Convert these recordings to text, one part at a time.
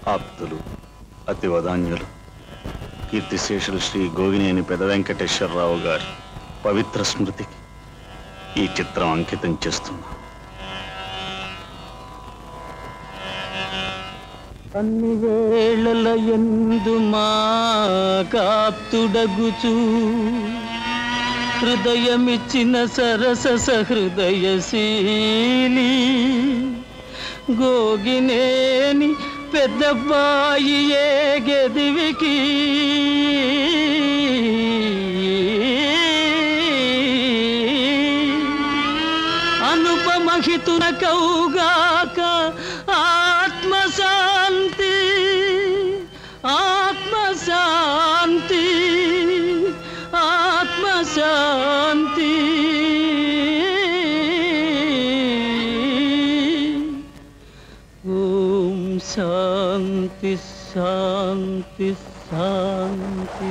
ఆప్తులు అతి వదాన్యులు కీర్తిశేషులు శ్రీ గోగినేని పెద వెంకటేశ్వరరావు గారి పవిత్ర స్మృతికి ఈ చిత్రం అంకితం చేస్తున్నా అన్ని వేళల ఎందు మా కాప్తుడగుచు హృదయమిచ్చిన సరస సహృదయశీలి గోగినేని పెద్దబ్బాయి ఏ గదివికి అనుపమహితున కౌగాక ఆత్మశాంతి ఆత్మశాంతి ఆత్మశాంతి ఓం శాంతి శాంతి శాంతి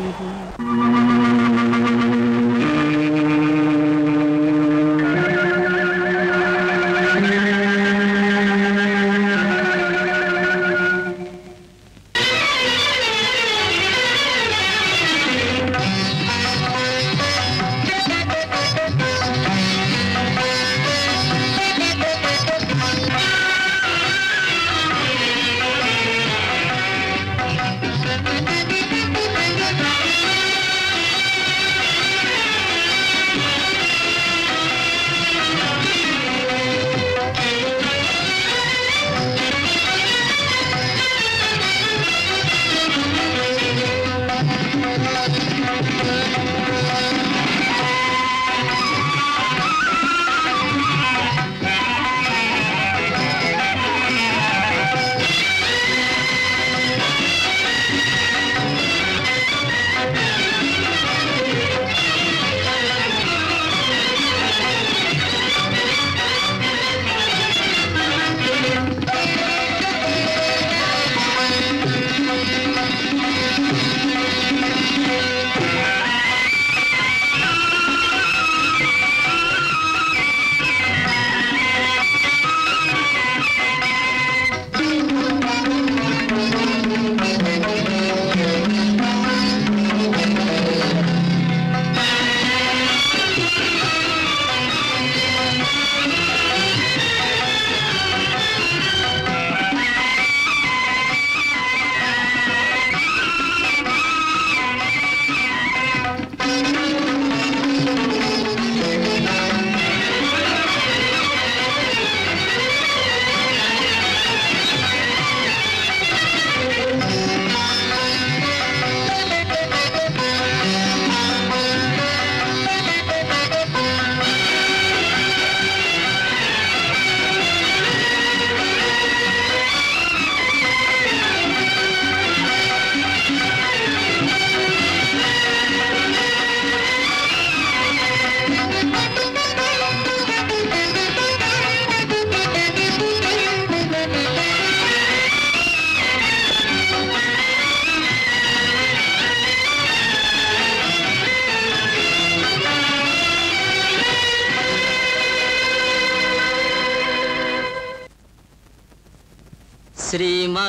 శ్రీ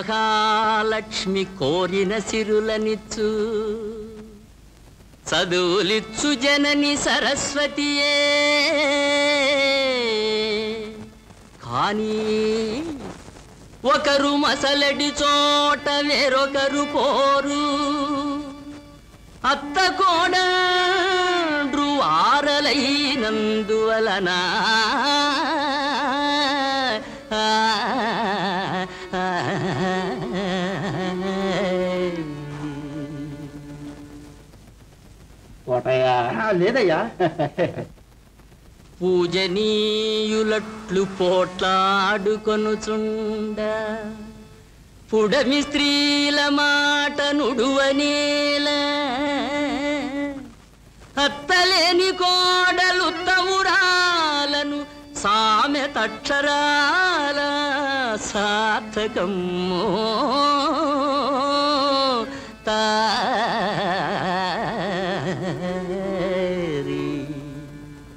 మహాలక్ష్మి కోరిన సిరులనిచ్చు చదువులిచ్చు జనని సరస్వతియే కానీ ఒకరు మసలడి చోట వేరొకరు పోరు అత్త కోడండ్రు ఆరలైనందువలన కోటయ్యా లేదయ్యా పూజనీయులట్లు పోట్లాడుకొనుచుండ పుడమి స్త్రీల మాట నుడువనేల అత్తలేని కోడలు తమురాలను సామెతక్షరాల సార్థకమ్మో తారీ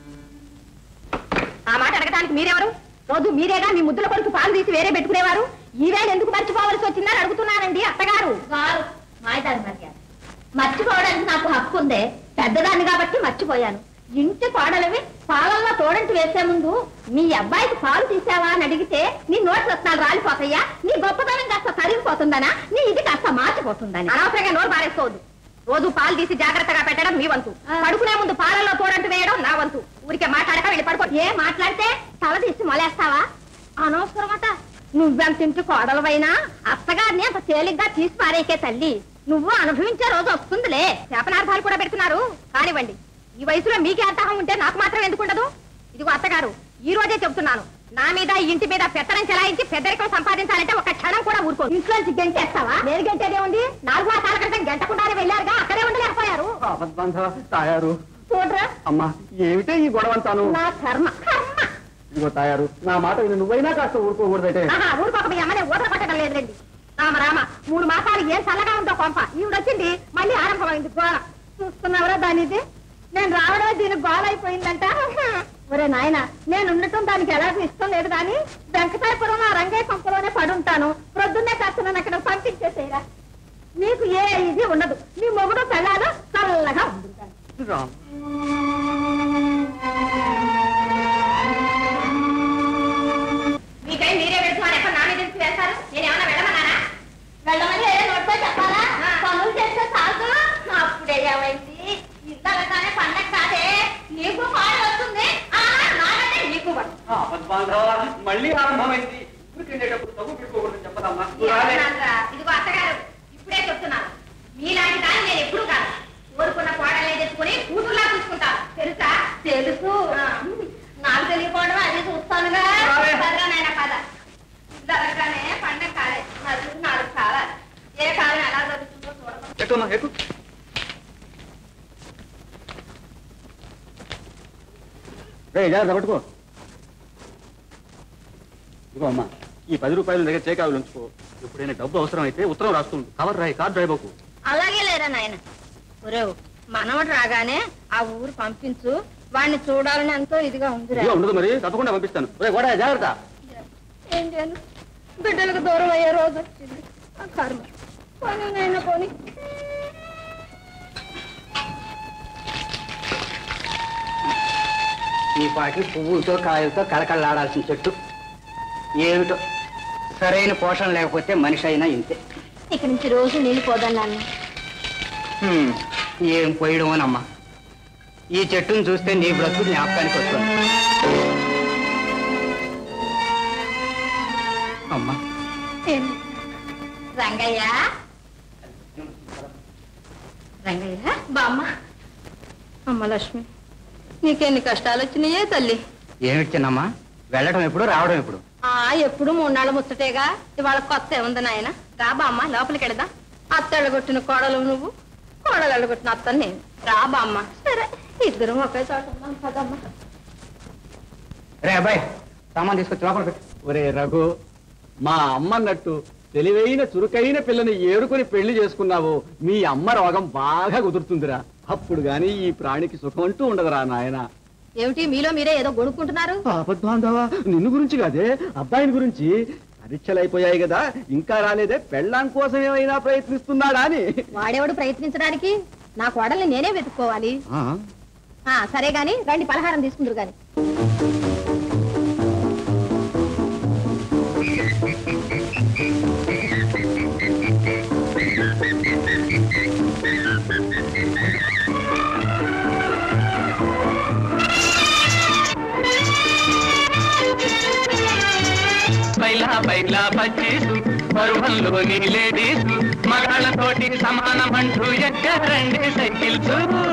ఆ మాట అడగటానికి మీరెవరు రోజు మీరేగా మీ ముద్దుల కొడుకు పాలు తీసి వేరే పెట్టుకునేవారు ఈవేళ ఎందుకు మర్చిపోవలసి వచ్చిందని అడుగుతున్నానండి అత్తగారు గారు మాయదారి మర్యాద మర్చిపోవడానికి నాకు హక్కు ఉందే పెద్దదాన్ని కాబట్టి మర్చిపోయాను ఇంటి కోడలివి పాలల్లో తోడంటి వేసే ముందు మీ అబ్బాయికి పాలు తీసావా అని అడిగితే నీ నోటి రత్నాలు రాలిపోతాయా నీ గొప్పతనం కాస్త తరిగిపోతుందనా నీ ఇది కాస్త మార్చిపోతుందని అనవసరంగా నోరు పారేసుకోవద్దు రోజు పాలు తీసి జాగ్రత్తగా పెట్టడం మీ వంతు పడుకునే ముందు పాలల్లో తోడంటు వేయడం నా వంతు ఊరికే మాట్లాడక వెళ్ళి పడుకో ఏ మాట్లాడితే తల తీసి మొలేస్తావా అనవసరమట నువ్వెంత ఇంటి కోడలవైనా అత్తగారిని అంత తేలిగ్గా తీసి పారేకే తల్లి నువ్వు అనుభవించే రోజు వస్తుందిలే శాపనార్థాలు కూడా పెడుతున్నారు కానివ్వండి ఈ వయసులో మీకే అర్థం ఉంటే నాకు మాత్రం ఎందుకుండదు ఇదిగో అత్తగారు ఈ రోజే చెప్తున్నాను నా మీద ఈ ఇంటి మీద పెత్తనం చెలాయించి పెద్దరికం సంపాదించాలంటే ఒక క్షణం కూడా ఊరుకో ఇంట్లోంచి గంటేస్తావా నేను గంటేదే ఉంది నాలుగు మాసాల క్రితం గంటకుండానే వెళ్ళారుగా అక్కడే ఉండలేకపోయారు ఆపద్బాంధవ తాయారు చూడరా అమ్మా ఏమిటే ఈ గొడవంతాను నా కర్మ కర్మ ఇదిగో తాయారు నా మాట విని నువ్వైనా కాస్త ఊరుకోకూడదటే ఆహా ఊరుకోక మీ అమ్మనే ఊదర పట్టడం లేదులేండి రామ రామ మూడు మాసాలు ఏం చల్లగా ఉందో కొంప ఈవిడ వచ్చింది మళ్ళీ ఆరంభమైంది గోళ చూస్తున్నావురా దానిది నేను రావడమే దీనికి గోళ అయిపోయిందంట ఒరే నాయన నేను ఉండటం దానికి ఎలాగో ఇష్టం లేదు కానీ వెంకటాపురం ఆ రంగయ్య పంపలోనే పడుంటాను ప్రొద్దున్నే కాస్త నన్ను అక్కడ పంపించేసేయరా నీకు ఏ ఇది ఉండదు నీ మొగుడు పెళ్ళాలు చల్లగా ఉంటుంటాను రామ్ మీకై మీరే పెడుతున్నారు ఎక్కడ నా మీద ఎందుకు వేస్తారు నేను ఏమన్నా వెళ్ళమన్నానా వెళ్ళమని ఏ నోట్తో చెప్పాలా పనులు చేస్తే చాలు అప్పుడే ఏమైంది ఇంతగానే పండగ కాదే నీకు పాడు వస్తుంది ఆ, నాకంటే నీకు పడు ఆపద్బాంధవ మళ్ళీ ఆరంభమైంది ఊరికెళ్ళేటప్పుడు తగు పెట్టుకోకూడదు చెప్పదమ్మా నువ్వు రాలే. ఏమన్నారా? ఇదిగో అత్తగారు ఇప్పుడే చెప్తున్నాను మీలాంటి దాన్ని నేను ఎప్పుడు కాదు కోరుకున్న కోడలే తెచ్చుకుని కూతుర్లా చూసుకుంటాను తెలుసా తెలుసు నాకు తెలియకపోవడం అది చూస్తానుగా రాలే. పదరా నాయన పద జరగగానే పండగ కాలే మరి నాలుగు కాలాలు ఏ కాలం ఎలా జరుగుతుందో చూడడం ఎక్కుమ్మా ఎక్కు రే జాగ్రత్త పట్టుకో ఇదిగో అమ్మా ఈ పది రూపాయల దగ్గర చేకావులు ఉంచుకో ఎప్పుడైనా డబ్బు అవసరం అయితే ఉత్తరం రాస్తుండు కవర్ రాయి కార్డు రాయిపోకు అలాగే లేరా నాయన ఒరేవ్ మనవడు రాగానే ఆ ఊరు పంపించు వాడిని చూడాలని ఎంతో ఇదిగా ఉందిరా ఇదిగో ఉండదు మరి తప్పకుండా పంపిస్తాను రే గోడ జాగ్రత్త ఏం చేయను బిడ్డలకు దూరం అయ్యే రోజు వచ్చింది ఆ కర్మ పోనీ నాయన పోనీ ఈ పాటి పువ్వులతో కాయలతో కళకళలాడాల్సిన చెట్టు ఏమిటో సరైన పోషణ లేకపోతే మనిషి అయినా ఇంతే ఇక్కడి నుంచి రోజు నీళ్ళు పోదన్నాను హ్మ్, ఏం పోయడం అమ్మా ఈ చెట్టును చూస్తే నీ బ్రతుకు జ్ఞాపకానికి వస్తుంది అమ్మా రంగయ్య రంగయ్య బామ్మ అమ్మ లక్ష్మి నీకెన్ని కష్టాలు వచ్చినాయే తల్లి ఏమిటి చిన్నమ్మా వెళ్ళడం ఎప్పుడు రావడం ఎప్పుడు ఆ ఎప్పుడు మూడు నాళ్ళు ముచ్చటేగా ఇవాళ కొత్త ఏముంది నాయన రా బామ్మ లోపలికి వెళదాం అత్త ఎళ్ళగొట్టిన కోడలు నువ్వు కోడలు ఎళ్ళగొట్టిన అత్త నేను రా బామ్మ సరే ఇద్దరం ఒకే చోట ఉన్నాం కదమ్మా రే అబ్బాయి సామాన్ తీసుకొచ్చి లోపల పెట్టు ఒరే రఘు మా అమ్మన్నట్టు తెలివైన చురుకైన పిల్లని ఏరుకొని పెళ్లి చేసుకున్నావు మీ అమ్మ రోగం బాగా కుదురుతుందిరా అప్పుడు గాని ఈ ప్రాణికి సుఖం అంటూ ఉండదురా నాయన ఏమిటి మీలో మీరే ఏదో గొనుక్కుంటున్నారు ఆపద్బాంధవా నిన్ను గురించి కాదే అబ్బాయిని గురించి పరీక్షలు అయిపోయాయి కదా ఇంకా రాలేదే పెళ్ళాం కోసం ఏమైనా ప్రయత్నిస్తున్నాడా అని వాడేవాడు ప్రయత్నించడానికి నా కోడల్ని నేనే వెతుక్కోవాలి ఆ, ఆ సరే గాని రండి పలహారం తీసుకుందరు గాని బైలా బైలా బచ్చీసు పరువంలోని లేడీసు మగాళ్ళతోటి సమానమంటూ ఎక్కరండి సైకిల్స్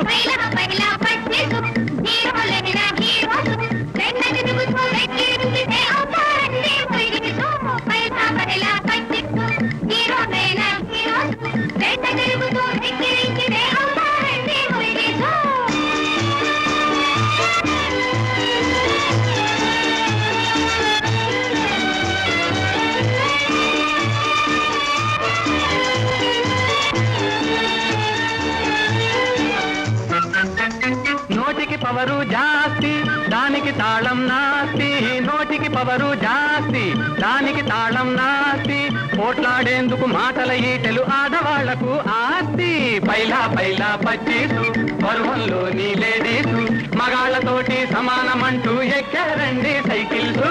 నోటికి పవరు జాస్తి దానికి తాళం నాస్తి నోటికి పవరు జాస్తి దానికి తాళం నాస్తి పోట్లాడేందుకు మాటల ఈటెలు ఆడవాళ్లకు ఆస్తి పైలా పైలా పచ్చీసు పరువంలోని లేడీసు మగాళ్లతోటి సమానమంటూ ఎక్కారండి సైకిల్స్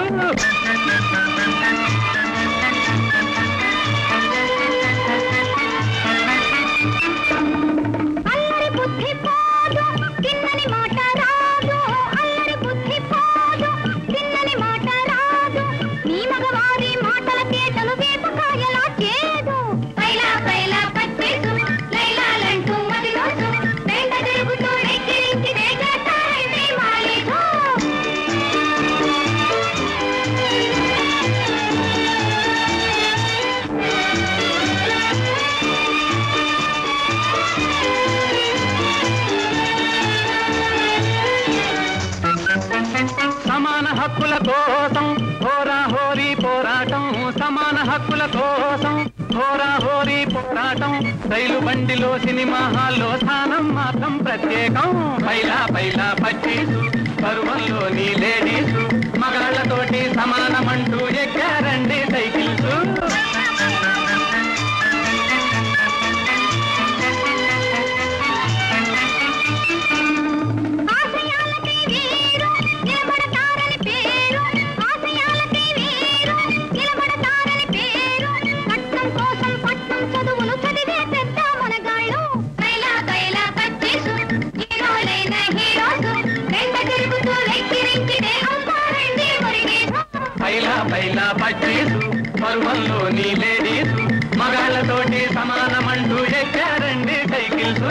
అల్లరి బుద్ధి పోదు తిన్నని మాట రాదు అల్లరి బుద్ధి పోదు తిన్నని మాట రాదు నీ మగవారి మాటల కేటలు వేపకాయలా చేదు పైలా పైలా పచ్చేసు లైలాలంటూ మదిలోసు వెంట తిరుగుతూ ఎక్కిరించి వేగేస్తారండి మాలీసు సమాన హక్కుల కోసం హోరా హోరీ పోరాటం సమాన హక్కుల కోసం హోరా హోరీ పోరాటం రైలు బండిలో సినిమా హాల్లో స్థానం మాత్రం ప్రత్యేకం పైలా పైలా పచ్చీసు పరువంలోని లేడీసు మగాళ్లతోటి సమానమంటూ ఎక్కారండి సైకిల్స్ ఆశయాలకై వీరు నిలబడతారని పేరు ఆశయాలకై వీరు నిలబడతారని పేరు పట్నం కోసం పట్నం చదువులు చదివే పెద్ద మునగాళ్ళు తైలా తైలా పచ్చేసు హీరోలైన హీరోసు వెంట తిరుగుతూ వెక్కిరించి అవుతారండి మురిగేసు పైలా పైలా పచ్చీసు పరువంలోని లేడీసు మగాళ్లతోటి సమానమంటూ ఎక్కారండి సైకిల్స్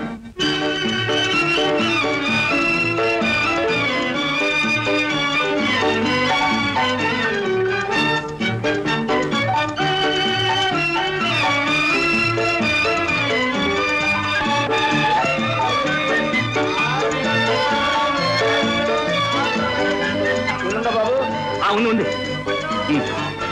ఉందా బాబు ఆ, ఉంది ఉంది ఉమ్.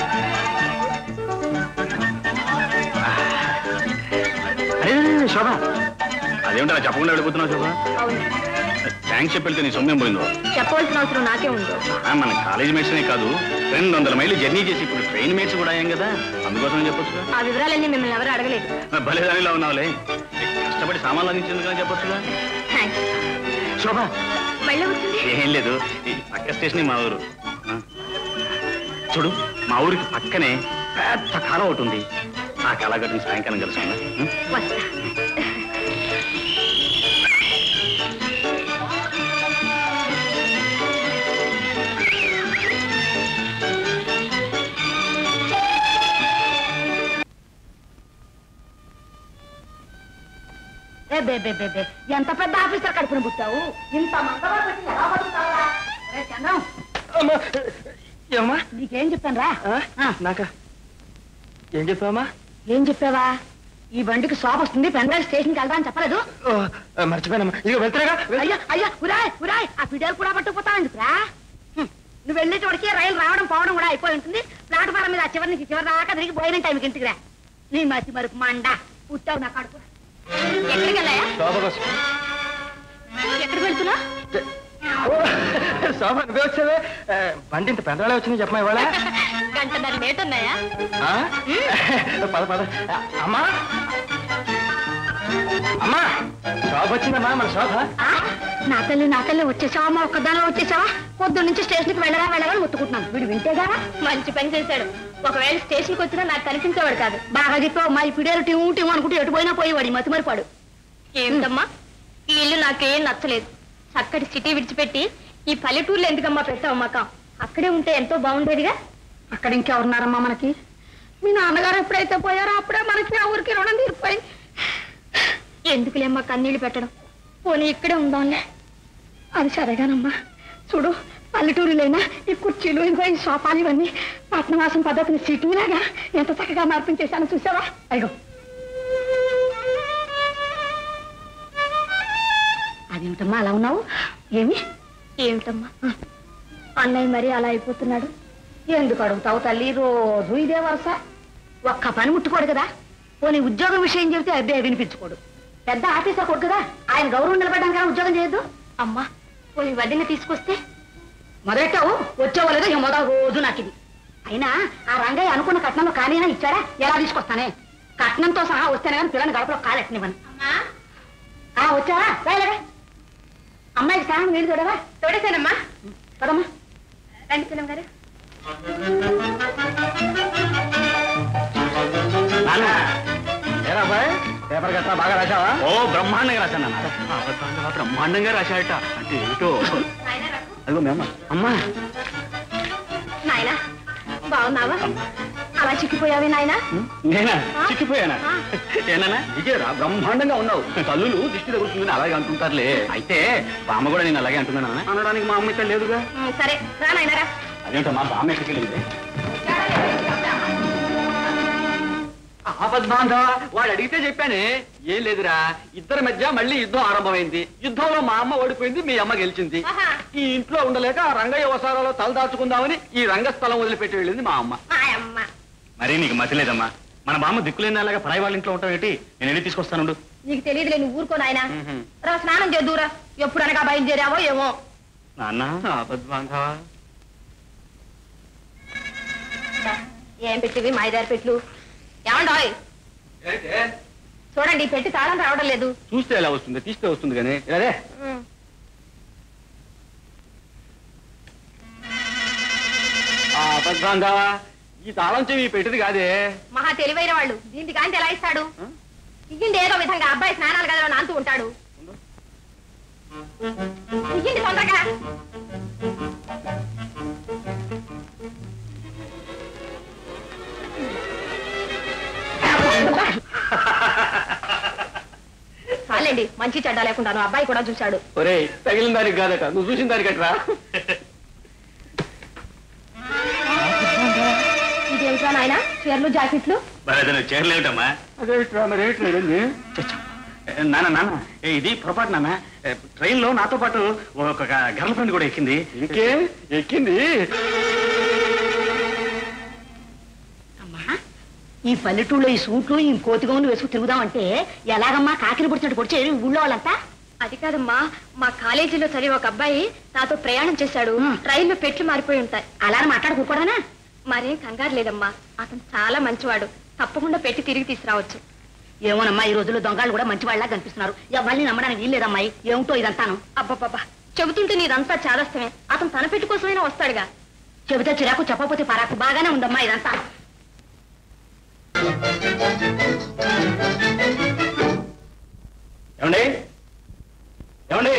అరే శోభ అదేమిటా చెప్పకుండా వెళ్ళిపోతున్నావు శోభ థ్యాంక్స్ చెప్పి వెళ్తే నీ సొమ్మేం పోయిందో చెప్పవలసిన అవసరం నాకే ఉందో ఆ, మన కాలేజ్ మేట్స్నే కాదు రెండు వందల మైళ్ళు జర్నీ చేసి ఇప్పుడు ట్రైన్ మేట్స్ కూడా అయ్యాం కదా అందుకోసం చెప్పొచ్చుగా ఆ వివరాలన్నీ మిమ్మల్ని ఎవరు అడగలేదు భలే దానిలో ఉన్నావులే కష్టపడి సామాన్లు అందించేందుకని చెప్పొచ్చుగా థ్యాంక్స్ శోభ మళ్ళీ వచ్చింది ఏం లేదు ఈ పక్క స్టేషన్ మా ఊరు ఆ. చూడు మా ఊరికి పక్కనే పెద్ద కాలం ఒకటి ఉంది ఆ కళాగట్టుని సాయంకాలం కలుసుకుందా ఉం? వస్తా ఏ బే బే బే బే ఎంత పెద్ద ఆఫీసర్ కడుపున పుట్టావు ఇంత మంగళవారం పెట్టి ఎలా బతుకుతావురా రే చంద్రం ఏమమ్మా నీకేం చెప్పాను రా నాక ఏం చెప్పావమ్మా ఏం చెప్పావా ఈ బండికి షాప్ వస్తుంది పెండ్రైవ్ స్టేషన్కి వెళ్దా అని చెప్పలేదు మర్చిపోయానమ్మా ఇక వెళ్తారా అయ్యా అయ్యా ఉరాయ్ ఉరాయ్ ఆ ఫిడేలు కూడా పట్టుకుపోతావు ఎందుకురా హ్మ్. నువ్వు వెళ్ళే చోటికి రైలు రావడం పోవడం కూడా అయిపోయి ఉంటుంది ప్లాట్ఫారం మీద ఆ చివరి నుంచి చివరి దాకా తిరిగి పోయిన టైంకి ఇంటికి రా నీ మతి మరుపు మండ పుట్టావు నా కడుపు ఎక్కడికి వెళ్ళాయా శోభ కోసం ఎక్కడికి వెళ్తున్నా శోభ నువ్వే వచ్చావే ఆ, బండి ఇంత పెద్దవాళ్ళే వచ్చింది చెప్పమా ఇవాళ గంటన్నర లేట్ ఉన్నాయా ఆ? పద పద ఆ, అమ్మా అమ్మా శోభ వచ్చిందమ్మా మన శోభ ఆ? నా తల్లి నా తల్లి వచ్చేసావా మా ఒక్కదానిలో వచ్చేసావా పొద్దు నుంచి స్టేషన్కి వెళ్ళరా వెళ్ళరా అని ముత్తుకుంటున్నాను వీడు వింటేగా మంచి పని చేశాడు ఒకవేళ స్టేషన్కి వచ్చినా నాకు కనిపించేవాడు కాదు బాగా చెప్పావు మా ఈ పిడేలు టీం టీం అనుకుంటూ ఎటు పోయినా పోయేవాడు ఈ మతి మరిపాడు ఏమిటమ్మా ఈ ఇల్లు నాకేం నచ్చలేదు చక్కటి సిటీ విడిచిపెట్టి ఈ పల్లెటూర్లో ఎందుకమ్మా పెట్టావు మాక అక్కడే ఉంటే ఎంతో బాగుండేదిగా అక్కడ ఇంకెవరున్నారమ్మా మనకి మీ నాన్నగారు ఎప్పుడైతే పోయారో అప్పుడే మనకి ఆ ఊరికి రుణం తీరిపోయింది ఎందుకులేమ్మా కన్నీళ్ళు పెట్టడం పోనీ ఇక్కడే ఉందాంలే అది సరేగానమ్మా చూడు పల్లెటూరులైనా ఈ కుర్చీలు ఇంకా ఈ సోఫాలు ఇవన్నీ పట్నవాసం పద్ధతిని సిటీలాగా ఎంత చక్కగా మార్పించేశాను చూసావా అయ్యో అదేమిటమ్మా అలా ఉన్నావు ఏమి ఏమిటమ్మా అన్నయ్య మరి అలా అయిపోతున్నాడు ఎందుకు అడుగుతావు తల్లి రోజు ఇదే వరుస ఒక్క పని ముట్టుకోడు కదా పోనీ ఉద్యోగం విషయం చెబితే అదే వినిపించుకోడు పెద్ద ఆఫీసర్ కొడు కదా ఆయన గౌరవం నిలబడడానికి ఆయన ఉద్యోగం చేయొద్దు అమ్మా పోనీ వడ్డీని తీసుకొస్తే మొదలెట్టావు వచ్చేవాళ్ళేదో ఇక మొదలు రోజు నాకు ఇది అయినా ఆ రంగయ్య అనుకున్న కట్నంలో కానీనా ఇచ్చాడా ఎలా తీసుకొస్తానే కట్నంతో సహా వస్తేనే కానీ పిల్లని గడపలో కాలెట్టనివ్వను ఆ వచ్చావా రాయలేదా అమ్మాయికి స్నానం నీళ్ళు తోడవా తోడేశానమ్మా పదమ్మా రండి చిన్నం గారు నాన్న ఏరా అబ్బాయి పేపర్ గట్రా బాగా రాశావా ఓ బ్రహ్మాండంగా రాశాను నాన్న అబద్ధాలుగా బ్రహ్మాండంగా రాశాడట అంటే ఏమిటో అదిగో మేమ్మ అమ్మా నాయనా బాగున్నావా అలా చిక్కిపోయావే నాయనా నేనా చిక్కిపోయానా ఏనా విజయరా బ్రహ్మాండంగా ఉన్నావు తల్లులు దిష్టి తగులుతుందని అలాగే అంటుంటారులే అయితే బామ్మ కూడా నేను అలాగే అంటున్నాను నాన్న. అనడానికి మా అమ్మ ఇక్కడ లేదుగా ఉమ్, సరే రా నాయనా రా అదేంటో మా బామ్మ ఎక్కడికి వెళ్ళింది ఆపద్బాంధవ వాడు అడిగితే చెప్పానే ఏం లేదురా ఇద్దరి మధ్య మళ్ళీ యుద్ధం ఆరంభమైంది యుద్ధంలో మా అమ్మ ఓడిపోయింది మీ అమ్మ గెలిచింది ఆహా. ఈ ఇంట్లో ఉండలేక ఆ రంగయ్య వసారాలో తలదాచుకుందామని ఈ రంగస్థలం వదిలిపెట్టి వెళ్ళింది మా అమ్మ మాయమ్మ మరీ నీకు మతి లేదమ్మా మన బామ్మ దిక్కులేని అలాగా పరాయి వాళ్ళ ఇంట్లో ఉంటాం ఏంటి నేను వెళ్ళి తీసుకొస్తానుండు నీకు తెలియదులే నువ్వు ఊరుకో నాయనా రా స్నానం చేద్దురా ఎప్పుడు అనగా బయలుదేరావో ఏమో నాన్న ఆపద్బాంధవ ఏం పెట్టివి మాయదారి పెట్లు ఏమండాయ్ చూడండి ఈ పెట్టి తాళం రావడం లేదు చూస్తే ఎలా వస్తుంది తీస్తే వస్తుంది కానీ అదే ఉమ్. ఆపద్బాంధవ ఈ తాళం చెవి పెట్టింది కాదే మహా తెలివైన వాళ్ళు దీనికి కాంతి ఎలా ఇస్తాడు ఇయ్యండి ఏదో విధంగా అబ్బాయి స్నానాలు గదిలో నాంతూ ఉంటాడు ఇయ్యండి తొందరగా చాలండి మంచి చెడ్డ లేకుండా అబ్బాయి కూడా చూశాడు ఒరే తగిలిన దానికి కాదట నువ్వు చూసిన దానికట్రా ఇదేమిట్రా నాయన చీరలు జాకెట్లు మరి అదే చేరలేటమ్మా అదేమిట్రా మరేమిట్లేదండి నాన్న నాన్న ఏ, ఇది పొరపాటు నాన్న ఏ, ట్రైన్ లో నాతో పాటు ఒక గర్ల్ ఫ్రెండ్ కూడా ఎక్కింది ఇంకే ఎక్కింది అమ్మా ఈ పల్లెటూళ్ళలో ఈ సూట్లు ఈ కోతిగౌన్లు వేసుకు తిరుగుదామంటే ఎలాగమ్మా కాకిరి పొడిచినట్టు పొడిచే ఊళ్ళో వాళ్ళంతా అది కాదమ్మా మా కాలేజీలో చదివే ఒక అబ్బాయి నాతో ప్రయాణం చేశాడు రైల్లో పెట్లు మారిపోయి ఉంటాయి అలా మాట్లాడుకోకూడదనా మరేం కంగారు లేదమ్మా అతను చాలా మంచివాడు తప్పకుండా పెట్టి తిరిగి తీసుకురావచ్చు ఏమోనమ్మా ఈ రోజుల్లో దొంగలు కూడా మంచి వాళ్ళ కనిపిస్తున్నారు ఎవరిని నమ్మడానికి వీల్లేదమ్మాయి ఏమిటో ఇదంతాను అబ్బబ్బబ్బా చెబుతుంటే నీదంతా చాదస్తమే అతను తన పెట్టి కోసమైనా వస్తాడుగా చెబితే చిరాకు చెప్పకపోతే పరాకు బాగానే ఉందమ్మా ఇదంతా ఏమండి ఏమండి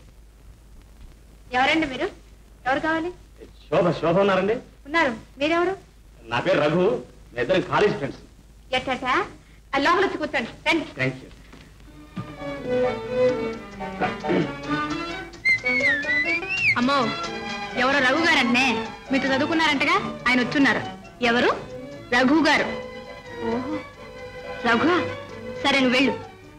ఎవరండి మీరు ఎవరు కావాలి శోభ శోభ ఉన్నారండి ఉన్నారు మీరెవరు నా పేరు రఘు మీ ఇద్దరం కాలేజ్ ఫ్రెండ్స్ ఎట్టట ఆ లోపల వచ్చి కూర్చోండి రండి థ్యాంక్ యూ అమ్మో ఎవరో రఘు గారంటే మీతో చదువుకున్నారంటగా ఆయన వచ్చున్నారు ఎవరు రఘు గారు ఓహో రఘు సరే నువ్వు వెళ్ళు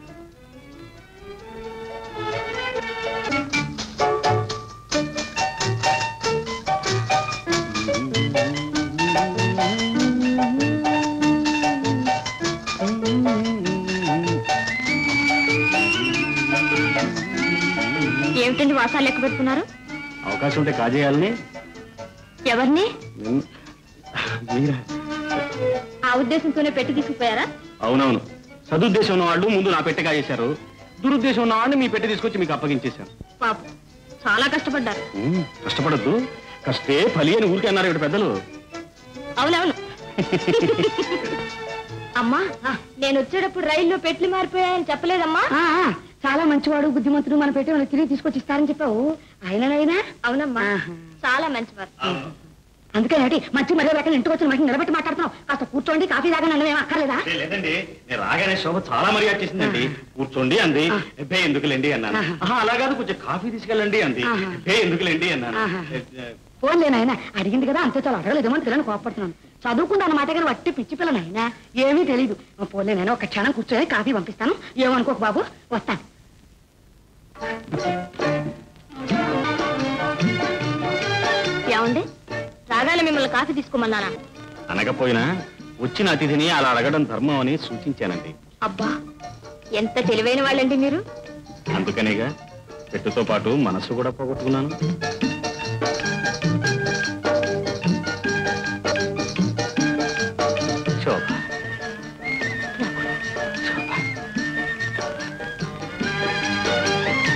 ఏమిటండి వాసాలు లెక్క పెడుతున్నారు అవకాశం ఉంటే కాజేయాలని ఎవరిని నిన్ను- మీరా ఆ ఉద్దేశంతోనే పెట్టి తీసుకుపోయారా అవునవును సదుద్దేశం ఉన్న వాళ్ళు ముందు నా పెట్టె కాజేశారు దురుద్దేశం ఉన్న వాళ్ళు మీ పెట్టె తీసుకొచ్చి మీకు అప్పగించేశారు పాపం చాలా కష్టపడ్డారు ఉమ్, కష్టపడద్దు కష్టే ఫలి అని ఊరికే అన్నారు ఇక్కడ పెద్దలు అవునవును అమ్మా నేను వచ్చేటప్పుడు రైల్లో పెట్లు మారిపోయాయని చెప్పలేదమ్మా ఆ, ఆ, చాలా మంచివాడు బుద్ధిమంతుడు మన పెట్టి వాళ్ళకి తిరిగి తీసుకొచ్చి ఇస్తారని చెప్పావు ఆయననైనా అవునమ్మా ఆహా. చాలా మంచివారు అందుకని మంచి మర్యాద లేక ఇంటికి వచ్చిన మనిషి నిలబెట్టి మాట్లాడుతున్నావు కాస్త కూర్చోండి కాఫీ తాగా నన్ను ఏం అక్కర్లేదా ఏ, లేదండి నేను రాగానే శోభ చాలా మర్యాద చేసిందండి కూర్చోండి అంది బే ఎందుకులేండి అన్నాను ఆహా, అలా కాదు కొంచెం కాఫీ తీసుకెళ్ళండి అంది ఆహా. బే ఎందుకులేండి అన్నాను ఆహా. ఏ, ఏ, ఫోన్లే నాయన అడిగింది కదా అంతే చాలా అడగలేదేమో అని పిల్లని కోపడుతున్నాను చదువుకుంటా అన్నమాట కానీ వట్టి పిచ్చి పిల్ల నాయన ఏమీ తెలియదు పోలే నేను ఒక క్షణం కూర్చొని కాఫీ పంపిస్తాను ఏమనుకోకు బాబు వస్తాను ఏమండి రాగానే మిమ్మల్ని కాఫీ తీసుకోమన్నానా అనకపోయినా వచ్చిన అతిథిని అలా అడగడం ధర్మం అని సూచించానండి అబ్బా ఎంత తెలివైన వాళ్ళండి మీరు అందుకనేగా పెట్టుతో పాటు మనసు కూడా పోగొట్టుకున్నాను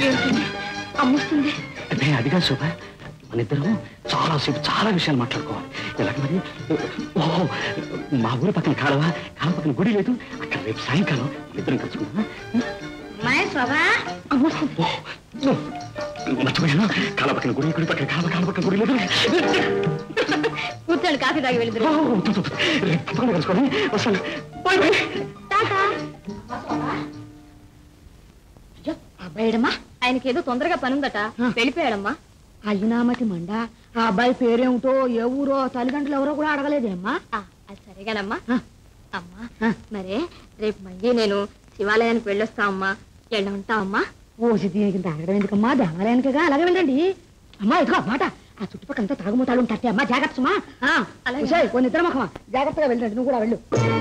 ఏమిటండి అమ్ముస్తుంది అదే అదిగా శోభ మన ఇద్దరం చాలా సేపు చాలా విషయాలు మాట్లాడుకోవాలి ఎలాగ మరి ఓహో మా ఊరి పక్కన కాలువ కాలువ పక్కన గుడి లేదు అక్కడ రేపు సాయంకాలం ఇద్దరం కలుసుకుందాం మహేశ్వరా మర్చిపోయాను కాలువ పక్కన గుడి గుడి పక్కన కాలువ కాలువ పక్కన గుడి లేదు కూర్చోండి కాఫీ తాగి వెళ్తారు ఓ, వద్దు, వద్దు, వద్దు. రేపు తప్పకుండా కలుసుకోవాలి వస్తాను బాయ్ బాయ్ అబ్బాయిడమ్మా ఆయనకి ఏదో తొందరగా పని ఉందట వెళ్ళిపోయాడమ్మా అయ్యునామతి మండ ఆ అబ్బాయి పేరేమిటో ఏ ఊరో తల్లిదండ్రులు ఎవరో కూడా అడగలేదేమ్మా ఆ, అది సరేగానమ్మా ఆ. అమ్మా ఆ. మరే రేపు మళ్ళీ నేను శివాలయానికి వెళ్ళొస్తా అమ్మా ఎలా ఉంటా అమ్మా ఓసి దీనికి తాగడం ఎందుకమ్మా దేవాలయానికిగా అలాగే వెళ్ళండి అమ్మా ఇదిగో మాట ఆ చుట్టుపక్కలంతా తాగుమూతాలు ఉంటాయి అమ్మా జాగ్రత్త సుమా అలాగే. అలాగే కొన్ని ఇద్దరు మొహమా జాగ్రత్తగా వెళ్ళండి నువ్వు కూడా వెళ్ళు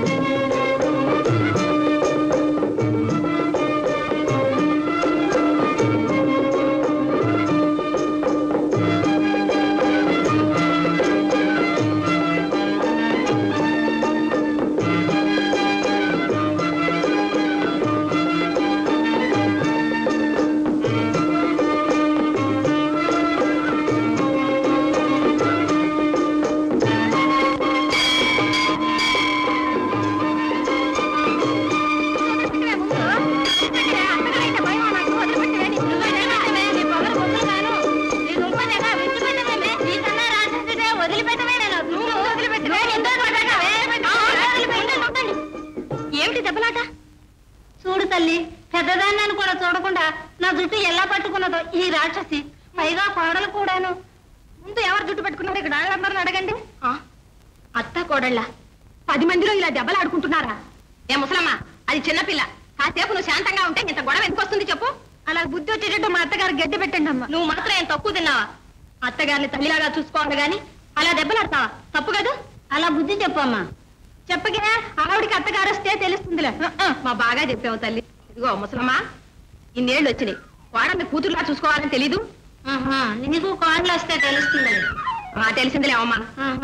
ఏమిటి దెబ్బలాట చూడు తల్లి పెద్దదాన్ని కూడా చూడకుండా నా జుట్టు ఎలా పట్టుకున్నదో ఈ రాక్షసి పైగా కోడలు కూడాను ముందు ఎవరు జుట్టు పట్టుకున్నారు ఇక్కడ వాళ్ళందరిని అడగండి ఆ, అత్త కోడళ్ళ పది మందిలో ఇలా దెబ్బలు ఆడుకుంటున్నారా ఏ ముసలమ్మ అది చిన్నపిల్ల కాసేపు నువ్వు శాంతంగా ఉంటే ఇంత గొడవ ఎందుకు వస్తుంది చెప్పు అలా బుద్ధి వచ్చేటట్టు మా అత్తగారు గడ్డి పెట్టండి అమ్మా నువ్వు మాత్రం ఏం తక్కువ తిన్నావా అత్తగారిని తల్లిలాగా చూసుకోవాలి గాని అలా దెబ్బలాడతావా తప్పు కదా అలా బుద్ధి చెప్పమ్మా చెప్పగే ఆవిడికి అత్తగారు వస్తే తెలుస్తుందిలే మా బాగా చెప్పావు తల్లి ఇదిగో ముసలమ్మ ఇన్నేళ్ళు వచ్చినాయి వాడని కూతురులా చూసుకోవాలని తెలీదు ఆహా, నీకు కోడలు వస్తే తెలుస్తుంది ఆ తెలిసిందిలే అమ్మా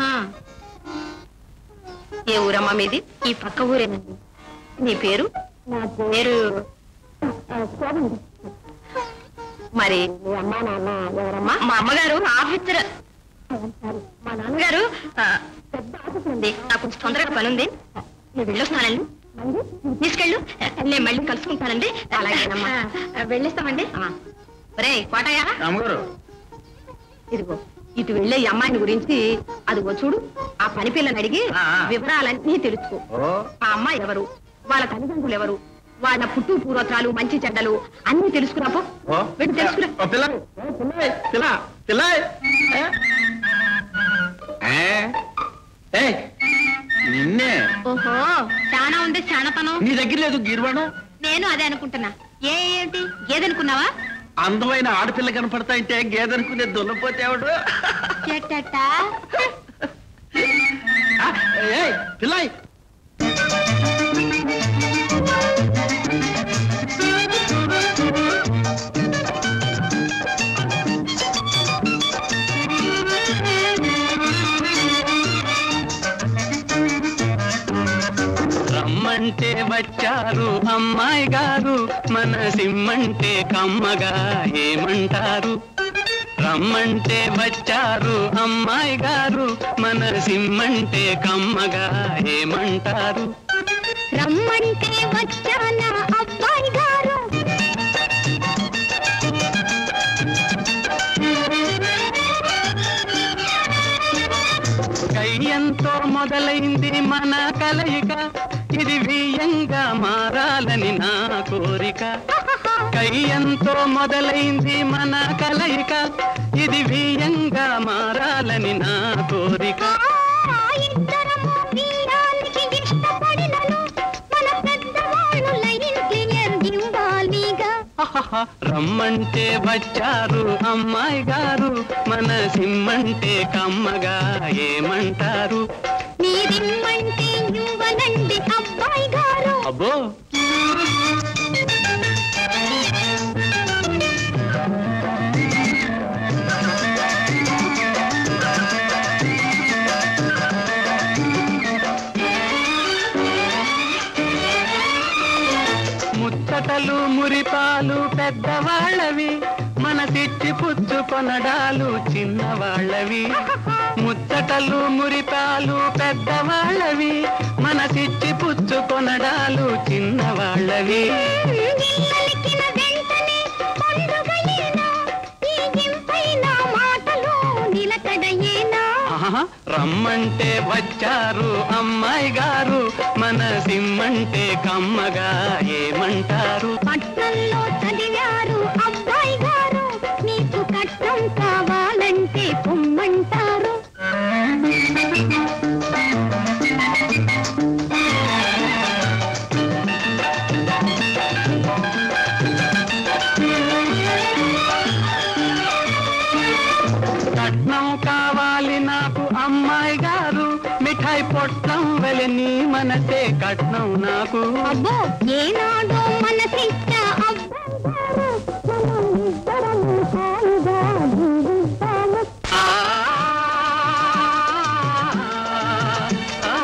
ఏ ఊరమ్మా మీది ఈ పక్క ఊరేనండి నీ పేరు నా పేరు మరి అమ్మా నాన్న ఎవరమ్మా మా అమ్మగారు ఆఫీసర్ మా నాన్నగారు ఆ, పెద్ద ఆఫీస్ ఉంది నాకు కొంచెం తొందరగా పని ఉంది నేను వెళ్ళొస్తానండి తీసుకెళ్ళు నేను మళ్ళీ కలుసుకుంటానండి అలాగేనమ్మా వెళ్ళిస్తామండి రే కోటయ్య అమ్మగారు ఇదిగో ఇటు వెళ్ళే ఈ అమ్మాయిని గురించి అదిగో చూడు ఆ పని పిల్లని అడిగి ఆ, ఆ. వివరాలన్నీ తెలుసుకో ఆ అమ్మాయి ఎవరు వాళ్ళ తల్లిదండ్రులు ఎవరు వాళ్ళ పుట్టు పూర్వత్రాలు మంచి చెడ్డలు అన్ని తెలుసుకురాపో వెళ్ళి తెలుసుకురా నిన్నే ఓహో చాలా ఉంది శానతనం నీ దగ్గర లేదు గీర్వాణం నేను అదే అనుకుంటున్నా ఏ ఏంటి ఏదనుకున్నావా అందమైన ఆడపిల్ల కనపడతా అంటే గేదనుకునే దున్నపోతే ఎవడు చెట్టట్టా పిల్లాయి రమ్మంటే వచ్చారు అమ్మాయి గారు మన సిమ్మంటే కమ్మగా ఏమంటారు రమ్మంటే వచ్చారు అమ్మాయి గారు మన సిమ్మంటే కమ్మగా ఏమంటారు రమ్మంటే వచ్చానా అబ్బాయి గారు కయ్యంతో మొదలైంది మన కలయిక ఇది వియ్యంగా మారాలని నా కోరిక కయ్యంతో మొదలైంది మన కలయిక ఇది వియ్యంగా మారాలని నా కోరిక ఆ ఇద్దరము వీరానికి ఇష్టపడినను మన పెద్దవాళ్ళు లైన్కి ఇవ్వాలిగా ఆహాహా, రమ్మంటే వచ్చారు అమ్మాయి గారు మన సిమ్మంటే కమ్మగా ఏమంటారు మీరిమ్మంటే ఇవ్వనండి అబ్బాయి గారు అబ్బో ముచ్చటలు మురిపాలు పెద్దవాళ్ళవి మనసిచ్చి పుచ్చుకొనడాలు చిన్నవాళ్ళవి ముచ్చటలు మురిపాలు పెద్దవాళ్ళవి మనసిచ్చి పుచ్చుకొనడాలు చిన్నవాళ్ళవి గింగలికిన వెంటనే పండుగయేనా ఈ గింపైన మాటలు నిలకడయేనా ఆహా, రమ్మంటే వచ్చారు అమ్మాయి గారు మన సిమ్మంటే కమ్మగా ఏమంటారు పట్నంలో చదివారు అబ్బాయి గారు నీకు కట్నం కావాలంటే పొమ్మంటారు కట్నం కావాలి నాకు అమ్మాయి గారు మిఠాయి పొట్లం వెలని మనసే కట్నం నాకు అబ్బో ఏనాడో మనసిచ్చ అబ్బాయి గారు మనం ఇద్దరము హాయిగా జీవిస్తాము ఆ, ఆ,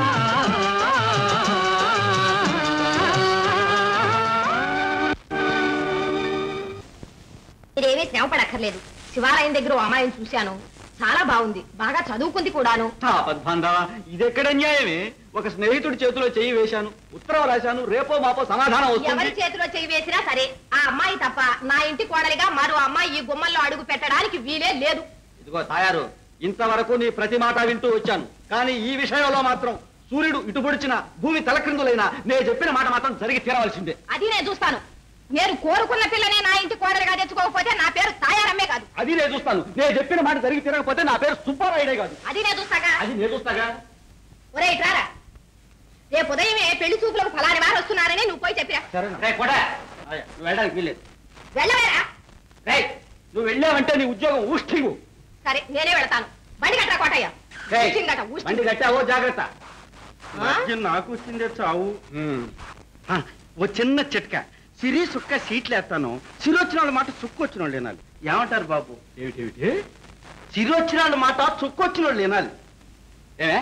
మీరేమీ శ్రమ పడక్కర్లేదు శివాలయం దగ్గర ఓ అమ్మాయిని చూశాను చాలా బాగుంది బాగా చదువుకుంది కూడాను పద్బాంధవా ఇదెక్కడ న్యాయమే ఒక స్నేహితుడి చేతిలో చెయ్యి వేశాను ఉత్తరం రాశాను రేపో మాపో సమాధానం ఎవరి వస్తుంది చేతిలో చెయ్యి వేసినా సరే ఆ అమ్మాయి తప్ప నా ఇంటి కోడలిగా మరో అమ్మాయి ఈ గుమ్మల్లో అడుగు పెట్టడానికి వీలే లేదు ఇదిగో తాయారు ఇంతవరకు నీ ప్రతి మాట వింటూ వచ్చాను కానీ ఈ విషయంలో మాత్రం సూర్యుడు ఇటు పొడిచిన భూమి తలక్రిందులైనా నేను చెప్పిన మాట మాత్రం జరిగి తీరవలసిందే అది నేను చూస్తాను నేను కోరుకున్న పిల్లనే నా ఇంటి కోడలిగా తెచ్చుకోకపోతే నా పేరు తాయారమ్మే కాదు అది నేను చూస్తాను నేను చెప్పిన మాట జరిగి తీరకపోతే నా పేరు సుబ్బారాయుడే కాదు అది నేను చూస్తాగా అది నేను చూస్తాగా ఒరే ఇట్రారా రేపు ఉదయమే పెళ్లి చూపులకు ఫలాని వారు వస్తున్నారని నువ్వు పోయి చెప్పిరా రే కూడా నువ్వు వెళ్ళడానికి వీల్లేదు వెళ్ళవేరా రే నువ్వు వెళ్ళావంటే నీ ఉద్యోగం ఊష్టింగు సరే నేనే వెళతాను బండి కట్టరా కోటయ్య రేయ్, ఊసిందట, ఊసింది. బండి కట్టావో జాగ్రత్త ఆ? నాకు వచ్చిందే చావు ఆ, ఓ చిన్న చిట్క సిరి సుక్క సీట్లు వేస్తాను సిరి వచ్చిన వాళ్ళ మాట సుక్కు వచ్చిన వాళ్ళు వినాలి ఏమంటారు బాబు ఏమిటి సిరి వచ్చిన వాళ్ళ మాట సుక్కు వచ్చిన వాళ్ళు వినాలి ఏమే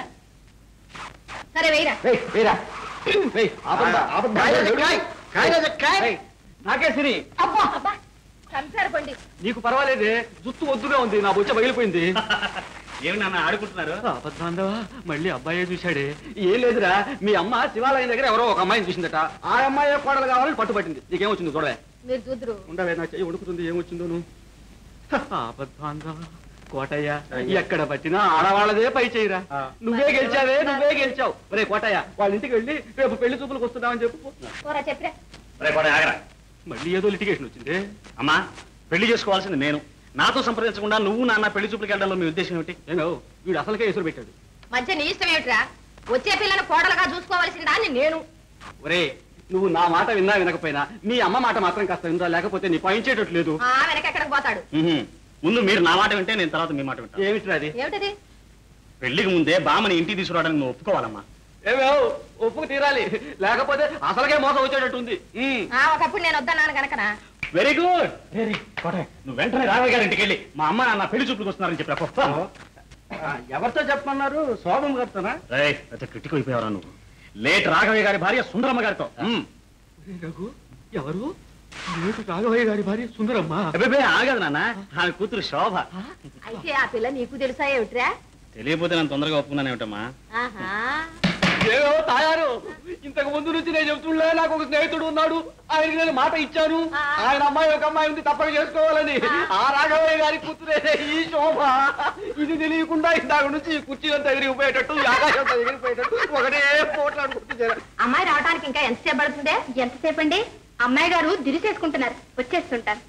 సరే వెయ్యరా ఏయ్, వేరా. ఏయ్, ఆపండి, ఆపండి. ఏయ్, ఏయ్, నాకే సిరి అబ్బా అబ్బా చంపారు బండి నీకు పర్వాలేదే జుత్తు వద్దుగా ఉంది నా బొచ్చ పగిలిపోయింది ఏమి నాన్న ఆడుకుంటున్నారు అబద్ధాంధవా మళ్ళీ అబ్బాయే చూశాడే ఏం లేదురా మీ అమ్మ శివాలయం దగ్గర ఎవరో ఒక అమ్మాయిని చూసిందట ఆ అమ్మాయి కోడలు కావాలని పట్టుబట్టింది నీకేమొచ్చింది చూడవే మీరు చూద్దరు ఉండవే నా చెయ్యి ఉడుకుతుంది ఏమొచ్చిందో నువ్వు అబద్ధాంధవా కోటయ్య ఎక్కడ పట్టినా ఆడవాళ్ళదే పై చేయరా నువ్వే గెలిచావే నువ్వే గెలిచావు ఒరే కోటయ్య వాళ్ళ ఇంటికి వెళ్ళి రేపు పెళ్లి చూపులకు వస్తున్నామని చెప్పు పోరా చెప్పరా రే కూడా ఆగరా మళ్ళీ ఏదో లిటిగేషన్ వచ్చింది అమ్మా పెళ్లి చేసుకోవాల్సింది నేను నాతో సంప్రదించకుండా నువ్వు నాన్న పెళ్లి చూపులకు వెళ్ళడంలో మీ ఉద్దేశం ఏమిటి ఏమో వీడు అసలుకే ఎసురు పెట్టాడు మధ్య నీ ఇష్టం ఏమిట్రా వచ్చే పిల్లను కోడలుగా చూసుకోవాల్సిన దాన్ని నేను ఒరే నువ్వు నా మాట విన్నా వినకపోయినా మీ అమ్మ మాట మాత్రం కాస్త విందా లేకపోతే నీ పయించేటట్టు లేదు ఆ వెనకెక్కడికి పోతాడు ఉహుం. ముందు మీరు నా మాట వింటే నేను తర్వాత మీ మాట వింటాను ఏమిటి అది ఏమిటది పెళ్లికి ముందే బామని ఇంటికి తీసుకురావడానికి నువ్వు ఒప్పుకోవాలమ్మా ఏమో ఒప్పుకు తీరాలి లేకపోతే అసలుకే మోసం వచ్చేటట్టు ఉంది ఉమ్. ఆ ఒకప్పుడు నేను వద్దన్నాను గనకనా వెరీ గుడ్ వెరీ నువ్వు వెంటనే రాఘవ గారి ఇంటికి వెళ్ళి మా అమ్మ నాన్న పెళ్లి చూపులకు వస్తున్నారని చెప్పా ఆ, ఎవరితో చెప్పమన్నారు శోభం గారితోనా రేయ్ పెద్ద క్రిటిక్ అయిపోయావరా నువ్వు లేట్ రాఘవయ్య గారి భార్య సుందరమ్మ గారితో ఉమ్. రఘు ఎవరు ఏమిటి రాఘవయ్య గారి భార్య సుందరమ్మ అబ్బే ఆగదు నాన్న ఆమె కూతురు శోభ అయితే ఆ పిల్ల నీకు తెలుసా ఏమిట్రా తెలియపోతే నన్ను తొందరగా ఒప్పుకున్నానేమిటమ్మా ఆహా ఏమో తాయారు ఇంతకు ముందు నుంచి నేను చెప్తుండే నాకు ఒక స్నేహితుడు ఉన్నాడు ఆయనకి నేను మాట ఇచ్చాను ఆ. ఆయన అమ్మాయి ఒక అమ్మాయి ఉంది తప్పక చేసుకోవాలని ఆ రాఘవయ్య గారి కూతురే ఈ శోభ ఇది తెలియకుండా ఇందాక నుంచి ఈ కుర్చీలంతా ఎగిరిపోయేటట్టు ఈ ఆకాశంతా ఎగిరిపోయేటట్టు ఒకటే పోట్లాడుకుంటూ అమ్మాయి రావడానికి ఇంకా ఎంతసేపు పడుతుందే ఎంతసేపు అండి అమ్మాయి గారు దిరిసేసుకుంటున్నారు వచ్చేస్తుంటారు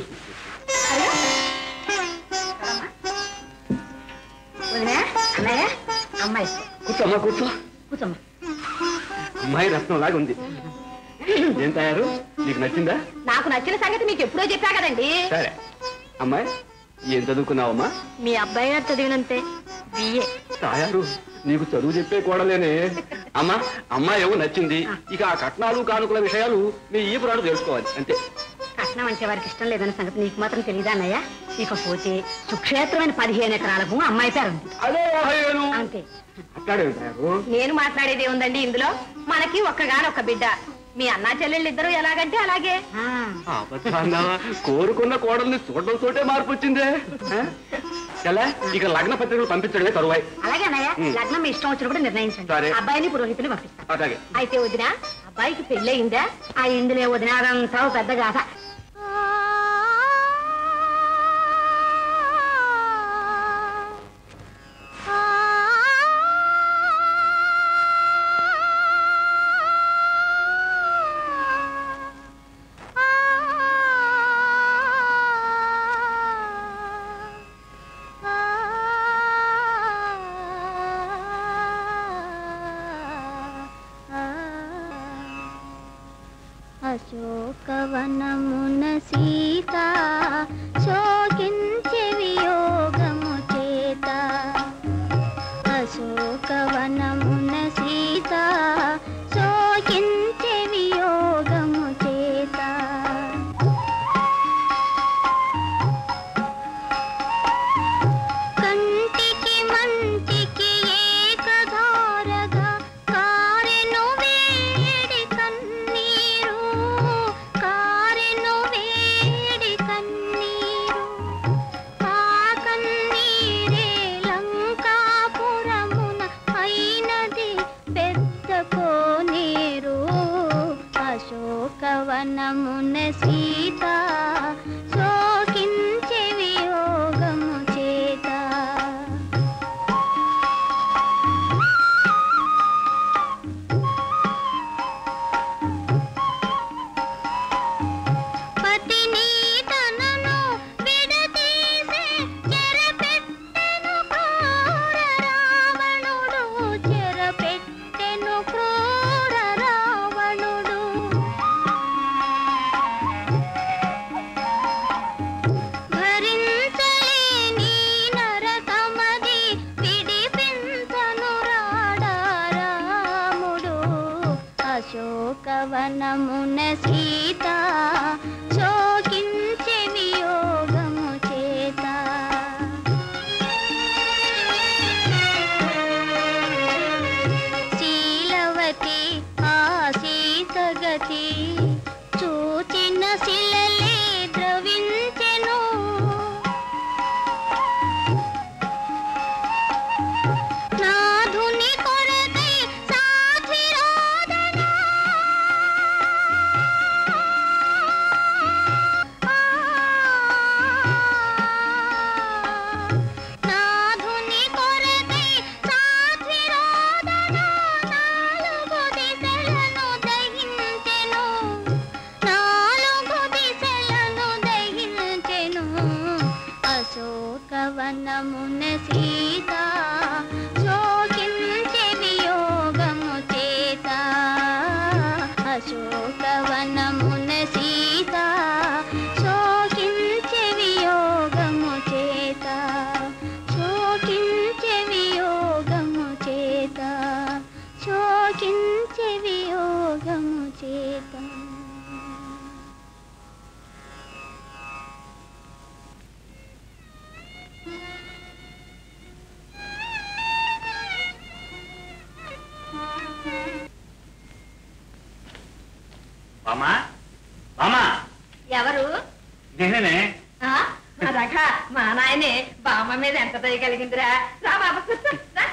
వదినా అన్నయ్య అమ్మాయి కూర్చోమ్మా కూర్చో కూర్చోమ్మా అమ్మాయి రత్నం లాగా ఉంది ఏం తయారు నీకు నచ్చిందా నాకు నచ్చిన సంగతి మీకు ఎప్పుడో చెప్పా కదండి సరే అమ్మాయి ఏం చదువుకున్నావమ్మా మీ అబ్బాయి గారు చదివినంతే బిఏ తాయారు నీకు చదువు చెప్పే కూడలేనే అమ్మా అమ్మాయి ఏమో నచ్చింది ఇక ఆ కట్నాలు కానుకల విషయాలు మీ ఈ పురాడు తెలుసుకోవాలి అంతే కట్నం అంటే వారికి ఇష్టం లేదన్న సంగతి నీకు మాత్రం తెలియదా అన్నయ్య ఇకపోతే సుక్షేత్రమైన పదిహేను ఎకరాల భూమి అమ్మాయి పేరు ఉంది అదే అంతే అట్లాడే తాయారు నేను మాట్లాడేది ఉందండి ఇందులో మనకి ఒక్కగానొక్క బిడ్డ మీ అన్నా చెల్లెళ్ళు ఇద్దరు ఎలాగంటే అలాగే కోరుకున్న కోడల్ని చూడడం తోటే మార్పు వచ్చిందే ఎలా ఇక లగ్న పత్రికలు పంపించడమే తరువాయి అలాగే అన్నయ్య లగ్నం మీ ఇష్టం వచ్చినప్పుడు నిర్ణయించండి సరే. అబ్బాయిని పురోహితుని పంపిస్తాను అలాగే అయితే వదిన అబ్బాయికి పెళ్ళయిందా ఆ ఇందులే వదిన అదంతా ఓ పెద్ద గాథ అశోకవనమున సీత శోకించే వియోగము చేత అశోకవనమున సీత శోకించే వియోగము చేత కంటికి మంటికి ఏకధారగా కారెను వేడి కన్నీరు కారెను వేడి కన్నీరు ఆ కన్నీరే లంకాపురమున అయినది పెద్ద కోనేరు అశోకవనమున సీత శోకించే వియోగము చేత పతిని తనను విడదీసే చెరపెట్టెను క్రూర రావణుడు చెరపెట్టెను క్రూర రావణుడు భరించలేని నరకమది విడిపించను రాడా రాముడు అశోకవనమున సీత శోకించే వియోగము చేత శీలవతి ఆశీసగతి చూచిన శిలలే ద్రవించెను నాధుని కొరకై సాక్షిరోదన నాధుని కొరకై సాక్షిరోదన నాలుగు దిశలను దహించెను నాలుగు దిశలను దహించెను అశోకవనమున సీత శోకించే వియోగము చేత అశోకవనమున సీత శోకించే వియోగము చేత శోకించే వియోగము చేత శోకించే వియోగము చేత బామా బామా ఎవరు నేనే ఆ అదకా మా నాయనే బామ్మ మీద ఎంత దయ కలిగిందిరా రా బాబా కూర్చో రా.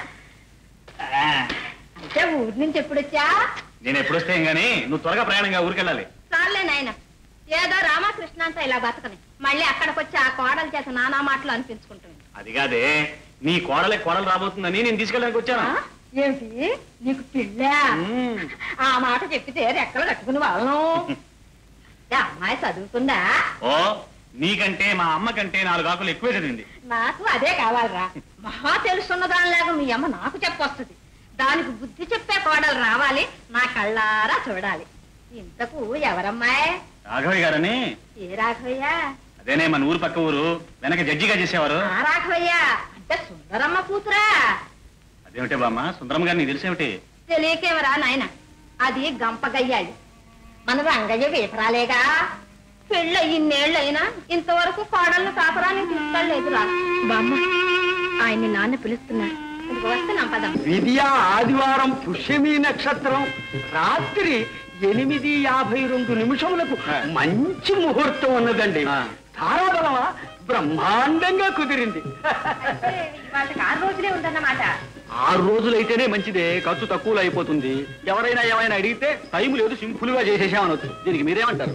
అంటే ఊరి నుంచి ఎప్పుడొచ్చా నేను ఎప్పుడొస్తే గానీ నువ్వు త్వరగా ప్రయాణంగా ఊరికెళ్ళాలి చాలే నాయన ఏదో రామకృష్ణ అంతా ఇలా బతకని మళ్ళీ అక్కడికి వచ్చి ఆ కోడల చేత నానా మాటలు అనిపించుకుంటుంది అది కాదే నీ కోడలే కోడలు రాబోతుందని నేను తీసుకెళ్ళడానికి వచ్చాను ఆ? ఏమిటి నీకు పిల్ల మ్మ్. ఆ మాట చెప్పితే రెక్కలు కట్టుకుని వాళ్ళను ఏ అమ్మాయి చదువుకుందా ఓ నీకంటే మా అమ్మ కంటే నాలుగు ఆకులు ఎక్కువే చదివింది నాకు అదే కావాలరా మహా తెలుసున్న దానిలాగా మీ అమ్మ నాకు చెప్పొస్తుంది దానికి బుద్ధి చెప్పే కోడలు రావాలి నా కళ్ళారా చూడాలి ఇంతకు ఎవరమ్మాయి రాఘవయ్య గారని ఏ రాఘవయ్య అదేనే మన ఊరు పక్క ఊరు వెనక జడ్జిగా చేసేవారు ఆ రాఘవయ్య అంటే సుందరమ్మ కూతురా అదేమిటే బామ్మ సుందరం గారు నీకు తెలిసేమిటి తెలియకేమరా నాయన అది గంప గయ్యాలి మన రంగయ్య వీపరాలేగా పెళ్ళ ఇన్నేళ్ళైనా ఇంతవరకు కోడళ్ళు కాపురాన్ని తీసుకెళ్ళలేదురా బామ్మ ఆయన్ని నాన్న పిలుస్తున్నారు ఇదిగో వస్తున్నాం పదం విద్య ఆదివారం పుష్యమి నక్షత్రం రాత్రి ఎనిమిది యాభై రెండు నిమిషములకు ఆ. మంచి ముహూర్తం ఉన్నదండి ఆ. తారాబలమా బ్రహ్మాండంగా కుదిరింది వాళ్ళకి ఆరు రోజులే ఉందన్నమాట ఆరు రోజులైతేనే మంచిదే ఖర్చు తక్కువలో అయిపోతుంది ఎవరైనా ఏమైనా అడిగితే టైం లేదు సింపుల్ గా చేసేసామనొచ్చు దీనికి మీరేమంటారు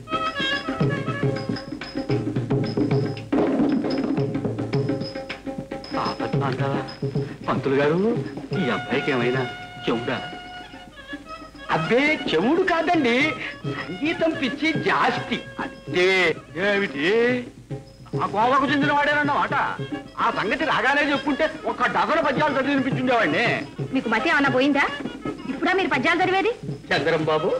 ఆపద్బాంధవా, పంతులు గారు ఈ అబ్బాయికి ఏమైనా చెవుడా అబ్బే చెవుడు కాదండి సంగీతం పిచ్చి జాస్తి అంతే ఏమిటి ఆ కోవకు చెందిన వాడేనన్నమాట ఆ సంగతి రాగానే చెప్పుంటే ఒక్క డజన పద్యాలు చదివి వినిపించుండేవాడిని మీకు మతి ఏమన్నా పోయిందా ఇప్పుడా మీరు పద్యాలు చదివేది చంద్రం బాబు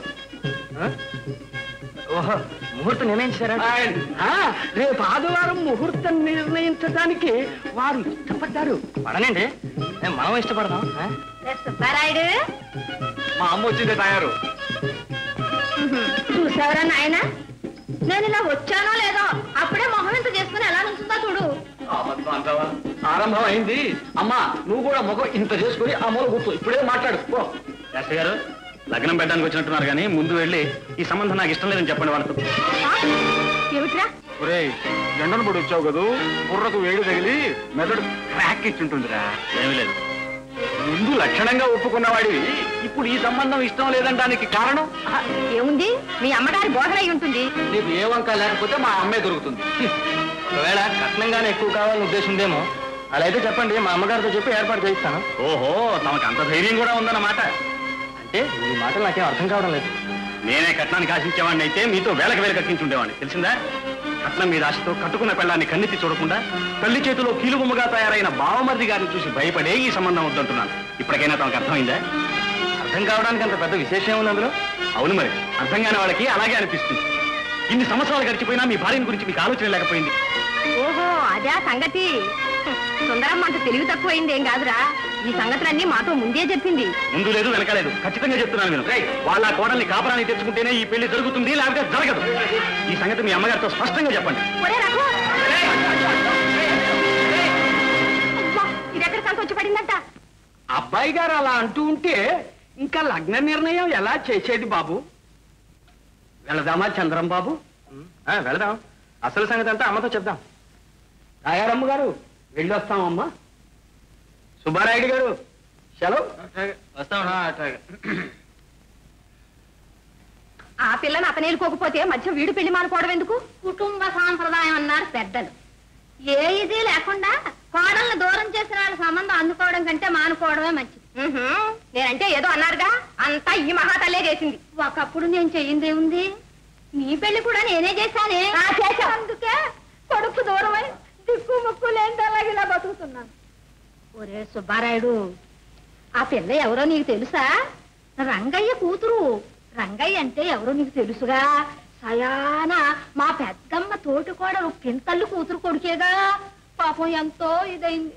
ఓహో ముహూర్తం నిర్ణయించారా ఆ, రేపు ఆదివారం ముహూర్తం నిర్ణయించడానికి వారు ఇష్టపడ్డారు పడనండి మనం ఇష్టపడదాం ఆ? సుబ్బారాయుడు మా అమ్మ వచ్చిందే తయారు చూసావరా నాయన నేను ఇలా వచ్చానో లేదో అప్పుడే మొహం ఇంత చేసుకుని ఎలా నుంచుందో చూడు ఆపద్బాంధవా, ఆరంభం అయింది అమ్మా నువ్వు కూడా మొగ ఇంత చేసుకుని ఆ మూల కూర్చో ఇప్పుడే మాట్లాడు పో శాస్త్రి గారు లగ్నం పెట్టడానికి వచ్చినట్టున్నారు కానీ ముందు వెళ్ళి ఈ సంబంధం నాకు ఇష్టం లేదని చెప్పండి వాళ్ళతో ఆ? ఏమిట్రా ఒరే ఎండను పడి వచ్చావు కదూ బుర్రకు వేడి తగిలి మెదడు క్రాక్ ఇచ్చుంటుందిరా ఏమీ లేదు ముందు లక్షణంగా ఒప్పుకున్నవాడివి ఇప్పుడు ఈ సంబంధం ఇష్టం లేదనడానికి కారణం ఆ, ఏముంది మీ అమ్మగారి బోధన అయి ఉంటుంది నీకు ఏ వంక లేకపోతే మా అమ్మే దొరుకుతుంది ఒకవేళ కట్నంగానే ఎక్కువ కావాలని ఉద్దేశం ఉందేమో అలా అయితే చెప్పండి మా అమ్మగారితో చెప్పి ఏర్పాటు చేయిస్తాను ఓహో తమకు అంత ధైర్యం కూడా ఉందన్నమాట అంటే ఈ మాటలు నాకేం అర్థం కావడం లేదు నేనే కట్నానికి ఆశించేవాడిని అయితే మీతో వేలకు వేలు కట్టించుండేవాడిని తెలిసిందా కట్నం మీద ఆశతో కట్టుకున్న పెళ్ళాన్ని కన్నెత్తి చూడకుండా తల్లి చేతిలో కీలుబొమ్మగా తయారైన బావమరిది గారిని చూసి భయపడే ఈ సంబంధం వద్దంటున్నాను ఇప్పటికైనా తమకు అర్థమైందా అర్థం కావడానికి అంత పెద్ద విశేషం ఉంది అందులో అవును మరి అర్థం కాని వాళ్ళకి అలాగే అనిపిస్తుంది ఇన్ని సంవత్సరాలు గడిచిపోయినా మీ భార్యని గురించి మీకు ఆలోచన లేకపోయింది ఓహో అదే ఆ సంగతి సుందరమ్మ అంత తెలివి తక్కువైంది ఏం కాదురా ఈ సంగతులన్నీ మాతో ముందే చెప్పింది ముందు లేదు వెనక లేదు ఖచ్చితంగా చెప్తున్నాను నేను వాళ్ళ ఆ కోడల్ని కాపురాన్ని తెచ్చుకుంటేనే ఈ పెళ్లి జరుగుతుంది లేకపోతే జరగదు ఈ సంగతి మీ అమ్మగారితో స్పష్టంగా చెప్పండి ఒరే రఘు అబ్బా, ఇది ఎక్కడ కంట వచ్చి పడిందంట అబ్బాయి గారు అలా అంటూ ఉంటే ఇంకా లగ్న నిర్ణయం ఎలా చేసేది బాబు వెళదామా చంద్రం బాబు ఆ, వెళదాం అసలు సంగతి అంతా అమ్మతో చెప్దాం తాయారమ్మ గారు వెళ్ళొస్తామమ్మా సుబ్బారాయుడు గారు సెలవు వస్తామా ఆ పిల్లని అతనేలుకోకపోతే మధ్య వీడు పెళ్లి మానుకోవడం ఎందుకు కుటుంబ సాంప్రదాయం అన్నారు పెద్దలు ఏ ఇది లేకుండా కోడల్ని దూరం చేసిన వాళ్ళ సంబంధం అందుకోవడం కంటే మానుకోవడమే మంచిది ఉహుం, నేనంటే ఏదో అన్నారుగా అంతా ఈ మహాతల్లే చేసింది ఒకప్పుడు నేను చెయ్యిందే ఉంది నీ పెళ్లి కూడా నేనే చేశానే అందుకే కొడుకు దూరమై దిక్కు ముక్కు లేని అలాగే ఇలా బతుకుతున్నాను ఒరే సుబ్బారాయుడు ఆ పిల్ల ఎవరో నీకు తెలుసా రంగయ్య కూతురు రంగయ్య అంటే ఎవరో నీకు తెలుసుగా సయాన మా పెద్దమ్మ తోటి కూడా పింతల్లి కూతురు కొడుకేగా పాపం ఎంతో ఇదైంది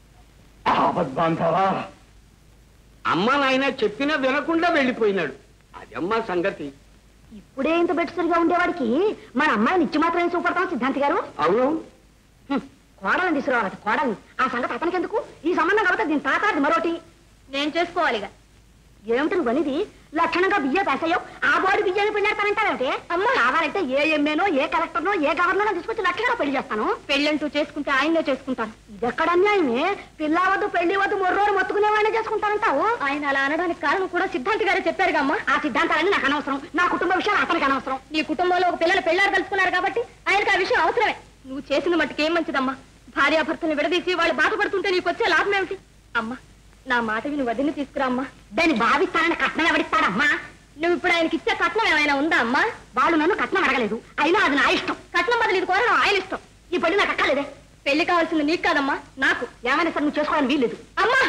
ఆపద్బాంధవా అమ్మ నాయన చెప్పినా వినకుండా వెళ్ళిపోయినాడు అదమ్మా సంగతి ఇప్పుడే ఇంత బెట్సరిగా ఉండేవాడికి మన అమ్మాయిని ఇచ్చి మాత్రమే చూపడతాం సిద్ధాంతి గారు అవును హ్మ్, కోడలను తీసుకురావాలి కోడల్ని ఆ సంగతి అతనికి ఎందుకు ఈ సంబంధం కాబట్టి దీని తాతాది మరోటి నేను చేసుకోవాలిగా ఏమిటి నువ్వు అనేది లక్షణంగా బియ్య పేసయ్యో ఆ బాడీ బియ్యాన్ని పెళ్ళాడతానంటావేమిటి అమ్మ కావాలంటే ఏ ఎమ్మెనో ఏ కలెక్టర్నో ఏ గవర్నర్నో తీసుకొచ్చి లక్షణంగా పెళ్లి చేస్తాను పెళ్ళంటూ చేసుకుంటే ఆయన్నే చేసుకుంటాను ఇది ఎక్కడ అన్యాయమే పిల్ల వద్దు పెళ్లి వద్దు మొర్రోడు మొత్తుకునేవాడిని చేసుకుంటానంటావు ఆయన అలా అనడానికి కారణం కూడా సిద్ధాంతి గారే చెప్పారుగా అమ్మా ఆ సిద్ధాంతాలన్నీ నాకు అనవసరం నా కుటుంబ విషయాలు అతనికి అనవసరం నీ కుటుంబంలో ఒక పిల్లలు పెళ్ళారు కలుసుకున్నారు కాబట్టి ఆయనకు ఆ విషయం అవసరమే నువ్వు చేసిన మట్టుకు ఏం మంచిదమ్మా భార్యాభర్తలు విడదీసి వాళ్ళు బాధపడుతుంటే నీకు వచ్చే లాభం ఏమిటి అమ్మా నా మాట విని వదిలి తీసుకురా అమ్మా దాన్ని భావిస్తానని కట్నం ఎవడిస్తాడమ్మా నువ్వు ఇప్పుడు ఆయనకి ఇచ్చే కట్నం ఏమైనా ఉందా అమ్మా వాళ్ళు నన్ను కట్నం అడగలేదు అయినా అది నా ఇష్టం కట్నం బదులు ఇది కోరడం ఆయన ఇష్టం ఈ పెళ్లి నాకు అక్కలేదే పెళ్లి కావాల్సింది నీకు కాదమ్మా నాకు ఏమైనా సరే నువ్వు చేసుకోవాలని వీల్లేదు అమ్మా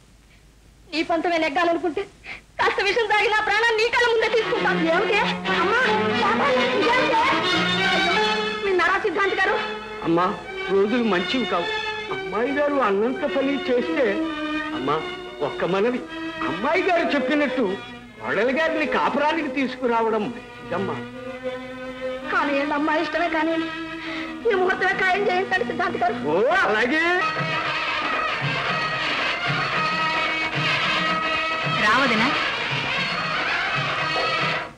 నీ పంతమే నెగ్గాలనుకుంటే కాస్త విషయం తాగి నా ప్రాణాన్ని నీ కళ్ళ ముందే తీసుకుంటాను ఏమిటి అమ్మా పాపాలు, ఇదేమిటి? విన్నారా సిద్ధాంతి గారు అమ్మా రోజులు మంచివి కావు అమ్మాయి గారు అన్నంత పని చేస్తే అమ్మా ఒక్క మనవి అమ్మాయి గారు చెప్పినట్టు కోడలి గారిని కాపురానికి తీసుకురావడం ఇదమ్మా కానీ అమ్మా ఇష్టమే కానీ ఈ ముహూర్తమే ఖాయం చేయించాడు సిద్ధాంతి గారు ఓ అలాగే రావదనా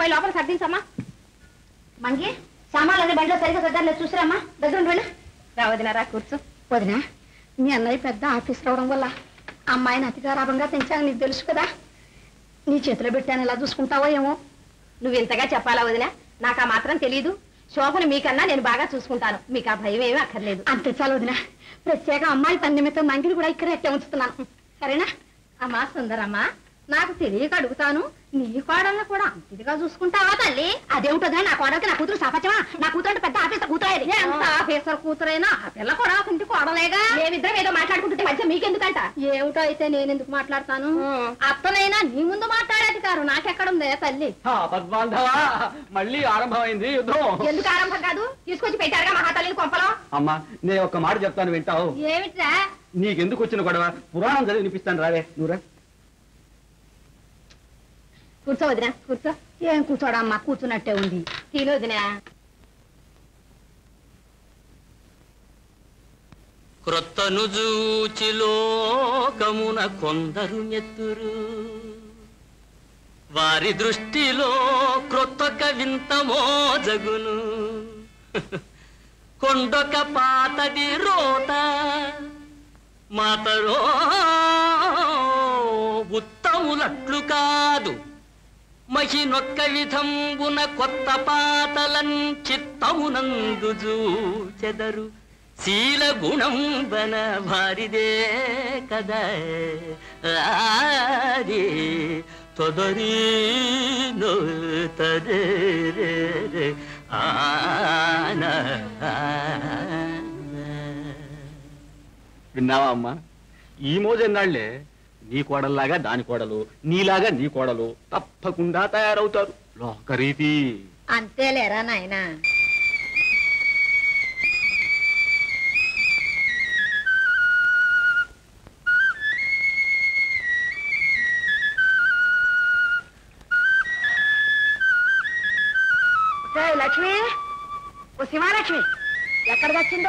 పోయి లోపల సర్దించమ్మా మంగి సామాన్లు బండిలో సరిగ్గా సర్దారులేదు చూసిరమ్మా దగ్గర ఉండి వెళ్ళు రావదినారా కూర్చో వదినా మీ అన్నయ్య పెద్ద ఆఫీస్ రావడం వల్ల అమ్మాయిని అతి గారాభంగా పెంచాను నీకు తెలుసు కదా నీ చేతిలో పెట్టాను ఎలా చూసుకుంటావో ఏమో నువ్వు ఇంతగా చెప్పాలా వదినా నాకు ఆ మాత్రం తెలియదు శోభను మీకన్నా నేను బాగా చూసుకుంటాను మీకు ఆ భయం ఏమీ అక్కర్లేదు అంతే చాలు వదినా ప్రత్యేక అమ్మాయి పని నిమిత్తం మంగిని కూడా ఇక్కడ ఎట్టే ఉంచుతున్నాను సరేనా అమ్మా సుందరమ్మా నాకు తెలియక అడుగుతాను నీ కోడల్ని కూడా అంతదిగా చూసుకుంటావా తల్లి అదేమిటదా నా కోడలికి నా కూతురు సాపత్యమా నా కూతురు అంటే పెద్ద ఆఫీసర్ కూతురు ఎంత ఆఫీసర్ కూతురైనా ఆ పిల్ల కూడా ఒక ఇంటి కోడలేగా మేమిద్దరం ఏదో మాట్లాడుకుంటుంటే మధ్య మీకెందుకంట ఏమిటో అయితే నేను ఎందుకు మాట్లాడతాను అత్తనైనా నీ ముందు మాట్లాడేది కారు నాకెక్కడుందే తల్లి పద్మాంధవా మళ్ళీ ఆరంభమైంది యుద్ధం ఎందుకు ఆరంభం కాదు తీసుకొచ్చి పెట్టారుగా మహాతల్లిని కొంపలో అమ్మా నేను ఒక్క మాట చెప్తాను వింటావు ఏమిట్రా నీకెందుకు వచ్చిన గొడవ పురాణం చదివి వినిపిస్తాను రావే నువ్వురా కూర్చో వదినా కూర్చో ఏం కూర్చోడమ్మా కూర్చున్నట్టే ఉంది తిను వదినా క్రొత్తను జూచి లోకమున కొందరు నెత్తురు వారి దృష్టిలో క్రొత్తొక వింత మోజగును కొండొక పాతది రోత మాతరో ఉత్తములట్లు కాదు మహినొక్క విధంబున కొత్త పాతలన్ చిత్తమునందు చెదరు శీల గుణం బన భారిదే కదా ఆది తొదరి తదే ఆన విన్నావా అమ్మా ఈ మోజెన్నాళ్లే నీ కోడల్లాగా దాని కోడలు నీలాగా నీ కోడలు తప్పకుండా తయారవుతారు లోకరీతి అంతేలేరా నాయనా లక్ష్మి ఓ శివాలక్ష్మి ఎక్కడ వచ్చిందో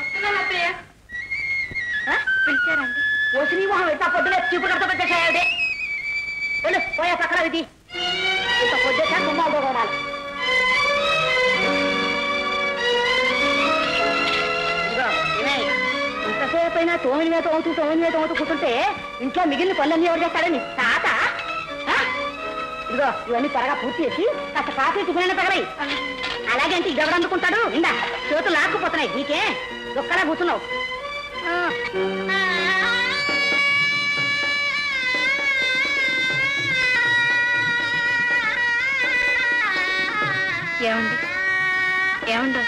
పిలిచారండి ఓ శ్రీమోహం ఎంత పొద్దున చూపు కడత పెట్టేసాయాడే వెళ్ళు పోయా సకల విధి ఇంత పొద్దుట కుమ్మాలు కొడాలి ఇదిగో వినయ్, ఇంతసేపు అయినా తోమిని మీద తోముతూ తోమిని మీద తోముతూ కూర్చుంటే ఇంట్లో మిగిలిన పనులన్నీ ఎవరు చేస్తాడని తాత ఆ? ఇదిగో ఇవన్నీ త్వరగా పూర్తి చేసి కాస్త కాఫీ టిఫిన్ తగలయి అలాగే అంటే ఇది ఎవరు అందుకుంటాడు ఇందా చేతులు లాక్కుపోతున్నాయి నీకే ఒక్కలా కూర్చున్నావు ఆ. ఏమండి ఏమండి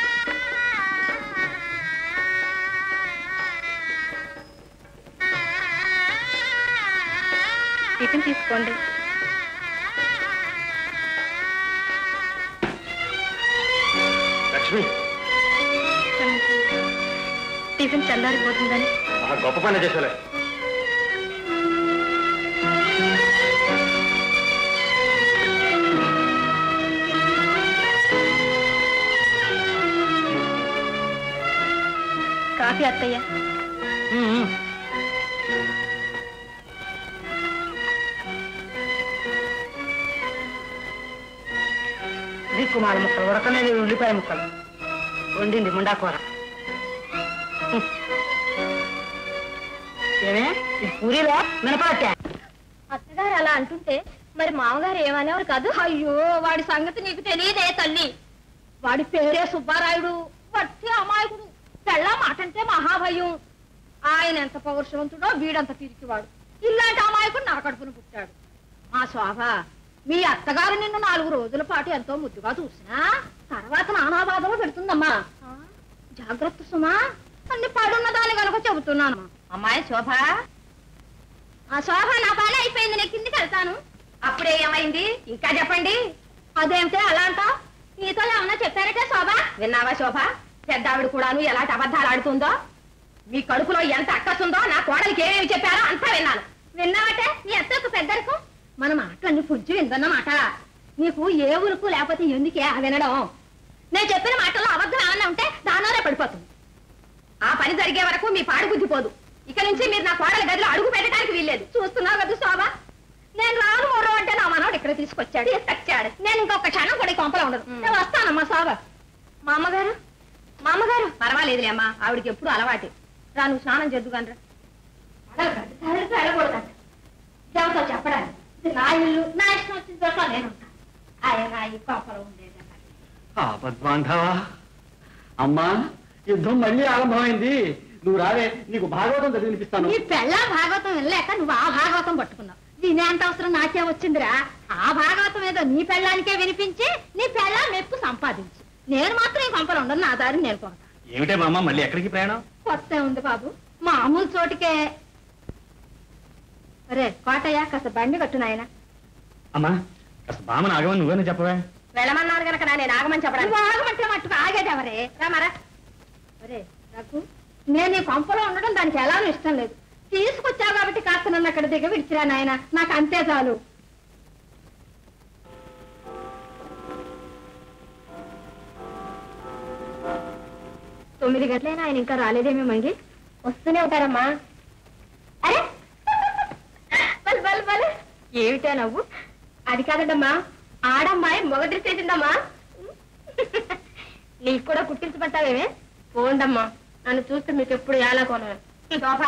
టిఫిన్ తీసుకోండి లక్ష్మి టిఫిన్ చల్లారిపోతుందని ఆ గొప్ప పని చేసేలే కాఫీ అత్తయ్య దిక్కుమాల ముక్కలు ఉడకలేదు ఉల్లిపాయ ముక్కలు వండింది ముండాకూర ఏమే ఇది పూరీలో మినపడట్టా అత్తగారు అలా అంటుంటే మరి మామగారు ఏమనేవారు కాదు అయ్యో వాడి సంగతి నీకు తెలియదే తల్లి వాడి పేరే సుబ్బారాయుడు వట్టి అమాయకుడు పెళ్ళ మాటంటే మహాభయం ఆయన ఎంత పౌరుషవంతుడో వీడంత పిరికివాడు ఇలాంటి అమాయకుడు నా కడుపున పుట్టాడు మా శోభ మీ అత్తగారు నిన్ను నాలుగు రోజుల పాటు ఎంతో ముద్దుగా చూసినా తర్వాత నానాబాధలు పెడుతుందమ్మా జాగ్రత్త సుమా అన్ని పడున్న దాని కనుక చెబుతున్నాను అమ్మాయి శోభ ఆ శోభ నా పని అయిపోయింది నేను కిందికి వెళ్తాను అప్పుడే ఏమైంది ఇంకా చెప్పండి అదేమిటే అలా అంటావు నీతో ఏమన్నా చెప్పారటే శోభ విన్నావా శోభ పెద్ద ఆవిడ కూడాను ఎలాంటి అబద్ధాలు ఆడుతుందో మీ కడుపులో ఎంత అక్కసుందో నా కోడలికి ఏమేమి చెప్పారో అంతా విన్నాను విన్నావటే నీ అత్తకు పెద్దలకు మన మాటలన్నీ పుజ్జు విందన్నమాట నీకు ఏ ఊరుకు లేకపోతే ఎందుకే ఆ వినడం నేను చెప్పిన మాటల్లో అబద్ధం ఏమన్నా ఉంటే దానిలోనే పడిపోతుంది ఆ పని జరిగే వరకు మీ పాడు బుద్ధి పోదు ఇక నుంచి మీరు నా కోడలి గదిలో అడుగు పెట్టడానికి వీల్లేదు చూస్తున్నావు కదా శోభ నేను రాను మొర్రో అంటే నా మనవాడు ఇక్కడ తీసుకొచ్చాడు తీసుకొచ్చాడు నేను ఇంకొక క్షణం కూడా ఈ కొంపలో ఉండదు నేను వస్తానమ్మా సాబా మా అమ్మగారు మా అమ్మగారు పర్వాలేదులే అమ్మా ఆవిడకి ఎప్పుడు అలవాటే రా నువ్వు స్నానం చేద్దు కానీ వెళ్ళకూడదంట ఎవరితో చెప్పడానికి ఇది నా ఇల్లు నా ఇష్టం వచ్చిన చోట్ల నేను ఉంటాను ఆయన ఈ కొంపలో ఉండేది ఆపద్బాంధవా అమ్మా యుద్ధం మళ్ళీ ఆరంభమైంది నువ్వు రావే నీకు భాగవతం చదివినిపిస్తాను నీ పెళ్ళ భాగవతం వెళ్ళాక నువ్వు ఆ భాగవతం పట్టుకున్నావు వినేంత అవసరం నాకే వచ్చిందిరా ఆ భాగవతం ఏదో నీ పెళ్ళానికే వినిపించి నీ పెళ్ళ మెప్పు సంపాదించు నేను మాత్రం ఈ కొంపలు ఉండను నా దారిని నేను పోతాను ఏమిటే మా అమ్మ మళ్ళీ ఎక్కడికి ప్రయాణం కొత్త ఉంది బాబు మామూలు చోటుకే అరే కోటయ్య కాస్త బండి కట్టు నాయన అమ్మా అసలు బామను ఆగమని నువ్వేనా చెప్పవే వెళ్ళమన్నారు కనుక నేను ఆగమని చెప్పడానికి ఆగమంటే మట్టుకు ఆగేదెవరే రామరా అరే నాకు నేను ఈ కొంపలో ఉండడం దానికి ఎలానూ ఇష్టం లేదు తీసుకొచ్చావు కాబట్టి కాస్త నన్ను అక్కడ దిగ విడిచిరా నాయన నాకు అంతే చాలు తొమ్మిది గంటలైనా ఆయన ఇంకా రాలేదేమో మంగి వస్తూనే ఉంటారమ్మా అరే బల్ బల్ బల్ ఏమిటా నవ్వు అది కాదండమ్మా ఆడమ్మాయి మొగ డ్రెస్ వేసిందమ్మా నీకు కూడా కుట్టించమంటావేమే పోండమ్మా నన్ను చూస్తే మీకు ఎప్పుడు ఎలా కొన శోభా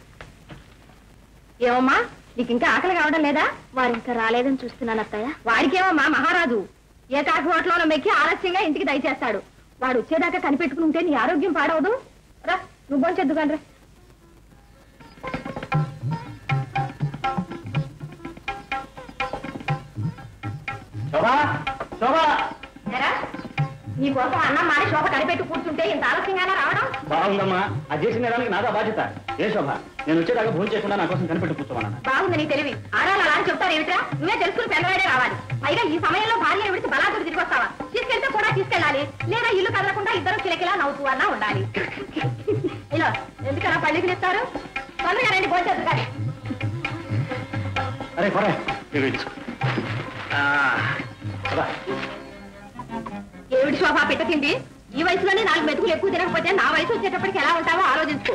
ఏమమ్మా నీకు ఇంకా ఆకలి కావడం లేదా వారు ఇంకా రాలేదని చూస్తున్నాను అత్తయ్య వాడికేమమ్మా మహారాజు ఏ కాకి హోటల్లో మెక్కి ఆలస్యంగా ఇంటికి దయచేస్తాడు వాడు వచ్చేదాకా కనిపెట్టుకుని ఉంటే నీ ఆరోగ్యం పాడవదు రా నువ్వు బొంచెద్దు కానీ రా శోభా శోభా ఏరా, నీ కోసం అన్నం మారి శోభ కనిపెట్టి కూర్చుంటే ఇంత ఆలస్యంగానే రావడం బాగుందమ్మా అది చేసిన నేరానికి నాదా బాధ్యత ఏ శోభ నేను వచ్చేదాకా భోజనం చేయకుండా నా కోసం కనిపెట్టి కూర్చోమన్నా బాగుంది నీ తెలివి ఆడాలి అలా అని చెప్తారు ఏమిట్రా నువ్వే తెలుసుకుని పెద్దవాడే రావాలి పైగా ఈ సమయంలో భార్య విడిచి బలాదుడు తిరిగి వస్తావా తీసుకెళ్తే కూడా తీసుకెళ్ళాలి లేదా ఇల్లు కదలకుండా ఇద్దరు కిలకిలా నవ్వుతూ అన్నా ఉండాలి ఇలా ఎందుకలా పళ్ళికి ఇస్తారు తొందరగా రండి భోజనం కానీ అరే కొరే ఇవి తీసుకో. ఆ, పద. ఏమిటి శోభా పెట్ట తిండి ఈ వయసులోనే నాలుగు మెతుకులు ఎక్కువ తినకపోతే నా వయసు వచ్చేటప్పటికి ఎలా ఉంటావో ఆలోచించుకో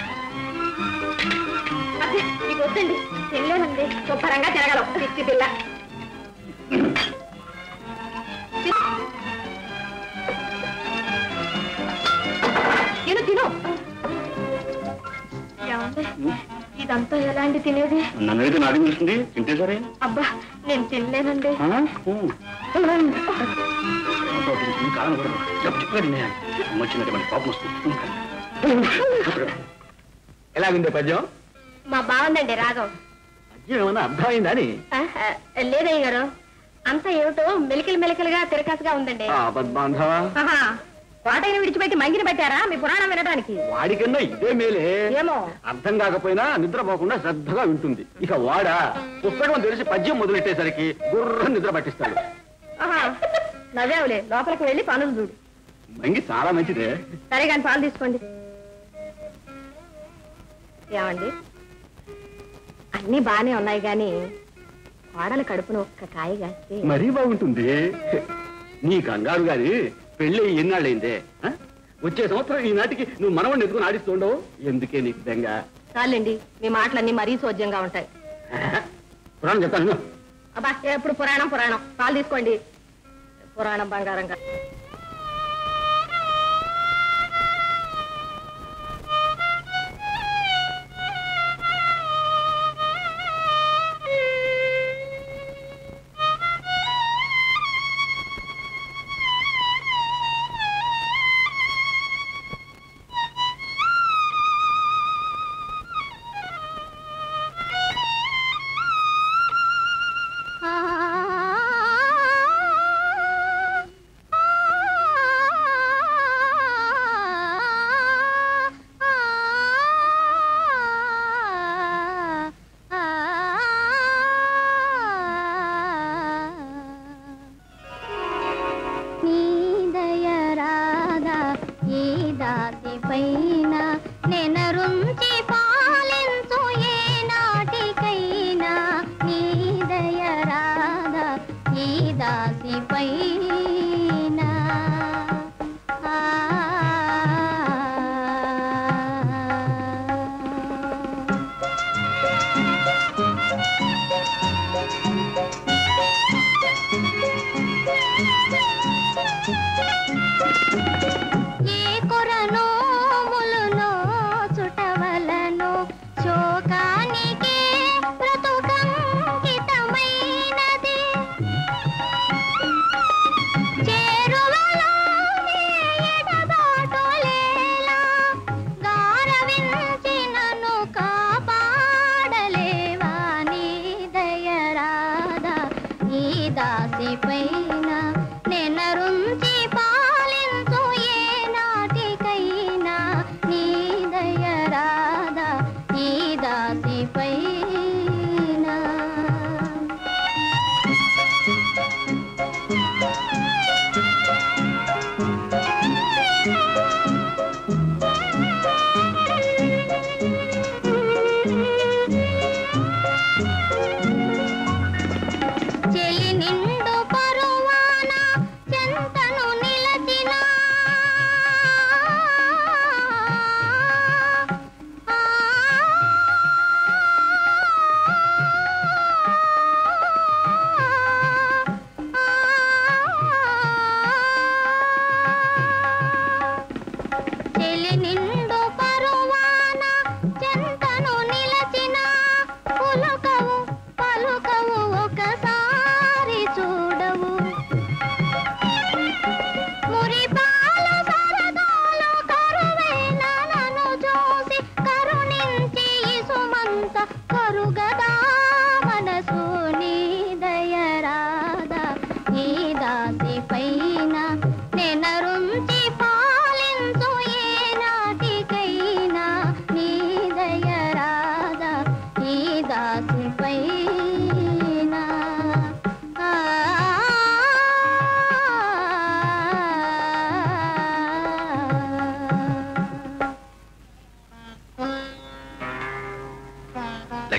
అదే, నీకు వద్దండి తినలేనండి శుభ్రంగా తిరగలవు పిచ్చి పిల్ల తిను తిను ఏమండి ఇదంతా ఎలాంటి తినేది నన్నైతే నాది తెలుస్తుంది తింటే సరే అబ్బా నేను తినలేనండి ఆ? ఊ. కాలం కూడా చెప్పు చెప్పుగా తినేయాలి వచ్చినట్టు మనకి కోపం వస్తుంది ఎలాగుంది పద్యం మా బాగుందండి రాగం పద్యం ఏమన్నా అర్థమైందా అని ఆహా, లేదయ్య గారు అంతా ఏమిటో మెలికలు మెలికలుగా తిరకాసుగా ఉందండి పద్మాంధవా ఆహా, కోటయ్యను విడిచిపెట్టి మంగిన పెట్టారా మీ పురాణం వినడానికి వాడికన్నా ఇదే మేలే ఏమో అర్థం కాకపోయినా నిద్రపోకుండా శ్రద్ధగా వింటుంది ఇక వాడా పుస్తకం తెలిసి పద్యం మొదలెట్టేసరికి గుర్ర నిద్ర పట్టిస్తాడు ఆహా, నవ్వేవులే లోపలికి వెళ్ళి పనులు చూడు మంగి చాలా మంచిదే సరే కానీ పాలు తీసుకోండి ఏమండి అన్నీ బానే ఉన్నాయి కానీ కోడల కడుపున ఒక్క కాయ కాస్తే మరీ బాగుంటుంది నీ కంగారు గాని పెళ్ళి ఎన్నాళ్ళైందే ఆ? వచ్చే సంవత్సరం ఈనాటికి నువ్వు మనవడిని ఎత్తుకుని ఆడిస్తుండవు ఎందుకే నీకు బెంగ చాలండి మీ మాటలన్నీ మరీ సోజ్యంగా ఉంటాయి పురాణం చెప్తాను విను. అబ్బా ఎప్పుడు పురాణం పురాణం పాలు తీసుకోండి పురాణం బంగారంగా నీదయరాదా ఈ దాసి పైన నెనరుంచి పాలించు ఏ నాటికైనా నీదయరాదా ఈ దాసి పైన ఆ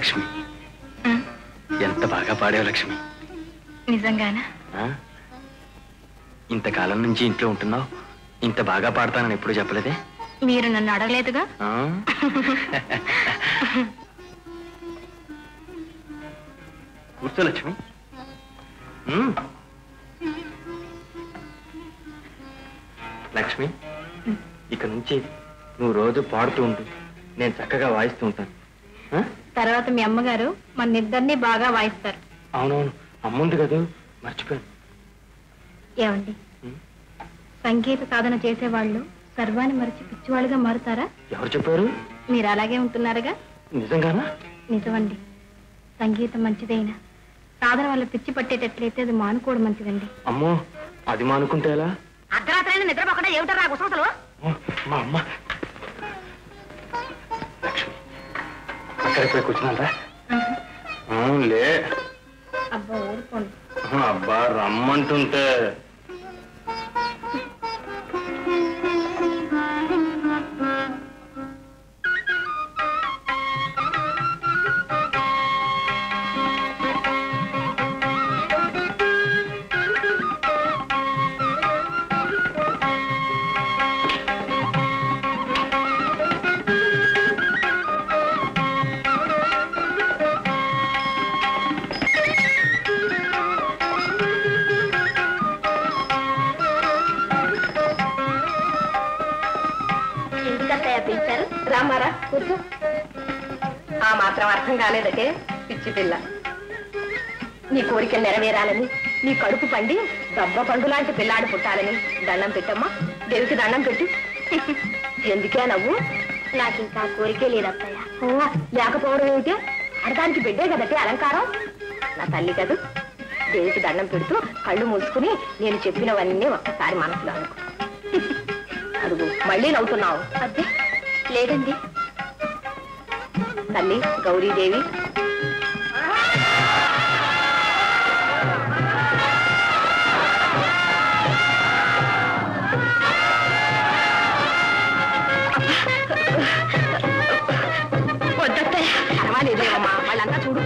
లక్ష్మి ఎంత బాగా పాడావు లక్ష్మి నిజంగానా ఆ? ఇంతకాలం నుంచి ఇంట్లో ఉంటున్నావు ఇంత బాగా పాడతానని ఎప్పుడు చెప్పలేదే మీరు నన్ను అడగలేదుగా ఆ? కూర్చో లక్ష్మి ఉమ్. లక్ష్మి ఇక నుంచి నువ్వు రోజు పాడుతూ ఉంటు నేను చక్కగా వాయిస్తూ ఉంటాను ఆ? తర్వాత మీ అమ్మగారు మన ఇద్దరిని బాగా వాయిస్తారు అవునవును అమ్ముంది కదా మర్చిపోయాను ఏమండి ఉమ్. సంగీత సాధన చేసేవాళ్ళు సర్వాన్ని మరిచి పిచ్చివాళ్ళుగా మారుతారా ఎవరు చెప్పారు మీరు అలాగే ఉంటున్నారుగా నిజంగానా నిజమండి సంగీతం మంచిదైనా సాధన వల్ల పిచ్చి పట్టేటట్లయితే అది మానుకోవడం మంచిదండి అమ్మో అది మానుకుంటే ఎలా అర్ధరాత్రైనా నిద్రపోకుండా ఏమిటారా గుసగుసలు ఓ, మా అమ్మ లక్ష్మి అక్కడికి పోయి కూర్చున్నారా లే అబ్బా ఊరుకోండి అబ్బా రమ్మంటుంటే ఎందుకంతయ్యా పిలిచారు రామారా కూర్చో ఆ మాత్రం అర్థం కాలేదటే పిచ్చి పిల్ల నీ కోరికలు నెరవేరాలని నీ కడుపు పండి దబ్బ పండు లాంటి పిల్లాడు పుట్టాలని దండం పెట్టమ్మా దేవికి దండం పెట్టు ఎందుకే నవ్వు నాకు ఇంకా కోరికే లేదత్తయ్య ఓ లేకపోవడం ఏమిటి అడగానికి బిడ్డే కదటే అలంకారం నా తల్లి కదూ దేవికి దండం పెడుతూ కళ్ళు మూసుకుని నేను చెప్పినవన్నీ ఒక్కసారి మనసులో అనుకో అడుగు మళ్ళీ నవ్వుతున్నావు అదే లేదండి తల్లి గౌరీదేవి వద్దత్తయ్య పర్వాలేదేమమ్మా వాళ్ళంతా చూడు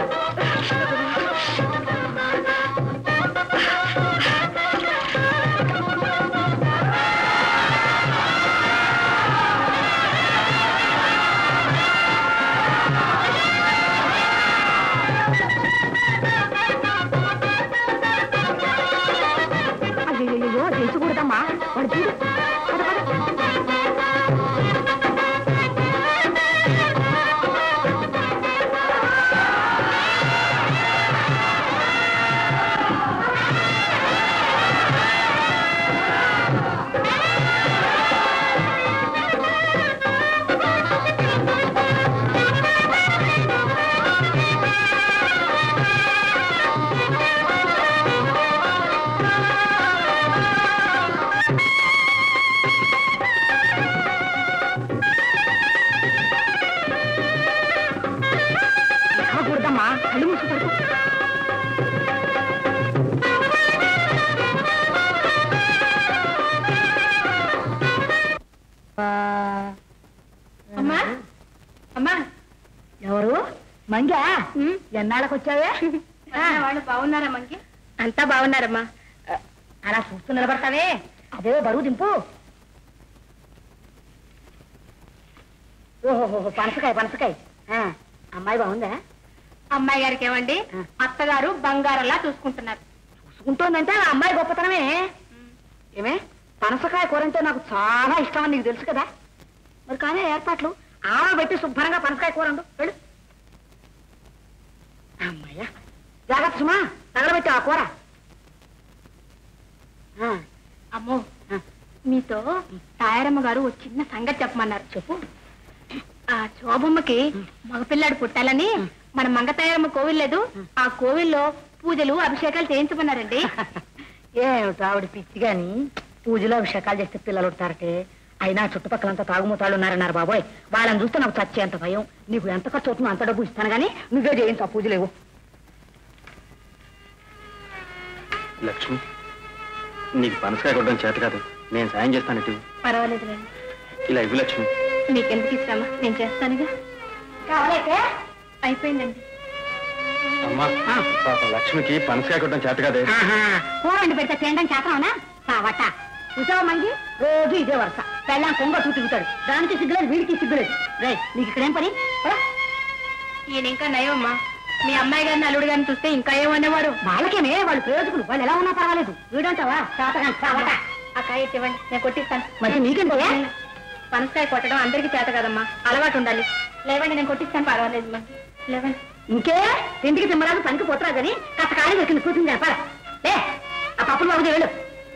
అయ్యో తెలుసుకూడదమ్మా వాడు చూడు పద, పద. లేవకూడదమ్మా కళ్ళు మూసి పడుకో అమ్మా అమ్మా ఎవరు మంగా ఎన్నాళ్ళకి వచ్చావే వాళ్ళు బాగున్నారా మంగి అంతా బాగున్నారమ్మా అలా చూస్తూ నిలబడతావే అదే బరువు దింపు ఓహో పనసకాయ పనసకాయ ఆ, అమ్మాయి బాగుందా అమ్మాయి గారికి ఏమండి అత్తగారు బంగారంలా చూసుకుంటున్నారు చూసుకుంటోందంటే ఆ అమ్మాయి గొప్పతనమే ఏమే పనసకాయ కూర అంటే నాకు చాలా ఇష్టం అని నీకు తెలుసు కదా మరి కానీ ఏర్పాట్లు ఆరబెట్టి శుభ్రంగా పనసకాయ కూర వండు వెళ్ళు అమ్మాయ్యా జాగ్రత్త సుమా తగలబెట్టి ఆ కూర ఆ, అమ్మో మీతో తాయారమ్మ గారు ఒక చిన్న సంగతి చెప్పమన్నారు చెప్పు ఆ శోభమ్మకి మగపిల్లాడు పుట్టాలని మన మంగతాయారమ్మ కోవిల్ లేదు ఆ కోవిల్లో పూజలు అభిషేకాలు చేయించమన్నారండి ఏమిటో ఆవిడ పిచ్చి గాని పూజలు అభిషేకాలు చేస్తే పిల్లలు ఉంటారటే అయినా చుట్టుపక్కలంతా తాగుమూతాళ్ళు ఉన్నారన్నారు బాబోయ్ వాళ్ళని చూస్తే నాకు చచ్చేంత భయం నీకు ఎంత ఖర్చు అవుతుందో అంత డబ్బు ఇస్తాను కానీ నువ్వే చేయించు ఆ పూజలేవు లక్ష్మి నీకు పనసకాయ కొట్టడం చేత కాదు నేను సాయం చేస్తాను ఇటు పర్వాలేదు ఇలా ఇవ్వు లక్ష్మి మీకెందుకు ఇస్తామా నేను చేస్తానుగా కావాలైతే అయిపోయిందండి అమ్మా పాపం లక్ష్మికి పనసకాయ కొట్టడం చేత కదే కూర వండి పెడితే తినడం చేతనా కావట చూసావా మంది రోజు ఇదే వరుస పెళ్ళాం కొంగ తిరుగుతాడు దానికి సిగ్గులేదు వీడికి సిగ్గులేదు రే నీకు ఇక్కడేం పని పద. ఈయన ఇంకా నయమమ్మా మీ అమ్మాయి గారిని అల్లుడు గారిని చూస్తే ఇంకా ఏమనేవారు వాళ్ళకేమే వాళ్ళు ప్రయోజకులు వాళ్ళు ఎలా ఉన్నా పర్వాలేదు వీడంటావా చేతగా కావట ఆ కాయ ఇటు ఇవ్వండి నేను కొట్టిస్తాను మరి నీకెందుకే పనసకాయ కొట్టడం అందరికీ చేత కదమ్మా అలవాటు ఉండాలి లేవండి నేను కొట్టిస్తాను పర్వాలేదు మా లేవండి ఇంకే ఇంటికి తిమ్మరాదు పనికి పోతురా కానీ కాస్త ఖాళీ దొరికింది కూర్చుంది చెప్పాలి లే ఆ పప్పులు బాబు వెళ్ళు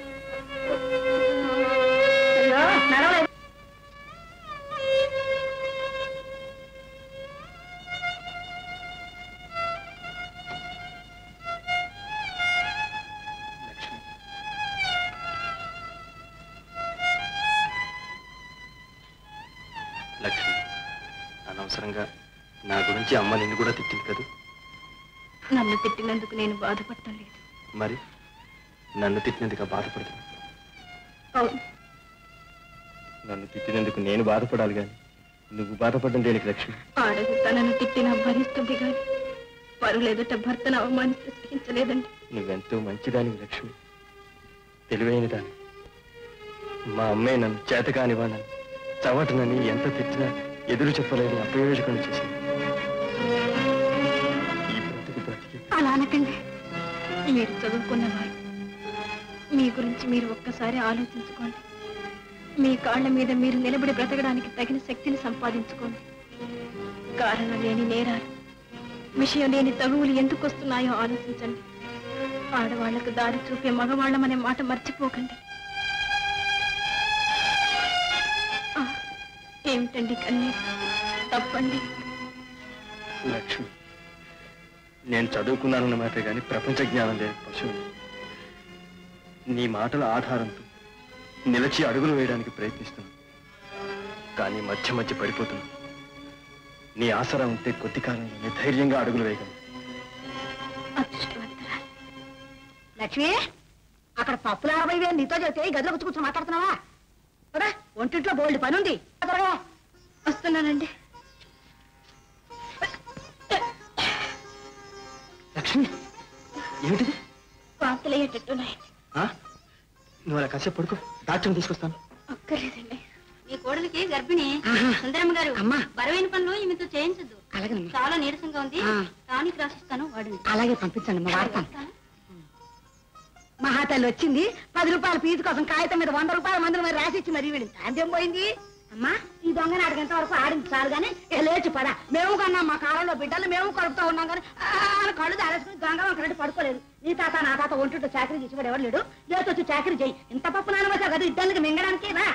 అయ్యో నడవలేదు లక్ష్మి లక్ష్మి అనవసరంగా నా గురించి అమ్మ నిన్ను కూడా తిట్టింది కదా నన్ను తిట్టినందుకు నేను బాధపడటం లేదు మరి నన్ను తిట్టినందుకు బాధపడుతున్నా అవును నన్ను తిట్టినందుకు నేను బాధపడాలి కానీ నువ్వు బాధపడడం దేనికి లక్ష్మి ఆడది తనను తిట్టినా భరిస్తుంది కానీ పరులేదట భర్తను అవమానిస్తే సహించలేదండి నువ్వెంతో మంచిదానివి లక్ష్మి తెలివైన దాని మా అమ్మాయి నన్ను చేతకానివానని చవటనని ఎంత తిట్టినా ఎదురు చెప్పలేని అప్రయోజకుని చేసింది ఈ బ్రతుకు బ్రతికి అలా అనకండి మీరు చదువుకున్నవారు మీ గురించి మీరు ఒక్కసారి ఆలోచించుకోండి మీ కాళ్ళ మీద మీరు నిలబడి బ్రతకడానికి తగిన శక్తిని సంపాదించుకోండి కారణం లేని నేరాలు విషయం లేని తగువులు ఎందుకు వస్తున్నాయో ఆలోచించండి ఆడవాళ్లకు దారి చూపే మగవాళ్ళమనే మాట మర్చిపోకండి ఆ, ఏమిటండి కన్నీరు తప్పండి లక్ష్మి నేను చదువుకున్నానన్న మాట కానీ ప్రపంచ జ్ఞానం లేని పశువు నీ మాటల ఆధారంతో నిలిచి అడుగులు వేయడానికి ప్రయత్నిస్తున్నాను కానీ మధ్య మధ్య పడిపోతున్నా నీ ఆసరా ఉంటే కొద్ది కాలంలోనే ధైర్యంగా అడుగులు వేయగలను అదృష్టవంతురాలు లక్ష్మి అక్కడ పప్పులు అరవై వేలు నీతో చెబితే ఈ గదిలో వచ్చి కూర్చొని మాట్లాడుతున్నావా కదా ఒంటింట్లో బోల్డ్ పని ఉంది త్వరగా వస్తున్నానండి లక్ష్మి ఏమిటిది వార్తలయ్యేటట్టున్నాయి ఆ? నువ్వు అలా కాసేపు పడుకో డాక్టర్ని తీసుకొస్తాను అక్కర్లేదండి మీ కోడలికి గర్భిణి సుందరమ్మ గారు అమ్మా. బరువైన పనులు ఈమెతో చేయించద్దు అలాగేనమ్మా చాలా నీరసంగా ఉంది ఆ. టానిక్ రాసిస్తాను వాడండి అలాగే పంపించండి మా వాడతాను మహాతల్లి వచ్చింది పది రూపాయల ఫీజు కోసం కాగితం మీద వంద రూపాయల మందుల మీద రాసి ఇచ్చి మరీ వెళ్ళింది అంతేం పోయింది అమ్మా ఈ దొంగ నాటకంత వరకు ఆడింది చాలు కానీ ఏ లేచి పద మేము కన్నా మా కాలంలో బిడ్డలు మేము కడుపుతూ ఉన్నాం కానీ ఆ అని కళ్ళు దారేసుకుని గంగ వంకరెడ్డి పడుకోలేదు నీ తాత నా తాత ఒంటుంటూ చాకరీ చేసేవాడు ఎవరు లేడు లేచి వచ్చి చాకరీ చేయి ఇంత పప్పు నానవచ్చా కదా ఇద్దరికి మింగడానికి రా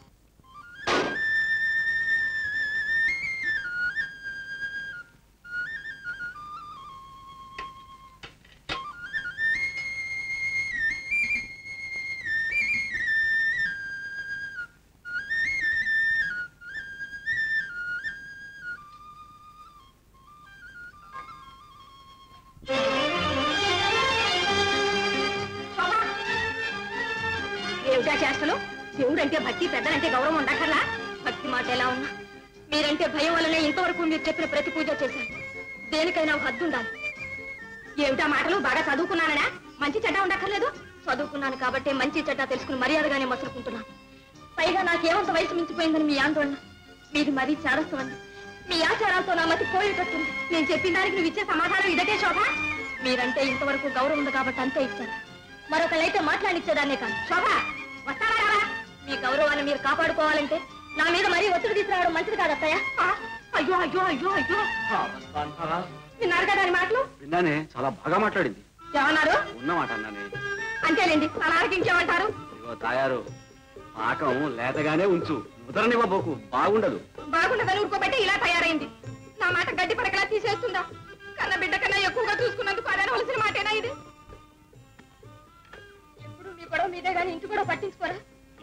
ఏమిటా చేష్టలు శివుడంటే భక్తి పెద్దలంటే గౌరవం ఉండక్కర్లా భక్తి మాట ఎలా ఉన్నా మీరంటే భయం వల్లనే ఇంతవరకు మీరు చెప్పిన ప్రతి పూజ చేశాను దేనికైనా ఒక హద్దు ఉండాలి ఏమిటా మాటలు బాగా చదువుకున్నాననా మంచి చెడ్డ ఉండక్కర్లేదు చదువుకున్నాను కాబట్టి మంచి చెడ్డ తెలుసుకుని మర్యాదగానే మసులుకుంటున్నాను పైగా నాకేమంత వయసు మించిపోయిందని మీ ఆందోళన మీది మరీ చారస్తమండి మీ ఆచారాలతో నా మతి పోయేటట్టుంది నేను చెప్పిన దానికి నువ్వు ఇచ్చే సమాధానం ఇదటే శోభ మీరంటే ఇంతవరకు గౌరవం ఉంది కాబట్టి అంతే ఇచ్చాను మరొకళ్ళైతే మాట్లాడిచ్చేదాన్నే కాదు శోభ వస్తావా రావా? మీ గౌరవాన్ని మీరు కాపాడుకోవాలంటే నా మీద మరీ ఒత్తిడి తీసుకురావడం మంచిది కాదు అత్తయ్య ఆ, అయ్యో అయ్యో అయ్యో అయ్యో విన్నారు కదా దాని మాటలు విన్నానే చాలా బాగా మాట్లాడింది ఏమన్నారు ఉన్నమాట అన్నానే అంతేలేండి నా నాన్నకి ఇంకేమంటారు ఇదిగో తాయారు పాకం లేతగానే ఉంచు ముదరనివ్వబోకు బాగుండదు బాగుండదని ఊరుకోబట్టి ఇలా తయారైంది నా మాట గడ్డి పడకలా తీసేస్తుందా కన్న బిడ్డ కన్నా ఎక్కువగా చూసుకున్నందుకు అదనవలసిన మాటేనా ఇది ఎప్పుడు మీ గొడవ మీదే గాని ఇంటి కూడా పట్టించుకోరా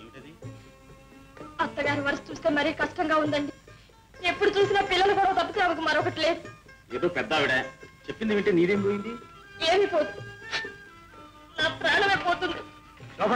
అత్తగారి వరుస చూస్తే మరీ కష్టంగా ఉందండి ఎప్పుడు చూసినా పిల్లలు కూడా తప్పితే ఆమెకు మరొకటి లేదు ఏదో పెద్ద ఆవిడ చెప్పింది వింటే నీదేం పోయింది ఏమి పోదు నా ప్రాణమే పోతుంది శోభ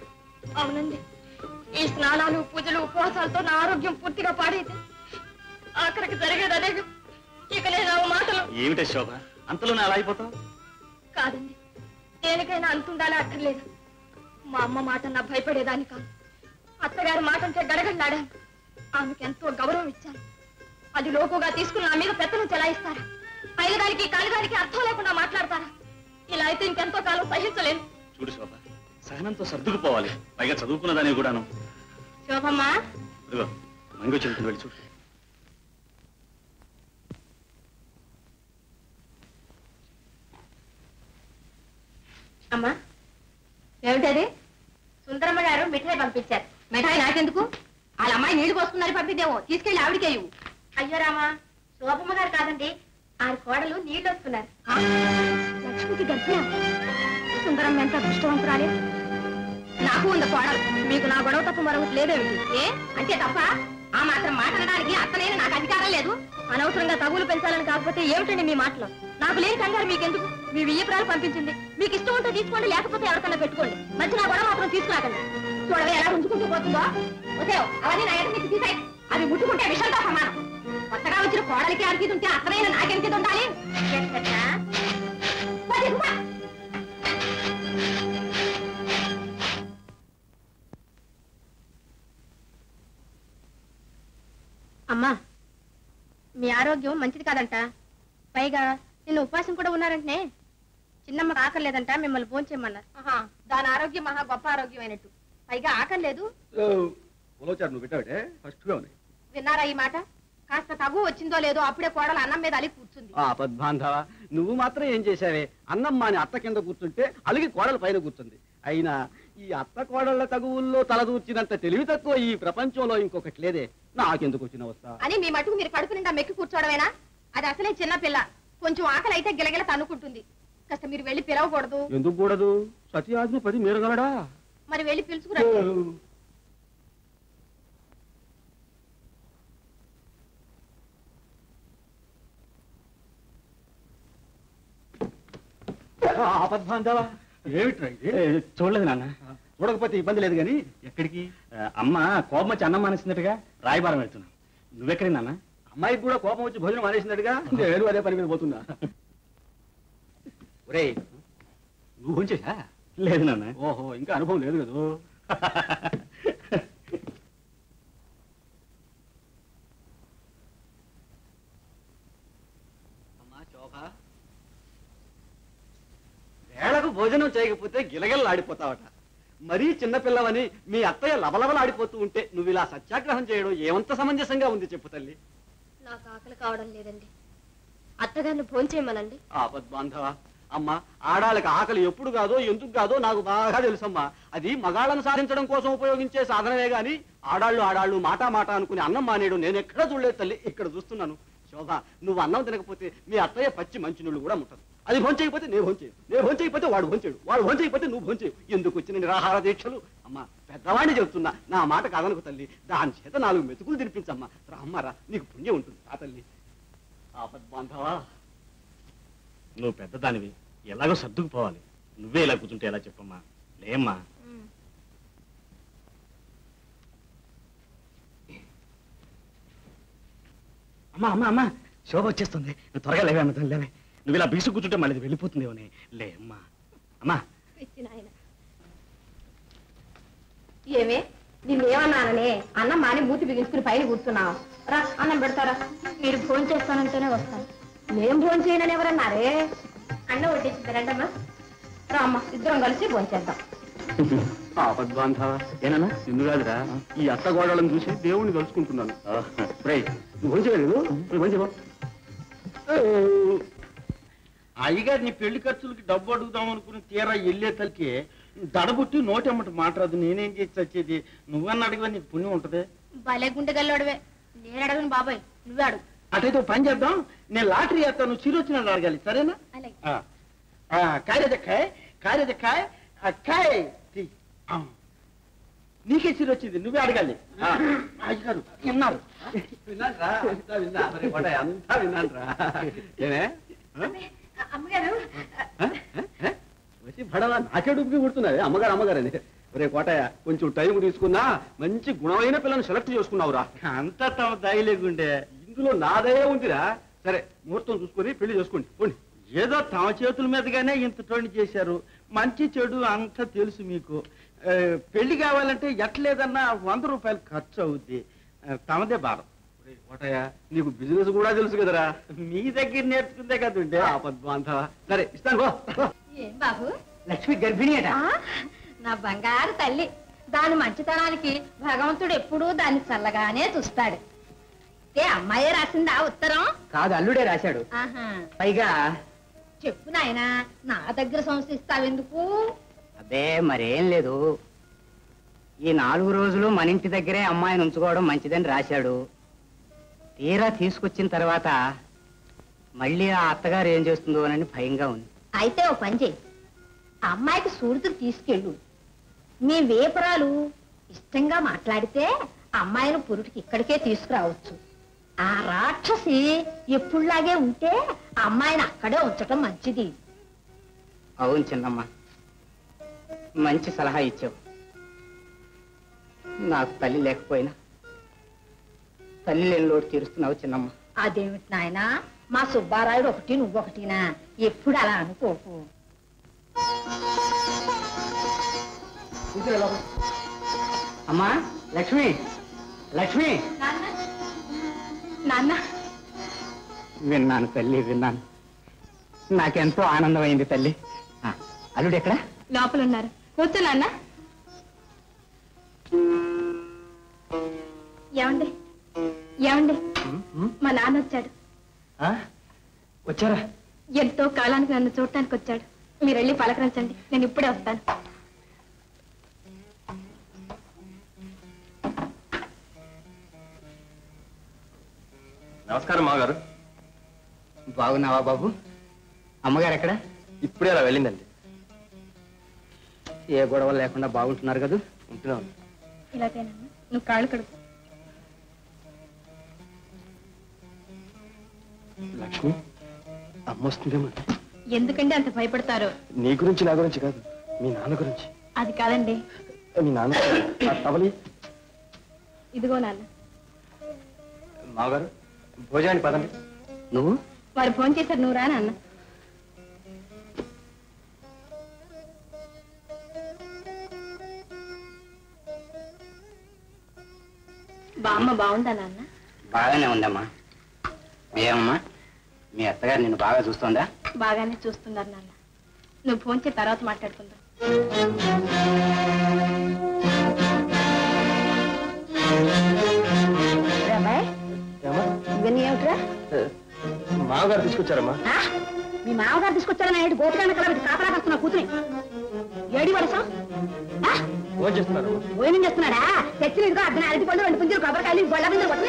అవునండి ఈ స్నానాలు పూజలు ఉపవాసాలతో నా ఆరోగ్యం పూర్తిగా పాడైతే ఆఖరికి జరిగేది అదే ఇక నేను ఆ మాటలు ఏమిటే శోభ అంతలోనే అలా అయిపోతావు కాదండి దేనికైనా అంతుండాలి అక్కర్లేదు మా అమ్మ మాట నా భయపడేదాన్ని కాదు అత్తగారి మాట అంటే గడగడలాడాను ఆమెకు ఎంతో గౌరవం ఇచ్చాను అది లోకుగా తీసుకుని నా మీద పెత్తనం చెలాయిస్తారా పైలదానికి కాలిదానికి అర్థం లేకుండా మాట్లాడతారా ఇలా అయితే ఇంకెంతో కాలం సహించలేను చూడు శోభ సహనంతో సర్దుకుపోవాలి పైగా చదువుకున్నదాని కూడాను శోభమ్మా ఇదిగో మంగో చెబుతుంది వెళ్ళి చూడు అమ్మా ఏమిటది సుందరమ్మ గారు మిఠాయి పంపించారు మిఠాయి నాకెందుకు వాళ్ళ అమ్మాయి నీళ్లు పోసుకున్నారు పంపిద్దేమో తీసుకెళ్లి ఆవిడకేయు అయ్యో రామా శోభమ్మ గారు కాదండి ఆ కోడలు నీళ్లు వస్తున్నారు లక్ష్మికి గర్భ సుందరమ్మ ఎంత అదృష్టవంతురాలే నాకు ఉంది కోడలు మీకు నా గొడవ తప్ప మరొకటి లేదేమిటి ఏ అంటే తప్ప ఆ మాత్రం మాట్లాడడానికి అత్తలేని నాకు అధికారం లేదు అనవసరంగా తగులు పెంచాలని కాకపోతే ఏమిటండి మీ మాటలు నాకు లేని కంగారు మీకెందుకు మీ వియ్యపురాలు పంపించింది మీకు ఇష్టం ఉంటే తీసుకోండి లేకపోతే ఎవరికన్నా పెట్టుకోండి మంచి నా గొడవ మాత్రం తీసుకురాకండి చూడవే ఎలా ఉంచుకుంటూ పోతుందో వస్తే అవన్నీ నా ఎదురు తీసాయి అవి ముట్టుకుంటే విషయంతో సమానం కొత్తగా వచ్చిన కోడలికి అరిగి ఉంటే అత్తలైన నాకెంత ఉండాలి ఎక్కడా? పోతే పో. అమ్మా మీ ఆరోగ్యం మంచిది కాదంట పైగా నిన్న ఉపవాసం కూడా ఉన్నారంటనే చిన్నమ్మకి ఆకలేదంట మిమ్మల్ని భోంచేయమన్నారు ఆహా, దాని ఆరోగ్యం మహా గొప్ప ఆరోగ్యం అయినట్టు పైగా ఆకలేదు ఉలవచారు నువ్వు పెట్టావటే ఫస్ట్ గా ఉన్నాయి విన్నారా ఈ మాట కాస్త తగు వచ్చిందో లేదో అప్పుడే కోడలు అన్నం మీద అలిగి కూర్చుంది ఆ పద్బాంధవ నువ్వు మాత్రం ఏం చేశావే అన్నం మాని అత్త కింద కూర్చుంటే అలిగి కోడల పైన కూర్చుంది అయినా ఈ అత్త కోడళ్ళ తగువుల్లో తలదూర్చినంత తెలివి తక్కువ ఈ ప్రపంచంలో ఇంకొకటి లేదే నాకెందుకు వచ్చిన వస్తా అని మీ మటుకు మీరు కడుపు నిండా మెక్కి కూర్చోవడమేనా అది అసలే చిన్న పిల్ల కొంచెం ఆకలి అయితే గిలగిల తన్నుకుంటుంది కాస్త మీరు వెళ్ళి పిలవకూడదు ఎందుకు కూడదు సతి ఆజ్ఞ పది మీరగలడా మరి వెళ్ళి పిలుచుకురండి ఆపద్బాంధవ ఏమిట్రా ఇది చూడలేదు నాన్న చూడకపోతే ఇబ్బంది లేదు కానీ ఎక్కడికి ఆ, అమ్మ కోపం వచ్చి అన్నం మానేసినట్టుగా రాయబారం వెళ్తున్నా నువ్వెక్కడి నాన్న అమ్మాయికి కూడా కోపం వచ్చి భోజనం మానేసినట్టుగా నేను అదే పని మీద పోతున్నా ఒరేయ్ నువ్వు ఉంచేసా లేదు నాన్న ఓహో ఇంకా అనుభవం లేదు కదా అమ్మా శోభ వేళకు భోజనం చేయకపోతే గిలగిలలు ఆడిపోతావట మరీ చిన్నపిల్లవని మీ అత్తయ్య లబలబలాడిపోతూ ఉంటే నువ్వు ఇలా సత్యాగ్రహం చేయడం ఏమంత సమంజసంగా ఉంది చెప్పు తల్లి నాకు ఆకలి కావడం లేదండి అత్తగారిని భోంచేయమనండి ఆపద్బాంధవ అమ్మ ఆడాళ్ళకి ఆకలి ఎప్పుడు కాదో ఎందుకు కాదో నాకు బాగా తెలుసమ్మా అది మగాళ్ళను సాధించడం కోసం ఉపయోగించే సాధనమే గాని ఆడాళ్ళు ఆడాళ్ళు మాట మాట అనుకుని అన్నం మానేయడం నేను ఎక్కడ చూడలేదు తల్లి ఇక్కడ చూస్తున్నాను శోభ నువ్వు అన్నం తినకపోతే మీ అత్తయ్య పచ్చి మంచినీళ్ళు కూడా ముట్టదు అది భోంచేయకపోతే నేను భోంచేయు నేను భోంచేయకపోతే వాడు భోంచేయడు వాడు భోంచేయకపోతే నువ్వు భోంచేయు ఎందుకు వచ్చిన నిరాహార దీక్షలు అమ్మా పెద్దవాడిని చెబుతున్నా నా మాట కాదనుకు తల్లి దాని చేత నాలుగు మెతుకులు తినిపించమ్మా రామ్మారా నీకు పుణ్యం ఉంటుంది ఆ తల్లి ఆపద్బాంధవా నువ్వు పెద్దదానివి ఎలాగో సర్దుకుపోవాలి నువ్వే ఇలా కూర్చుంటే ఎలా చెప్పమ్మా లేమ్మా అమ్మా అమ్మా అమ్మా శోభ వచ్చేస్తుంది నువ్వు త్వరగా లేవే అమ్మ తల్లి, లేవే నువ్వు ఇలా బీసు కూర్చుంటే మళ్ళీ ఇది వెళ్ళిపోతుందేమోనే లే అమ్మా అమ్మా ఏమే నిన్నేమన్నాననే అన్నం మాని మూతి బిగించుకుని పైన కూర్చున్నావు రా అన్నం పెడతారా మీరు ఫోన్ చేస్తానంటేనే వస్తాను నేను ఫోన్ చేయనని ఎవరన్నారే అన్నం వడ్డించింది రండమ్మా రా అమ్మ ఇద్దరం కలిసి ఫోన్ చేద్దాం ఆపద్బాంధవ ఏనన్నా నిన్ను కాదురా ఈ అత్త గోడలను చూసి దేవుణ్ణి కలుసుకుంటున్నాను రే నువ్వు భోంచేయలేదు నువ్వు భోంచేవా అయ్యగారు నీ పెళ్లి ఖర్చులకి డబ్బు అడుగుదాం అనుకుని తీరా వెళ్ళే తలకి దడబుట్టి నోటెమ్మటి మాట్లాడదు నేనేం చేసి వచ్చేది నువ్వన్న అడిగినా నీకు పుణ్యం ఉంటది భలే గుండెగల్లోడవే నేను అడగను బాబాయ్ నువ్వే అడుగు అటైతే ఓ పని చేద్దాం నేను లాటరీ వేస్తాను చిరొచ్చిన అడగాలి సరేనా అలాగే ఆ. ఆ, కాయదక్కాయ్ కాయదక్కాయ్ కాయ్ తీ. ఆ. నీకే చీర వచ్చింది నువ్వే అడగాలి ఆ, అయ్యగారు విన్నారు విన్నారా అంతా విన్నా మరి కోట అంతా విన్నారా ఏమే ఆ? అమ్మగారు ఆ? ఆ? వచ్చి భడవా నాకే డుబ్బి కుడుతున్నది అమ్మగారు అమ్మగారు అని ఒరే కోటయ్య కొంచెం టైం తీసుకున్నా మంచి గుణమైన పిల్లని సెలెక్ట్ చేసుకున్నావురా అంత తమ దయలేకుండే ఇందులో నాదే ఉందిరా సరే ముహూర్తం చూసుకొని పెళ్లి చేసుకోండి పోండి ఏదో తమ చేతుల మీదుగానే ఇంత టోని చేశారు మంచి చెడు అంతా తెలుసు మీకు ఆ, పెళ్లి కావాలంటే ఎట్లేదన్నా వంద రూపాయలు ఖర్చు అవుద్ది ఆ, తమదే భారం ఒరేయ్ కోటయ్య నీకు బిజినెస్ కూడా తెలుసు కదరా మీ దగ్గర నేర్చుకుందే కదండి ఆపద్బాంధవ సరే ఇస్తాను గో, గో. ఏం బాబు లక్ష్మి గర్భిణి అట ఆ, నా బంగారు తల్లి దాని మంచితనానికి భగవంతుడు ఎప్పుడూ దాన్ని చల్లగానే చూస్తాడు ఏ అమ్మాయే రాసిందా ఉత్తరం కాదు అల్లుడే రాశాడు ఆహా పైగా చెప్పు నాయనా నా దగ్గర సంస్థిస్తావెందుకు అబ్బే మరేం లేదు ఈ నాలుగు రోజులు మన ఇంటి దగ్గరే అమ్మాయిని ఉంచుకోవడం మంచిదని రాశాడు తీరా తీసుకొచ్చిన తర్వాత మళ్ళీ ఆ అత్తగారు ఏం చేస్తుందో అని భయంగా ఉంది అయితే ఓ పని చెయ్యి ఆ అమ్మాయికి సూడితులు తీసుకెళ్ళు మీ వేపరాలు ఇష్టంగా మాట్లాడితే ఆ అమ్మాయిని పురుటికి ఇక్కడికే తీసుకురావచ్చు ఆ రాక్షసి ఎప్పుడులాగే ఉంటే ఆ అమ్మాయిని అక్కడే ఉంచటం మంచిది అవును చిన్నమ్మ మంచి సలహా ఇచ్చావు నాకు తల్లి లేకపోయినా తల్లి లేని లోటు తీరుస్తున్నావు చిన్నమ్మ అదేమిటి నాయనా మా సుబ్బారాయుడు ఒకటి నువ్వు ఒకటినా ఎప్పుడు అలా అనుకోకు అమ్మా లక్ష్మి లక్ష్మి నాన్న విన్నాను తల్లి విన్నాను నాకెంతో ఆనందమైంది తల్లి ఆ, అల్లుడు ఎక్కడ లోపల ఉన్నారు కూర్చో నాన్న ఏమండి ఏమండి మా నాన్న వచ్చాడు ఆ? వచ్చారా ఎంతో కాలానికి నన్ను చూడటానికి వచ్చాడు మీరు వెళ్ళి పలకరించండి నేను ఇప్పుడే వస్తాను నమస్కారం మామగారు బాగున్నావా బాబు అమ్మగారు ఎక్కడ ఇప్పుడే అలా వెళ్ళిందండి ఏ గొడవ లేకుండా బాగుంటున్నారు కదా ఉంటున్నాను ఇలాగేనమ్మా నువ్వు కాళ్ళు కడుపు లక్ష్మి అమ్మ వస్తుందేమో ఎందుకంటే అంత భయపడతారు నీ గురించి నా గురించి కాదు మీ నాన్న గురించి అది కాదండి మీ నాన్న ఆ తవలి ఇదిగో నాన్న మామగారు భోజనానికి పదండి నువ్వు వారు ఫోన్ చేశారు నువ్వు రా నాన్న బామ్మ బాగుందా నాన్న బాగానే ఉందమ్మా ఏమమ్మా మీ అత్తగారు నిన్ను బాగా చూస్తోందా బాగానే చూస్తున్నారు నాన్న నువ్వు ఫోన్ చేసి తర్వాత మాట్లాడుకుందాం అబ్బాయి ఏమా ఇవన్నీ ఏమిట్రా మామగారు తీసుకొచ్చారమ్మా ఆ? మీ మామగారు తీసుకొచ్చారని ఏంటి గోపికాన్న కలబెట్టి కాపలా కాస్తున్నా కూతుని ఏడి వరసం ఫోన్ చేస్తున్నారు భోజనం చేస్తున్నాడా తెచ్చిన ఇదిగో అద్దెన అరటి పళ్ళు రెండు పుంజులు కొబ్బరికాయలు గొళ్ళ మీద కొట్టుని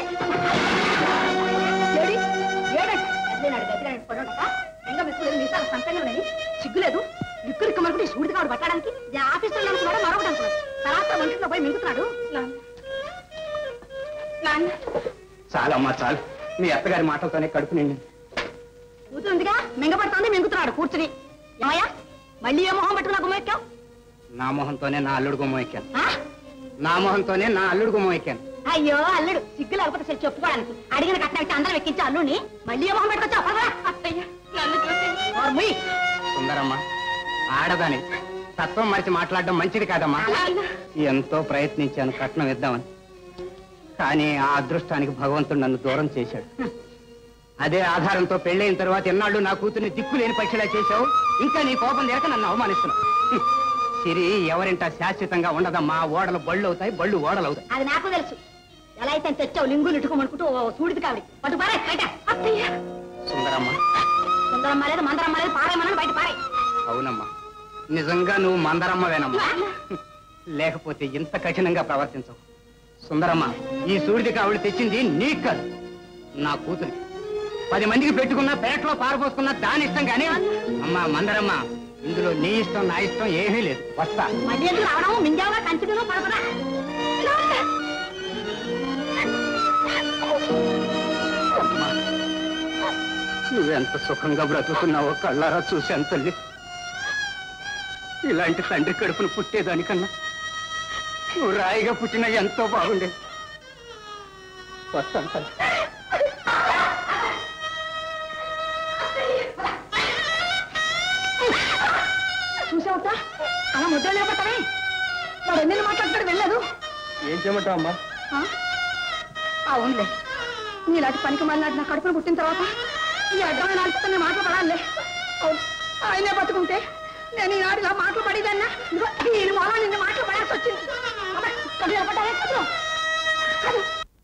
ఏడి ఏడంట అద్దెనాడు గట్టిగా పడక ఇంకా మెక్కులేదు మిగతా సంతంగా ఉన్నది సిగ్గులేదు లిక్కు లిక్కు మనుకుంటే సూడిది కాడు పట్టడానికి ఇది ఆఫీసులో అనుకున్నాడు మరొకటి అనుకున్నాడు తర్వాత వంటిలో పోయి మింగుతున్నాడు నాన్న నాన్న చాలమ్మా చాలు మీ అత్తగారి మాటలతోనే కడుపు నిండి కూతురుందిగా మింగపడుతోంది మింగుతున్నాడు కూర్చుని ఏమయ్యా మళ్ళీ ఏ మొహం పట్టుకున్నా గుమ్మెక్కావు నా మొహంతోనే నా అల్లుడు గుమ్మం ఎక్కాను నా మొహంతోనే నా అల్లుడు గుమ్మం ఎక్కాను అయ్యో అల్లుడు సిగ్గు లేకపోతే సరే చెప్పుకోవడానికి అడిగిన కట్టిన అందరం ఎక్కించి అల్లుడిని మళ్ళీ ఏ మొహం పెట్టుకొచ్చావు అప్పగా అత్తయ్య నన్ను చూసి ముయ్ సుందరమ్మ ఆడదాని తత్వం మరిచి మాట్లాడడం మంచిది కాదమ్మా ఎంతో ప్రయత్నించాను కట్నం ఇద్దామని కానీ ఆ అదృష్టానికి భగవంతుడు నన్ను దూరం చేశాడు అదే ఆధారంతో పెళ్ళైన తర్వాత ఎన్నాళ్ళు నా కూతుర్ని దిక్కు లేని పక్షిలా చేశావు ఇంకా నీ కోపం లేక నన్ను అవమానిస్తున్నావు హ్మ్. సిరి ఎవరింట శాశ్వతంగా ఉండదమ్మా ఓడలు బళ్ళు అవుతాయి బళ్ళు ఓడలు అవుతాయి అది నాకు తెలుసు ఎలా అయితే తెచ్చావు లింగులు ఇట్టుకోమనుకుంటూ ఓ సూడిది కావిడి పట్టు పారే బయట అత్తయ్య సుందరమ్మ సుందరమ్మ లేదు మందరమ్మ లేదు పారేమన్నాను బయట పారే అవునమ్మా నిజంగా నువ్వు మందరమ్మవేనమ్మా లేకపోతే ఇంత కఠినంగా ప్రవర్తించవు సుందరమ్మ ఈ సూర్యుడి కావిడి తెచ్చింది నీకు కాదు నా కూతురికి పది మందికి పెట్టుకున్న పేటలో పారపోసుకున్న దాని ఇష్టం కానీ అమ్మా మందరమ్మ ఇందులో నీ ఇష్టం నా ఇష్టం ఏమీ లేదు వస్తా మళ్ళీ ఎందుకు రావడం మింగావుగా కంచుడును పడపడా అమ్మా, నువ్వెంత సుఖంగా బ్రతుకున్నావో కళ్ళారా చూశాను తల్లి ఇలాంటి తండ్రి కడుపును పుట్టేదానికన్నా నువ్వు రాయిగా పుట్టిన ఎంతో బాగుండేది వస్తాను తల్లి అలా ముద్ర లేకపోతావే వాడు ఎన్ని మాట్లాడతాడు వెళ్ళదు ఏం చేయమంటావు అమ్మా ఆ? అవునులే నీలాంటి పనికి మళ్ళీ నా కడుపును పుట్టిన తర్వాత ఈ అడ్డమైన ఆడితే నేను మాటలు పడాలే అవును ఆయనే బతుకుంటే నేను ఈనాడు ఇలా మాటలు పడేదన్నా ఇదిగో దీని మూలం నిన్ను మాటలు పడాల్సి వచ్చింది అబ్బా, కళ్ళు నిలబడ్డావే, కళ్ళు. కళ్ళు.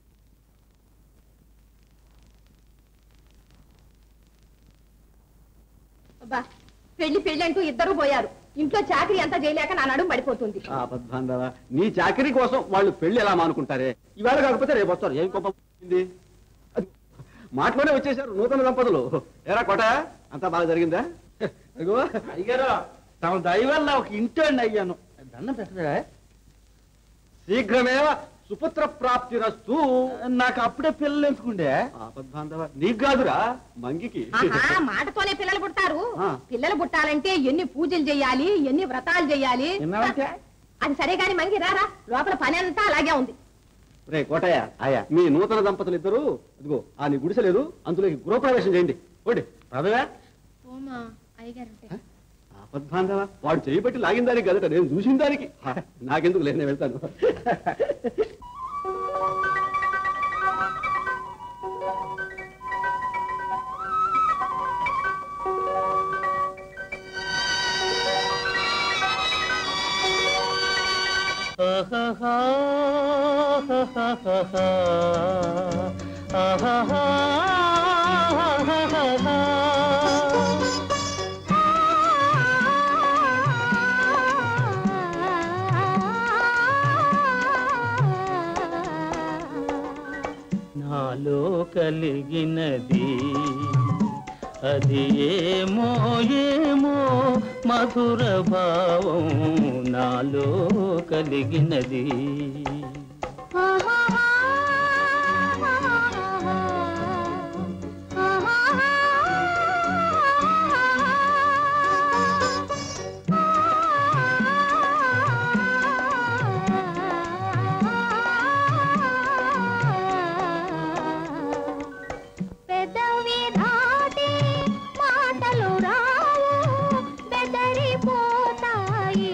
అబ్బా పెళ్లి పెళ్లి అంటూ ఇద్దరు పోయారు ఇంట్లో చాకరీ అంతా చేయలేక నా నడుము పడిపోతుంది ఆ పద్మాంధవ నీ చాకరీ కోసం వాళ్ళు పెళ్లి ఎలా మానుకుంటారే ఇవాళ కాకపోతే రేపు వస్తారు ఏం కోపం ఉంది? అది మాటలోనే వచ్చేసారు నూతన దంపతులు ఎరా కోట అంతా బాగా జరిగిందా అదిగో అయ్యారు తమ దయ వల్ల ఒక ఇంటోండి అయ్యాను దండం పెట్టదా శీఘ్రమేవ సుపుత్ర ప్రాప్తి రస్తు నాకు అప్పుడే పిల్లలు ఎందుకుండే పద్మాంధవ నీకు కాదురా మంగికి ఆహా మాటతోనే పిల్లలు పుడతారు ఆ. పిల్లలు పుట్టాలంటే ఎన్ని పూజలు చేయాలి ఎన్ని వ్రతాలు చేయాలి విన్నావంటే? అది సరే గాని మంగి రారా లోపల పని అంతా అలాగే ఉంది రే కోటయ్య ఆయా మీ నూతన దంపతులు ఇద్దరు అదిగో ఆ నీ గుడిసెలేదు అందులోకి గృహప్రవేశం చేయండి ఓడి పదవే ఆ పద్మాంధవ వాడు చేయబట్టి లాగిన దానికి కదట నేను చూసిన దానికి హా, నాకెందుకు లేదు నేను వెళ్తాను నాలో కలిగినది అది ఏమో ఏమో మధుర భావం నాలో కలిగినది పెదవి దాటి మాటలు రావు బెదరిపోతాయి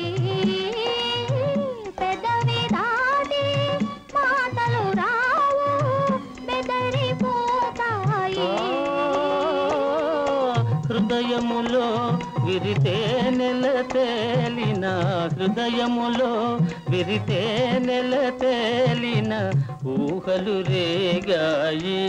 పెదవి దాటి మాటలు రావు బెదరిపోతాయి హృదయములో విరితే నెల తేలిన హృదయములో విరితే నెల తేలిన ఊహలు రేగాయి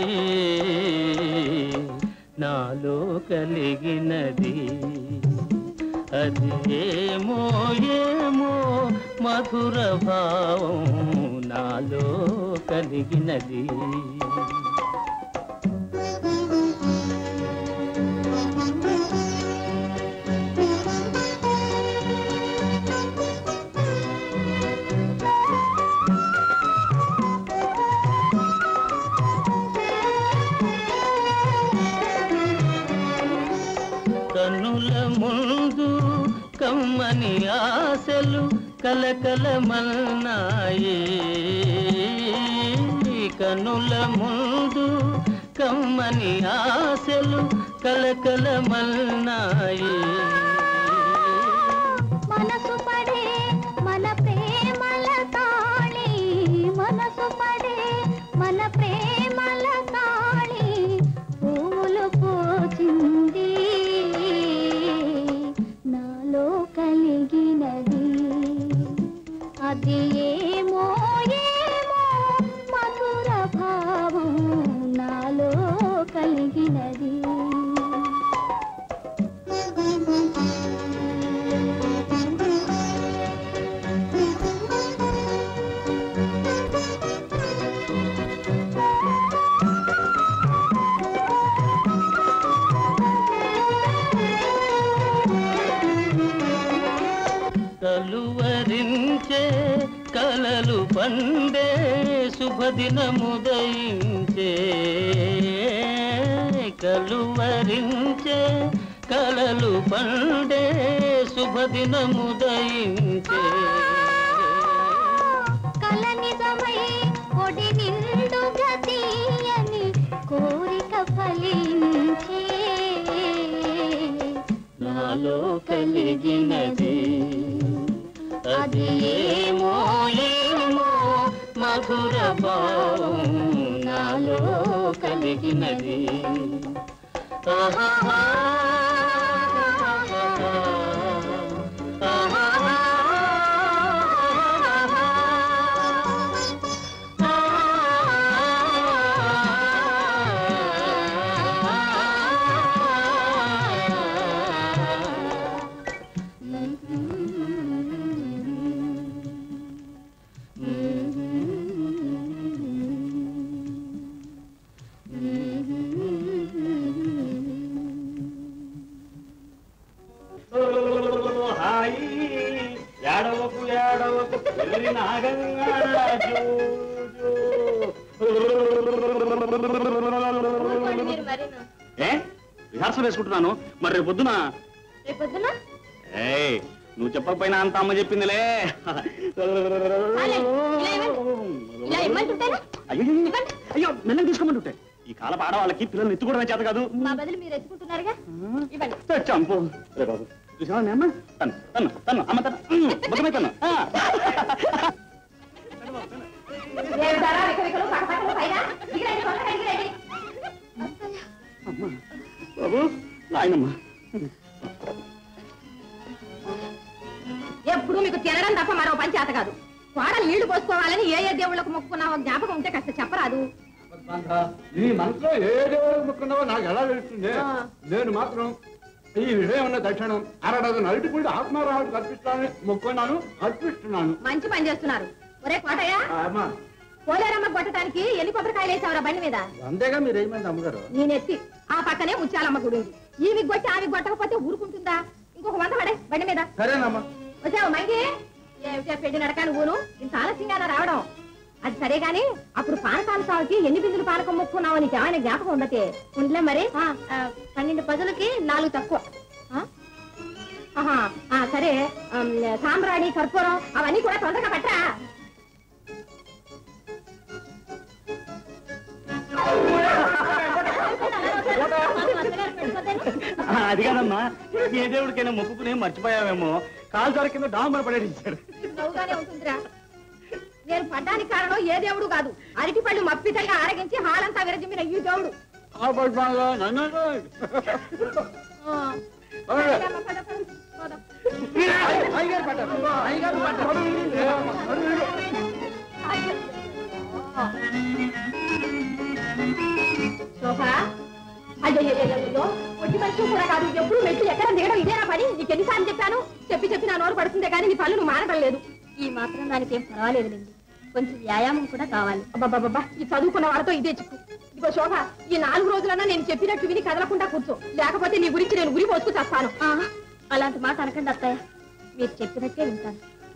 నాలో కలిగినది అది ఏమో ఏమో మధుర భావం నాలో కలిగినది కన్నుల ముందు కమ్మని ఆశలు కలకలమల్నాయి కన్నుల ముందు కమ్మని ఆశలు కలకలమల్నాయి మనసు పడే మన ప్రేమల తాళి మనసు పడే మన ప్రేమల తాళి పూలు పోచింది నాలో కలిగినది అది ఏమో ఏమో మధుర భావం నాలో కలిగినది కలువరించే కలలు పండే శుభదినముదయించే కలువరించే కలలు పండే శుభదినముదయించే కల నిజమై ఒడి నిండుగా తీయని కోరిక ఫలించే నాలో కలిగినది అది ఏమో ఏమో మధుర భావం నాలో కలిగినది ఆహాహా. హాయి ఏడవకు ఏడవకు వెళ్ళి నాగంగారాజు ఏ రిహార్సల్ వేసుకుంటున్నాను మరి రేపు పొద్దున రేపు పొద్దున ఏయ్ నువ్వు చెప్పకపోయినా అంత అమ్మ చెప్పిందిలే చాలే, ఇలా ఇవ్వండి. ఇలా ఇమ్మంటుంటేనా అయ్యో అయ్యో, అయ్యో మెల్లగా తీసుకోమంటుంటే ఈ కాలపు ఆడవాళ్ళకి పిల్లల్ని ఎత్తుకోవడమే చేత కాదు మా బదులు మీరు ఎత్తుకుంటున్నారుగా ఇవ్వండి చంపు రే బాబు చూసావా మీ అమ్మ తను తను తను అమ్మ తను మొత్తమే తను ఆ. ఏమిటారా వికవికలు పక్కపక్కలు పైన దిగిరండి తొందరగా దిగిరండి అమ్మ బాబు నాయనమ్మ ఎప్పుడు మీకు తినడం తప్ప మరో పని చేత కాదు కోడలు నీళ్లు పోసుకోవాలని ఏ ఏ దేవుళ్ళకు మొక్కుకున్నావో జ్ఞాపకం ఉంటే కాస్త చెప్పరాదు నీ మనసులో ఏ దేవుడు ముక్కున్నావో నాకు ఎలా తెలుస్తుంది ఆ. నేను మాత్రం ఈ విషయం ఉన్న దక్షిణం అరడదు నైట్ కూడా ఆత్మారాహుడు కల్పిస్తానని మొక్కున్నాను కల్పిస్తున్నాను మంచి పని చేస్తున్నారు ఒరే కోటయ్య అమ్మా పోలేరమ్మ కొట్టడానికి ఎన్ని కొబ్బరికాయలు వేసావురా బండి మీద అంతేగా మీరు ఏమైంది అమ్మగారు నేనెత్తి ఆ పక్కనే ముత్యాలమ్మ గుడి ఉంది ఈమె కొట్టి ఆమె కొట్టకపోతే ఊరుకుంటుందా ఇంకొక వంద పడే బండి మీద సరేనమ్మా వచ్చావు మంగి ఏమిటో పెళ్లి నడక నువ్వును ఇంత ఆలస్యంగా రావడం అది సరే గాని అప్పుడు పానకాల సాగుకి ఎన్ని బిందులు పానకం మొక్కున్నావు నీకు ఏమైనా జ్ఞాపకం ఉండతే ఉండలే మరి ఆ, ఆ, పన్నెండు పదులకి నాలుగు తక్కువ ఆ? ఆహా, ఆ, సరే ఆమ్, సాంబ్రాణి కర్పూరం అవన్నీ కూడా తొందరగా పట్టరా అది కాదమ్మా ఏ దేవుడికైనా మొక్కుకునే మర్చిపోయావేమో కాలు జారి కింద డాంబర్ పడేటిచ్చాడు నవ్వుగానే ఉంటుందిరా నేను పడ్డానికి కారణం ఏ దేవుడు కాదు అరటి పళ్ళు మప్పితంగా ఆరగించి హాలంతా విరజిమ్మిన ఈ దేవుడు ఆ. పదమ్మ, పద, పద, పోదాం. శోభా అయ్యో అయ్యో ఒట్టి మనిషి కూడా కాదు ఎప్పుడు మెట్లు ఎక్కడ దిగడం ఇదేనా పని నీకు ఎన్నిసార్లు చెప్పాను చెప్పి చెప్పి నా నోరు పడుతుందే కానీ నీ పళ్ళు నువ్వు మానడం లేదు ఈ మాత్రం దానికి ఏం పర్వాలేదులేండి కొంచెం వ్యాయామం కూడా కావాలి అబ్బాబాబా ఈ చదువుకున్న వాళ్ళతో ఇదే చిక్కు ఇదిగో శోభ ఈ నాలుగు రోజులన్నా నేను చెప్పినట్టు విని కదలకుండా కూర్చో లేకపోతే నీ గురించి నేను గురి పోసుకు చేస్తాను ఆ, అలాంటి మాట అనకండి అత్తయ్య మీరు చెప్పినట్టే వింటాను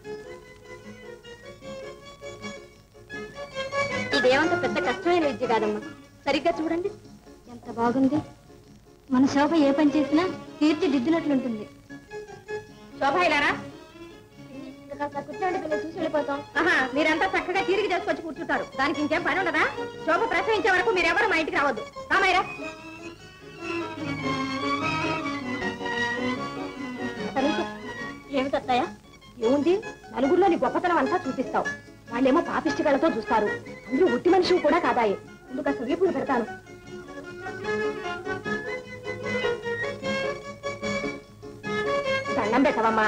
ఇదేమంత పెద్ద కష్టమైన విద్య కాదమ్మా సరిగ్గా చూడండి ఎంత బాగుంది మన శోభ ఏ పని చేసినా తీర్చిదిద్దినట్లుంటుంది శోభ ఇలారా కూర్చోండి పిల్లలు చూసి వెళ్ళిపోతాం ఆహా మీరంతా చక్కగా తీరిక చేసుకొచ్చి కూర్చుంటారు దానికి ఇంకేం పని ఉండదా శోభ ప్రసవించే వరకు మీరెవరు మా ఇంటికి రావద్దు రామాయరా ఏమిటి అత్తయ్య ఏముంది నలుగురిలో నీ గొప్పతనం అంతా చూపిస్తావు వాళ్ళేమో పాపిష్టికలతో చూస్తారు అందరూ ఉట్టి మనిషి కూడా కాదాయి ముందు కాస్త వీపులు పెడతాను దండం పెట్టవమ్మా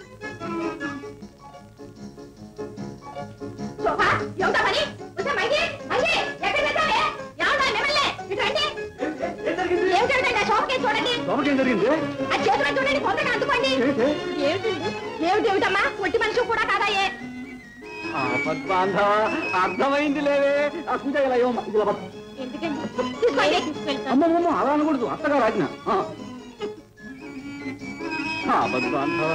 శోభా, ఏమిటా పని? వచ్చా మైకి? మైకి, ఎక్కడికి వచ్చావే? ఏమన్నా మిమ్మల్ని? ఇటు రండి. ఏం జరుగుతుందా? శోభకేసి చూడండి శోభకేం జరిగింది ఆ చేతులు చూడండి తొందరగా అందుకోండి ఏంటి? ఏమిటి ఏమిటేమిటమ్మా ఒట్టి మనిషి కూడా కాదాయే ఆపద్బాంధవ అర్థమైంది లేవే ఆ పూజ ఇలా ఇవ్వమ్మా, ఇలా పట్టు. ఎందుకండి తీసుకోండి అమ్మమ్మమ్మ అలా అనకూడదు అత్తగా రాజ్ఞ ఆ. ఆపద్బాంధవ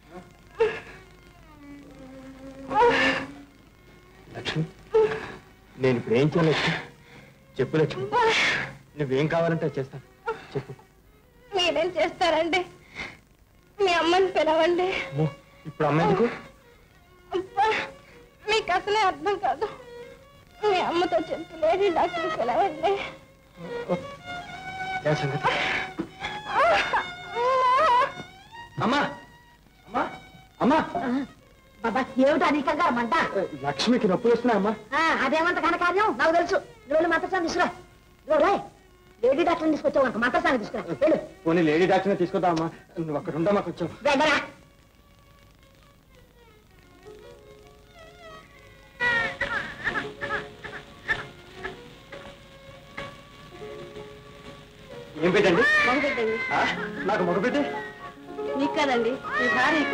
లక్ష్మి నేను ఇప్పుడు ఏం చేయాలి లక్ష్మి చెప్పు లక్ష్మి నువ్వేం కావాలంటే అది చేస్తాను చెప్పు మీరేం చేస్తారండి మీ అమ్మని పిలవండి అమ్మో, ఇప్పుడు అమ్మ ఎందుకు అబ్బా, మీకు అసలే అర్థం కాదు మీ అమ్మతో చెప్పి లేడీ డాక్టర్ పిలవండి ఏ సంగతి అమ్మా అమ్మా అమ్మా బాబా ఏమిటా నీ కంగారు మంట లక్ష్మికి నొప్పులు వస్తున్నాయమ్మా ఆ, అదేమంత ఘనకార్యం నాకు తెలుసు నువ్వు మంత్రసాన్ని తీసుకురా ఇదిగో రేయ్, లేడీ డాక్టర్ని తీసుకొచ్చావు అనుకో మంత్రసాన్ని తీసుకురా వెళ్ళు పోనీ లేడీ డాక్టర్ని తీసుకొద్దామా నువ్వు అక్కడ ఉండమ్మా కొంచెం వెళ్ళరా ఏం పెట్టండి మగబిడ్డండి నాకు మగ పెట్టి నీకు కదండి మీ భార్య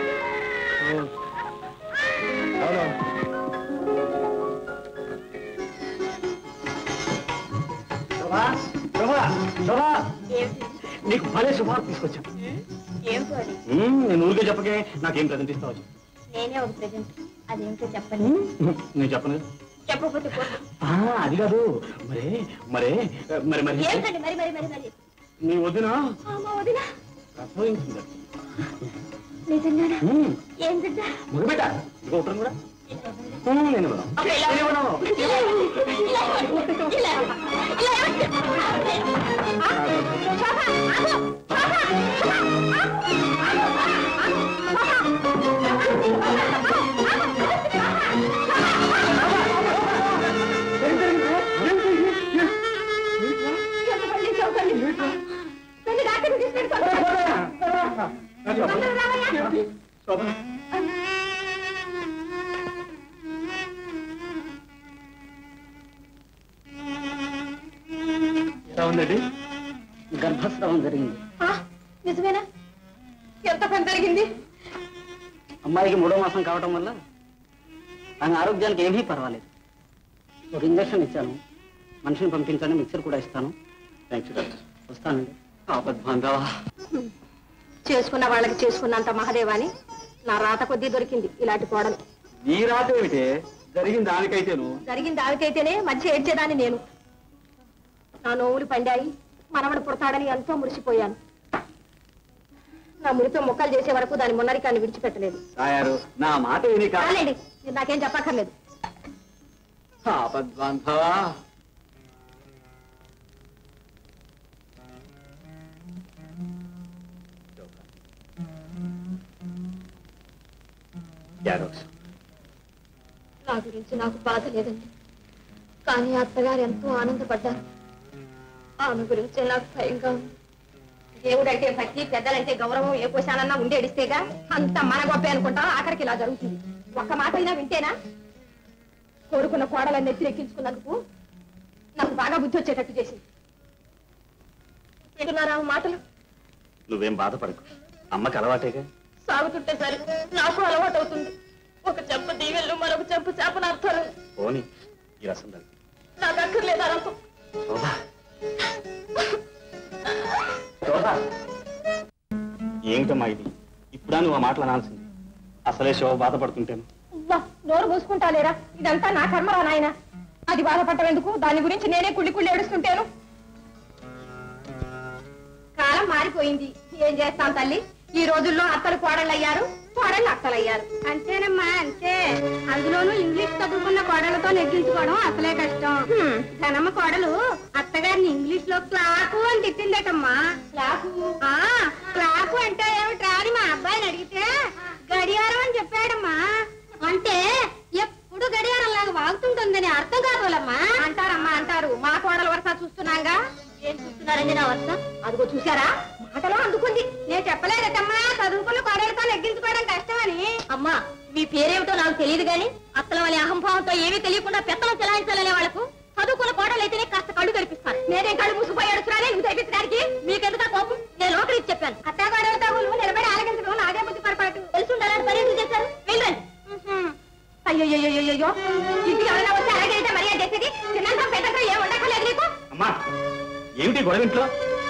అవును శోభా శోభా శోభా నీకు భలే శుభాలు తీసుకొచ్చాను ఏమిటో అది మ్మ్, నేను ఊరికే చెప్పకే నాకేం ప్రజెంట్ ఇస్తావు నేనే ఒక ప్రజెంట్ అదేమిటో చెప్పండి నేను చెప్పను కదా. చెప్పకపోతే పోతే. ఆ, అది కాదు మరే మరే మరి మరి ఏమిటండి మరి మరి మరి మరి నీ వదిన అమ్మా వదినా ప్రసవించింది నిజంగానా మ్మ్, ఏం బిడ్డ మగబిడ్డ ఇదిగో ఉత్తరం కూడా మ్మ్, నేను ఇవ్వను. నేను ఇవ్వను. వెళ్ళి డాక్టర్ని తీసుకెళ్ళి శోభ ఎలా ఉందండి గర్భస్రావం జరిగింది ఆ, నిజమేనా ఎంత పని జరిగింది అమ్మాయికి మూడో మాసం కావటం వల్ల ఆమె ఆరోగ్యానికి ఏమీ పర్వాలేదు ఒక ఇంజక్షన్ ఇచ్చాను మనిషిని పంపించండి మిక్సర్ కూడా ఇస్తాను థ్యాంక్స్ డాక్టర్ వస్తానండి ఆపద్బాంధవా చేసుకున్న వాళ్ళకి చేసుకున్నంత మహదేవాని నా రాత కొద్దీ దొరికింది ఇలాంటి కోడలు నీ రాత ఏమిటే జరిగిన దానికైతేను జరిగింది ఆవికైతేనే మధ్య ఏడ్చేదాన్ని నేను నా నోవులు పండాయి మనవడు పుడతాడని ఎంతో మురిసిపోయాను నా మురితో మొక్కలు చేసే వరకు దాని మొన్నరికాన్ని విడిచిపెట్టలేదు రాయారు నా మాట విని కా కాలేండి మీరు నాకేం చెప్పక్కర్లేదు ఆపద్బాంధవా జాగ్రత్త నా గురించి నాకు బాధ లేదండి కానీ అత్తగారు ఎంతో ఆనందపడ్డారు ఆమె గురించే నాకు భయంగా ఉంది దేవుడంటే భక్తి పెద్దలంటే గౌరవం ఏ పోషాలన్నా ఉండేడిస్తేగా అంత మన గొప్పే అనుకుంటా ఆఖరికి ఇలా జరుగుతుంది ఒక్క మాట అయినా వింటేనా కోరుకున్న కోడలను నెత్తిరెక్కించుకున్నందుకు నాకు బాగా బుద్ధి వచ్చేటట్టు చేసింది వింటున్నారా ఆ మాటలు నువ్వేం బాధపడకు అమ్మకి అలవాటేగా సాగుతుంటే సరే నాకు అలవాటు అవుతుంది ఒక చెంప దీవెళ్ళు మరొక చెంప చేపల అర్థాలు పోని ఈ రసం తాగు. నాకు అక్కర్లేదు అర్థం శోభా శోభా ఏమిటమ్మా ఇది ఇప్పుడా నువ్వు ఆ మాటలు అనాల్సింది అసలే శోభ బాధపడుతుంటాను అబ్బా, నోరు మూసుకుంటా లేరా ఇదంతా నా కర్మరా నాయన అది బాధపడటం ఎందుకు దాని గురించి నేనే కుళ్ళి కుళ్ళి ఏడుస్తుంటాను కాలం మారిపోయింది ఏం చేస్తాం తల్లి ఈ రోజుల్లో అత్తలు కోడళ్ళు అయ్యారు కోడళ్ళు అత్తలు అయ్యారు అంతేనమ్మా అంతే అందులోనూ ఇంగ్లీష్ చదువుకున్న కోడలతో నెగ్గించుకోవడం అసలే కష్టం ధనమ్మ కోడలు అత్తగారిని ఇంగ్లీష్ లో క్లాకు అని తిట్టిందటమ్మా క్లాసు ఆ క్లాకు అంటే ఏమిట్రా అని మా అబ్బాయిని అడిగితే గడియారం అని చెప్పాడమ్మా అంటే ఎప్పుడు గడియారం లాగా వాగుతుంటుందని అర్థం కావాలమ్మా అంటారమ్మా అంటారు మా కోడల వరుస చూస్తున్నాగా ఏం చూస్తున్నారండి నా వరుస అదిగో చూసారా మాటలో అందుకుంది నేను చెప్పలేదటమ్మా చదువుకున్న కోడలతో నెగ్గించుకోవడం కష్టమని అమ్మా మీ పేరేమిటో నాకు తెలియదు గాని అత్తల వల్ల అహంభావంతో ఏమీ తెలియకుండా పెత్తనం చెలాయించాలనే వాళ్ళకు చదువుకున్న కోడలు అయితేనే కాస్త కళ్ళు కనిపిస్తాను నేనేం కళ్ళు మూసుకుపోయి అడుగుతున్నానే నువ్వు తెప్పించడానికి మీకెందుకు ఆ కోపం నేను లోకలి చెప్పాను అత్త కోడలతో నువ్వు నిలబడి ఆలకించడం నాదే బుద్ధి పొరపాటు తెలిసి ఉండాలని పని ఎందుకు చేశారు వెళ్ళండి అయ్యో ఇంటికి ఎవరైనా వస్తే అలాగే అయితే మర్యాద చేసేది చిన్నంతా పెద్దగా ఏం ఉండక్కర్లేదు నీకు అమ్మా ఏమిటి గొడవ ఇంట్లో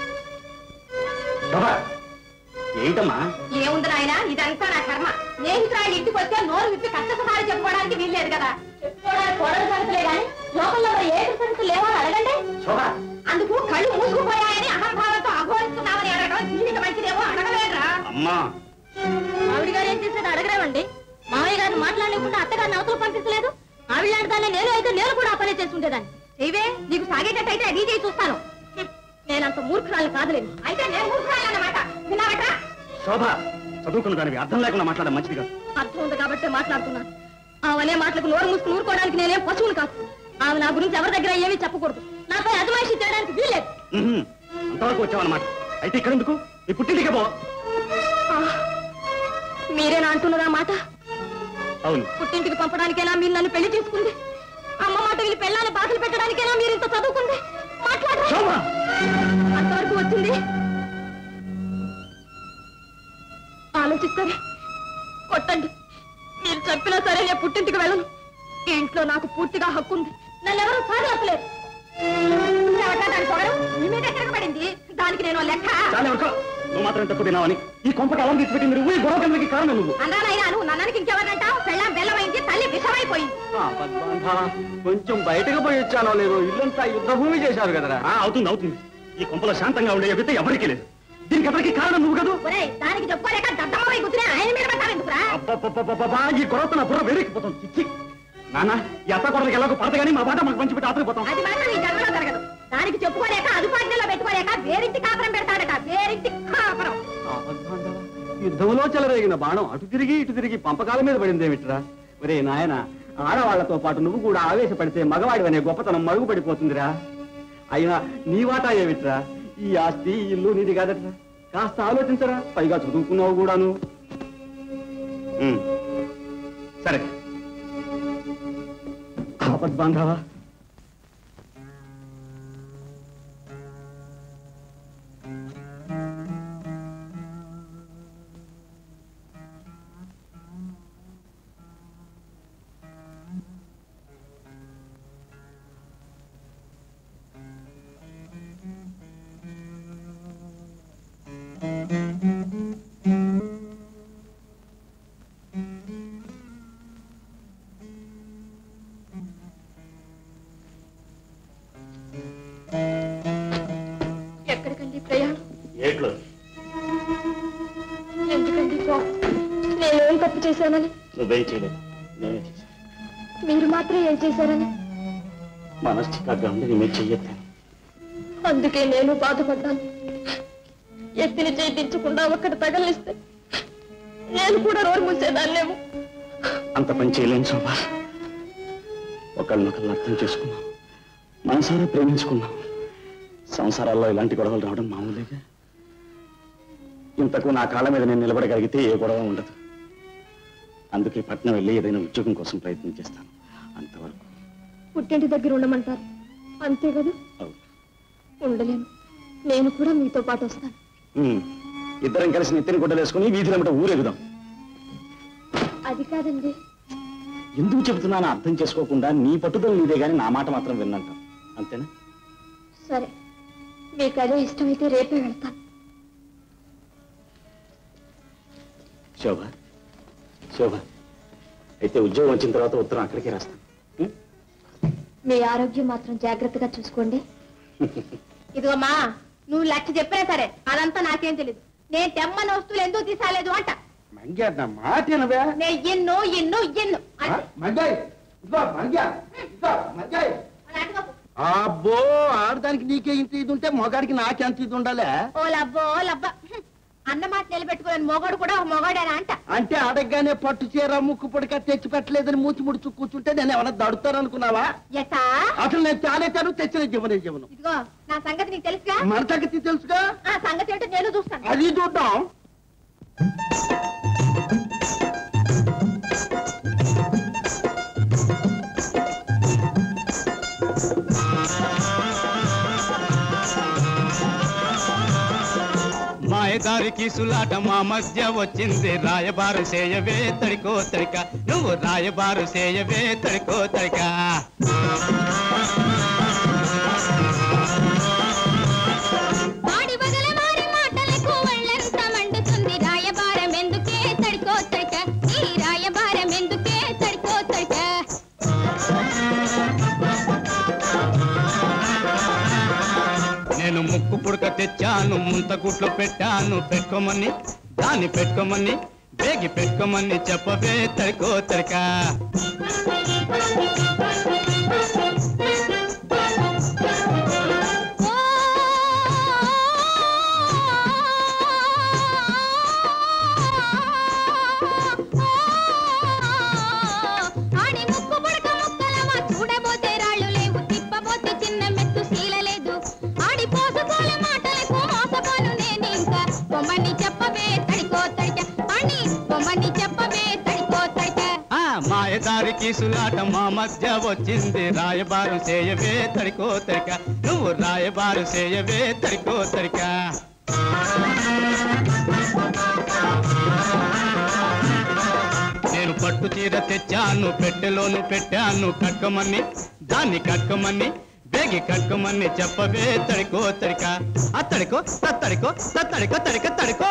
శోభా ఏంటమ్మా ఏముంది నాయన ఇదంతా నా కర్మ స్నేహితురాలు ఇంటికి వస్తే నోరు విప్పి కష్ట సుఖాలు చెప్పుకోవడానికి వీల్లేదు కదా చెప్పుకోవడానికి కోడలు సంగతులే గాని లోకంలో మరి ఏ సంగతులు లేవో అని అడగండి శోభా అందుకు కళ్ళు మూసుకుపోయాయని అహంభావంతో అఘోరిస్తున్నామని అడగడం దీనికి మంచిదేమో అడగలేదురా అమ్మా ఆవిడ గారు ఏం చేసేది అడగరేమండి మామయ్య గారిని మాట్లాడలేకుండా అత్తగారిని అవతల పంపించలేదు ఆవిడ లాంటి దాన్ని నేను అయితే నేను కూడా ఆ పని చేసి ఉండేదాన్ని ఇవే నీకు సాగేటట్టయితే అది చేసి చూస్తాను హ్మ్. నేనంత మూర్ఖురాలు కాదులేను అయితే నేను మూర్ఖురాలు అన్నమాట విన్నావట శోభ చదువుకున్న దానివి అర్థం లేకుండా మాట్లాడడం మంచిది కాదు అర్థం ఉంది కాబట్టి మాట్లాడుతున్నాను ఆమెనే మాటలకు నోరు మూసుకుని ఊరుకోవడానికి నేనేం పశువులు కాదు ఆమె నా గురించి ఎవరి దగ్గర ఏమీ చెప్పకూడదు నాపై అజమాయిషి చేయడానికి వీల్లేదు ఉహుం. అంతవరకు వచ్చావన్నమాట అయితే ఇక్కడ ఎందుకు నీ పుట్టింటికే పో ఆ, మీరేనా అంటున్నదా మాట అవును పుట్టింటికి పంపడానికైనా మీరు నన్ను పెళ్లి చేసుకుంది అమ్మ మాట వీళ్ళు పెళ్ళాన్ని బాధలు పెట్టడానికైనా మీరు ఇంత చదువుకుంది మాట్లాడరా శోభ! అంతవరకు వచ్చింది ఆలోచిస్తారే కొట్టండి మీరు చెప్పినా సరే నేను పుట్టింటికి వెళ్ళను ఈ ఇంట్లో నాకు పూర్తిగా హక్కు ఉంది నన్ను ఎవరు సాగలేదు మీ మీద ఎక్కడికి పడింది దానికి నేను లెక్క చాలా వరకు నువ్వు మాత్రం తప్పు తిన్నావని ఈ కొంపకి అలం తీసుపెట్టింది నువ్వు ఈ గొడవ కిందకి కారణం నువ్వు అన్నానైనా నువ్వు నన్నానికి ఇంకెవరినంటావు పెళ్ళం బెల్లమైంది తల్లి విషమైపోయింది ఆ, పద్మాంధ, కొంచెం బయటకు పోయి వచ్చానో లేదు ఇల్లంతా యుద్ధ భూమి చేశారు కదరా అవుతుంది అవుతుంది ఈ కొంపలో శాంతంగా ఉండే విత ఎవరికీ లేదు దీనికి ఎవరికి కారణం నువ్వు కదా ఒరేయ్ దానికి చెప్పుకోలేక దద్దమ్మ గుర్తునే ఆయన మీద పడ్డారెందుకురా అబ్బబ్బబ్బబ్బబ్బా, ఈ గొడవతో నా బుర్ర వేరెక్కిపోతుంది చిచ్చి నాన్న ఈ అత్త కొడలకి ఎలాగో పడత కానీ మా బాట మాకు పంచిపెట్టి ఆతరిపోతాం అది మాత్రం ఈ జన్మలో జరగదు దానికి చెప్పుకోలేక అదుపాజ్ఞలో పెట్టుకోలేక వేరింటి కాపురం పెడతాడట వేరింటి కాపురం యుద్ధంలో చెలరేగిన బాణం అటు తిరిగి ఇటు తిరిగి పంపకాల మీద పడిందేమిట్రా ఒరే నాయన ఆడవాళ్లతో పాటు నువ్వు కూడా ఆవేశపడితే మగవాడి అనే గొప్పతనం మరుగుపడిపోతుందిరా అయినా నీ వాటా ఏమిట్రా ఈ ఆస్తి ఈ ఇల్లు నీది కాదట్రా కాస్త ఆలోచించరా పైగా చదువుకున్నావు కూడాను ఉమ్. సరే ఆపద్బాంధవా ఎక్కడికండి ప్రయాణం ఏట్లో ఎందుకండి కోపం? నేనేం తప్పు చేశానని నువ్వేం చేయలేదు నేనే చేశాను మీరు మాత్రం ఏం చేశారని మనశ్చికాగ్గా ఉండి నేనే చెయ్యొద్దాను అందుకే నేను బాధపడ్డాను ఎత్తిని చేయించకుండా ఒక్కటి తగలిస్తే నేను కూడా రోడ్డు మూసేదాన్నేమో అంత పని చేయలేను శోభా ఒకళ్ళనొకళ్ళు అర్థం చేసుకున్నాం మనసారా ప్రేమించుకున్నాం సంసారాల్లో ఇలాంటి గొడవలు రావడం మామూలేగా ఇంతకు నా కాళ్ళ మీద నేను నిలబడగలిగితే ఏ గొడవ ఉండదు అందుకే పట్నం వెళ్ళి ఏదైనా ఉద్యోగం కోసం ప్రయత్నం చేస్తాను అంతవరకు పుట్టింటి దగ్గర ఉండమంటారు అంతే కదా అవును ఉండలేను నేను కూడా మీతో పాటు వస్తాను ఉమ్. ఇద్దరం కలిసి నెత్తిని గుడ్డలేసుకుని వీధిలో ఊరేగుదాం అది కాదండి ఎందుకు చెబుతున్నానో అర్థం చేసుకోకుండా నీ పట్టుదల నీదే గాని నా మాట మాత్రం విన్నంటాం అంతేనా సరే మీకు అదే ఇష్టమైతే రేపే వెళ్తాను శోభ శోభ అయితే ఉద్యోగం వచ్చిన తర్వాత ఉత్తరం అక్కడికే రాస్తాను ఉం? మీ ఆరోగ్యం మాత్రం జాగ్రత్తగా చూసుకోండి ఇదిగోమ్మా నువ్వు లక్ష చెప్పినా సరే అదంతా నాకేం తెలీదు నేను తెమ్మని వస్తువులు ఎందుకు తీసాలేదు అంట మంగ్యా నా మాట వినవే? నేను ఎన్నో ఎన్నో ఎన్నో ఆ, మంగ్యాయ్, ఇదిగో మంగ్యా, ఇదిగో మంగ్యాయ్. అటుగా అబ్బో ఆడదానికి నీకే ఇంత ఇది ఉంటే మగాడికి నాకెంత ఇది ఉండాలే ఓ లబ్బో ఓ లబ్బ హ్మ్. అన్న మాట నిలబెట్టుకోలేని మొగడు కూడా ఒక మొగాడేనా అంట అంటే అడగగానే పట్టు చీర ముక్కు పొడిక తెచ్చి పెట్టలేదని మూతి ముడుచు కూర్చుంటే నేను ఏమన్నా దడుతాను అనుకున్నావా ఎట్టా అసలు నేను చాలేచాను తెచ్చిన జీవనే జీవనం ఇదిగో నా సంగతి నీకు తెలుసుగా మన తగ్గితే తెలుసుగా ఆ సంగతి ఏంటో నేను చూస్తాను అది చూద్దాం మాయదారికి సులాట మా మధ్య వచ్చింది రాయబారు సేయవే తడికో తడిక నువ్వు రాయబారు సేయవే తడికో తడిక వాడి వగల వారి మాటలకు ఒళ్ళంతా మండుతుంది రాయబారం ఎందుకే తడికో తడిక ఈ రాయబారం ఎందుకే తడికో తడిక నేను ముక్కు పుడక తెచ్చాను ముంత గుట్లో పెట్టాను పెట్టుకోమని దాన్ని పెట్టుకోమని బేగి పెట్టుకోమని చెప్పవే తడికో తడిక ఓ రాయబారి కీసులాట మా మధ్య వచ్చింది రాయబారం చేయవే తడికో తడిక నువ్వు రాయబారు చేయవే తడికో తడిక నేను పట్టు చీర తెచ్చాను పెట్టెలోను పెట్టాను కట్టుకోమని దాన్ని కట్టుకోమని బేగి కట్టుకోమని చెప్పవే తడికో తడిక ఆ తడికో తడికో తడికో తడిక తడికో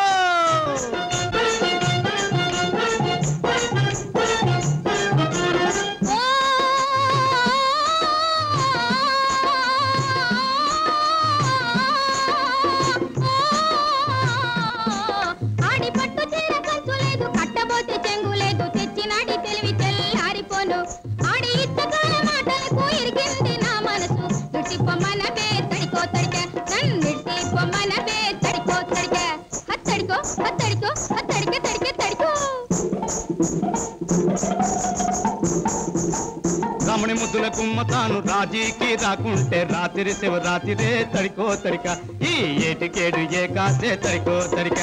ఆడి పట్టు చీర కంచు లేదు కట్టబోతే చెంగు లేదు తెచ్చినాడి తెలివి తెల్లారిపోను ఆడి ఇచ్చకాల మాటలకు ఇరిగింది నా మనసు ఇట్టి పొమ్మన బే తడికో తడిక నన్నిడిసి పొమ్మన బే తడికో తడిక హత్తడికో హత్తడికో హత్తడిక తడిక తడికో రమణి ముద్దుల కుమ్మతాను రాజీకి రాకుంటే రాత్రి శివరాత్రిరే తడికో తడిక ఈ ఏటికేడు ఏ కాసే తడికో తడిక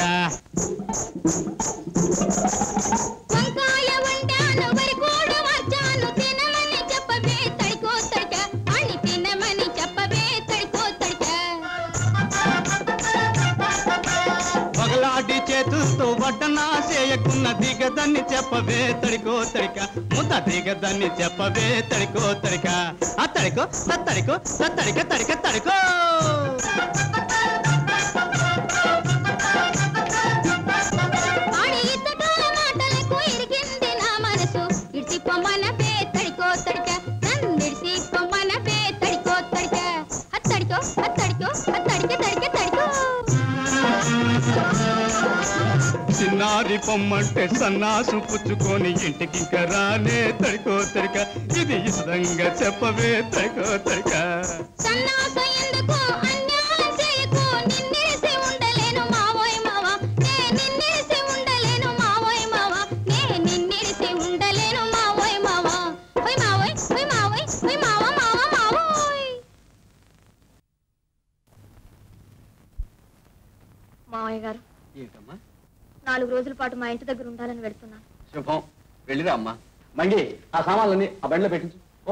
వంకాయ వండాను వరిగూడు మార్చాను తినమని చెప్పవే తడికో తడిక అని తినమని చెప్పవే తడికో తడిక పగలాడి చేతులతో వడ్డనా చేయకున్న దిగదని చెప్పవే తడికో తడిక ముద్ద దిగదని చెప్పవే తడికో తడిక ఆ తడికో ఆ తడికో ఆ తడిక తడిక తడికో ఆడి ఇద్దకాల మాటలకు ఇరిగింది నా మనసు ఇట్టి పొమ్మన పే తడికో తడిక నన్నిడిసి పొమ్మన పే తడికో తడిక హత్తడికో హత్తడికో హత్తడిక తడిక తడికో చిన్నారి పొమ్మంటే సన్నాసు పుచ్చుకొని ఇంటికి ఇంకా రానే తడికో తడిక ఇది ఇష్టంగా చెప్పవే తడికో తడిక సన్నాస ఎందుకు అన్యాయం చేయకు నిన్నిడిసి ఉండలేను మావోయ్ మావా నే నిన్నిడిసి ఉండలేను మావోయ్ మావా నే నిన్నిడిసి ఉండలేను మావోయ్ మావా ఓయ్ మావోయ్ ఓయ్ మావోయ్ ఓయ్ మావా మావా మావోయ్ మావయ్య గారు ఏంటమ్మా నాలుగు రోజుల పాటు మా ఇంటి దగ్గర ఉండాలని వెళ్తున్నాను శుభం వెళ్ళిరా అమ్మా మంగి ఆ సామాన్లన్నీ ఆ బండిలో పెట్టించు ఓ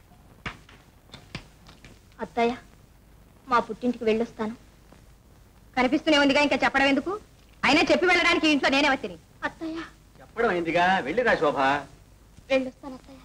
అత్తయ్య మా పుట్టింటికి వెళ్ళొస్తాను కనిపిస్తూనే ఉందిగా ఇంకా చెప్పడం ఎందుకు అయినా చెప్పి వెళ్ళడానికి ఇంట్లో నేనే వచ్చింది అత్తయ్య చెప్పడం అయిందిగా వెళ్ళిరా శోభ వెళ్ళొస్తాను అత్తయ్య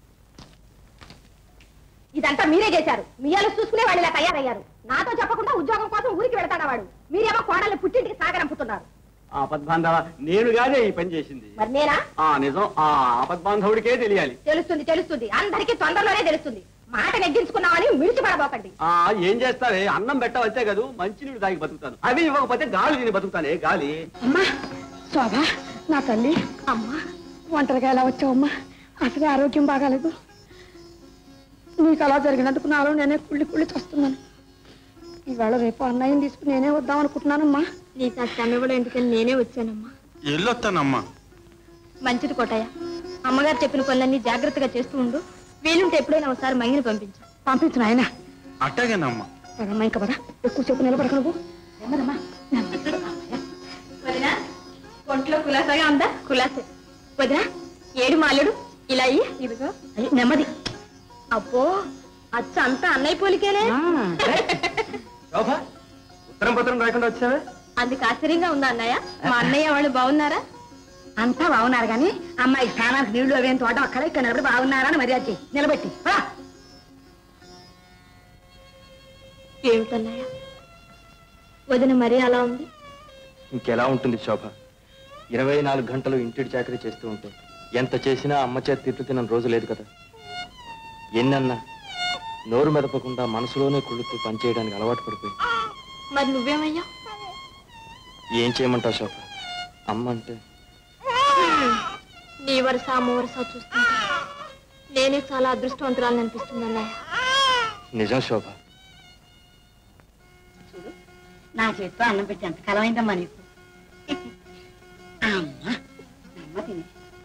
ఇదంతా మీరే చేశారు మీ అలా చూసుకునే వాళ్ళు ఇలా తయారయ్యారు నాతో చెప్పకుండా ఉద్యోగం కోసం ఊరికి వెళ్తాడా వాడు మీరేమో కోడల్ని పుట్టింటికి సాగరంపుతున్నారు ఆపద్బాంధవ నేను కాదే ఈ పని చేసింది మరి నేనా ఆ నిజం ఆ ఆపద్బాంధవుడికే తెలియాలి తెలుస్తుంది తెలుస్తుంది అందరికీ తొందరలోనే తెలుస్తుంది మాట నెగ్గించుకున్నామని మిడిచిపడబోకండి ఆ ఏం చేస్తావే అన్నం పెట్టవచ్చే కదూ మంచినీళ్ళు తాగి బతుకుతాను అవి ఇవ్వకపోతే గాలి తిని బతుకుతానే గాలి అమ్మా శోభ నా తల్లి అమ్మా ఒంటరిగా ఎలా వచ్చావమ్మా అసలే ఆరోగ్యం బాగాలేదు నీకు అలా జరిగినందుకు నాలో నేనే కుళ్ళి కుళ్ళి చస్తున్నాను ఈవేళ రేపు అన్నయ్యని తీసుకుని నేనే వద్దాం అనుకుంటున్నానమ్మా నీకు ఆ శ్రమ ఇవ్వడం ఎందుకని నేనే వచ్చానమ్మా వెళ్ళొస్తానమ్మా మంచిది కోటయ్య అమ్మగారు చెప్పిన పనులన్నీ జాగ్రత్తగా చేస్తూ ఉండు వీలుంటే ఎప్పుడైనా ఒకసారి మైని పంపించు పంపించు నాయన అట్టాగేనమ్మా సగమ్మా ఇంకా పదా ఎక్కువసేపు నిలబడక నువ్వు నెమ్మదమ్మా వదినా ఒంట్లో కులాసాగా ఉందా కులాసే వదినా ఏడు మాల్యుడు ఇలా అయ్యి ఇదిగో అయ్యి, నెమ్మది అబ్బో అచ్చ అంతా అన్నయ్య పోలికేనే శోభ ఉత్తరం పత్రం రాకుండా వచ్చావే అందుకు ఆశ్చర్యంగా ఉందా అన్నయ్య మా అన్నయ్య వాళ్ళు బాగున్నారా అంతా బాగున్నారు కానీ అమ్మాయి స్నానానికి నీళ్లు అవేం తోట అక్కడ ఇక్కడ నిలబడి బాగున్నారా అని మర్యాద చెయ్యి నిలబెట్టి రా. ఏమిటన్నయ్య వదిన మరీ అలా ఉంది ఇంకెలా ఉంటుంది శోభ ఇరవై నాలుగు గంటలు ఇంటిడి చాకరీ చేస్తూ ఉంటే ఎంత చేసినా అమ్మ చేతి తిట్లు తిన్న రోజు లేదు కదా ఎన్నన్నా నోరు మెదపకుండా మనసులోనే కుళ్ళుతూ పనిచేయడానికి అలవాటు పడిపోయింది మరి నువ్వేమయ్యా ఏం చేయమంటావు శోభ అమ్మ అంటే నీ వరుస అమ్మ వరుస చూస్తుంటే నేనే చాలా అదృష్టవంతురాలని అనిపిస్తుంది అన్నయ్య నిజం శోభ నా చేతితో అన్నం పెట్టి ఎంత కాలం అయిందమ్మా నీకు అమ్మా అమ్మ తిని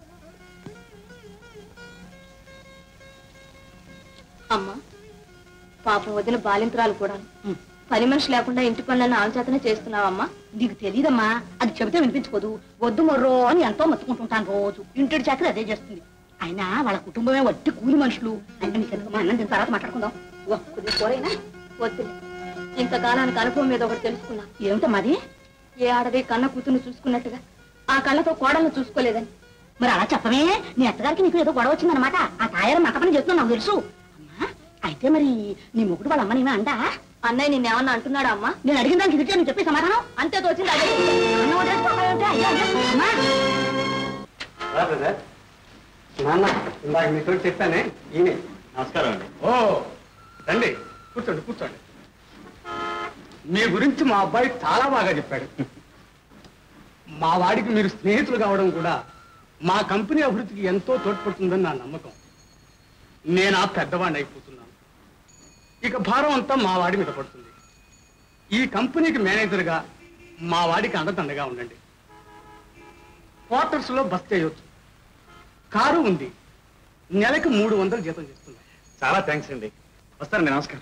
అమ్మ పాపం వదిన బాలింతరాలు కూడా పని మనిషి లేకుండా ఇంటి పనులను ఆంచేతనే చేస్తున్నావమ్మా నీకు తెలియదమ్మా అది చెబితే వినిపించుకోదు వద్దు మొర్రో అని ఎంతో మొత్తుకుంటుంటాను రోజు ఇంటి చక్కర అదే చేస్తుంది అయినా వాళ్ళ కుటుంబమే వట్టి కూలి మనుషులు అయినా నీకు ఎందుకు మా అన్నం తిన్న తర్వాత మాట్లాడుకుందాం ఓ, కొద్దిగా కూరైనా వద్దు ఇంతకాలానికి అనుభవం మీద ఒకటి తెలుసుకున్నా ఏమిటమ్మది ఏ ఆడది కన్న కూతురు చూసుకున్నట్టుగా ఆ కళ్ళతో కోడలను చూసుకోలేదని మరి అలా చెప్పమే నీ అత్తగారికి నీకు ఏదో గొడవ వచ్చిందనమాట ఆ తాయారు మత పని చెప్తున్నా నాకు తెలుసు అమ్మా అయితే మరి నీ మొగుడు వాళ్ళ అమ్మని అందా అన్నయ్య నిన్నేమన్నా అంటున్నాడా అమ్మా నేను అడిగిన దానికి ఇదికే నువ్వు చెప్పే సమాధానం అంతే తోచింది అదే అన్నం వదిలేసుకోకపోతే అయ్యో, అయ్యో, అమ్మా నాన్న ఇందాక మీతో చెప్పానే ఈయనే నమస్కారం అండి ఓ రండి కూర్చోండి కూర్చోండి మీ గురించి మా అబ్బాయి చాలా బాగా చెప్పాడు మా వాడికి మీరు స్నేహితులు కావడం కూడా మా కంపెనీ అభివృద్ధికి ఎంతో తోడ్పడుతుందని నా నమ్మకం నేను ఆ పెద్దవాడిని అయిపోతున్నాను ఇక భారం అంతా మా వాడి మీద పడుతుంది ఈ కంపెనీకి మేనేజర్గా మా వాడికి అండదండగా ఉండండి క్వార్టర్స్ లో బస్ చేయొచ్చు కారు ఉంది నెలకు మూడు వందలు జీతం చేస్తుంది చాలా థ్యాంక్స్ అండి వస్తానండి నమస్కారం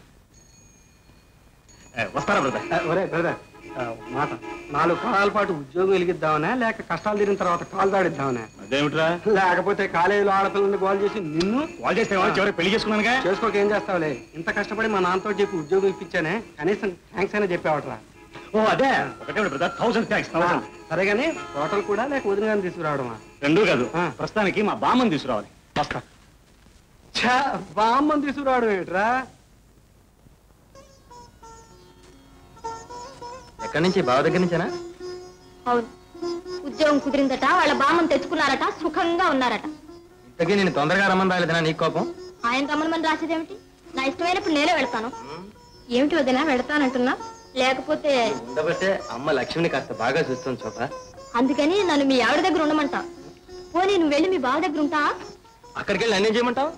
ఏ, వస్తారా బ్రదర్ ఒరే బ్రదర్ మాట నాలుగు కాలాల పాటు ఉద్యోగం వెలిగిద్దామనా లేక కష్టాలు తీరిన తర్వాత కాలు దాడిద్దామనా అదేమిట్రా లేకపోతే కాలేజీలో ఆడపిల్లని గోల్ చేసి నిన్ను కాల్ చేస్తే చివరికి పెళ్లి చేసుకున్నానుగా చేసుకోక ఏం చేస్తావులే ఇంత కష్టపడి మా నాన్నతో చెప్పి ఉద్యోగం ఇప్పించానే కనీసం థ్యాంక్స్ అయినా చెప్పేవాటరా ఓ అదే ఒకటే బ్రదర్ థౌసండ్ థ్యాంక్స్ థౌసండ్ సరే కానీ టోటల్ కూడా లేక వదిన గారిని తీసుకురావడమా రెండూ కాదు ఆ. ప్రస్తుతానికి మా బామ్మని తీసుకురావాలి వస్తా ఛా బామ్మని తీసుకురావడం ఏంట్రా ఎక్కడి నుంచి బావ దగ్గర నుంచేనా అవును ఉద్యోగం కుదిరిందట వాళ్ళ బామ్మను తెచ్చుకున్నారట సుఖంగా ఉన్నారట ఇంతకీ నేను తొందరగా రమ్మని రాలేదనా నీకు కోపం ఆయన రమ్మని రాసేదేమిటి నా ఇష్టమైనప్పుడు నేనే వెళ్తాను ఏమిటి వదినా వెళ్తానంటున్నా లేకపోతే ఉండబట్టే అమ్మ లక్ష్మిని కాస్త బాగా చూస్తుంది చోప అందుకని నన్ను మీ ఆవిడ దగ్గర ఉండమంటా పోనీ నువ్వు వెళ్ళి మీ బావ దగ్గర ఉంటా అక్కడికి వెళ్ళి నన్నేం చేయమంటావు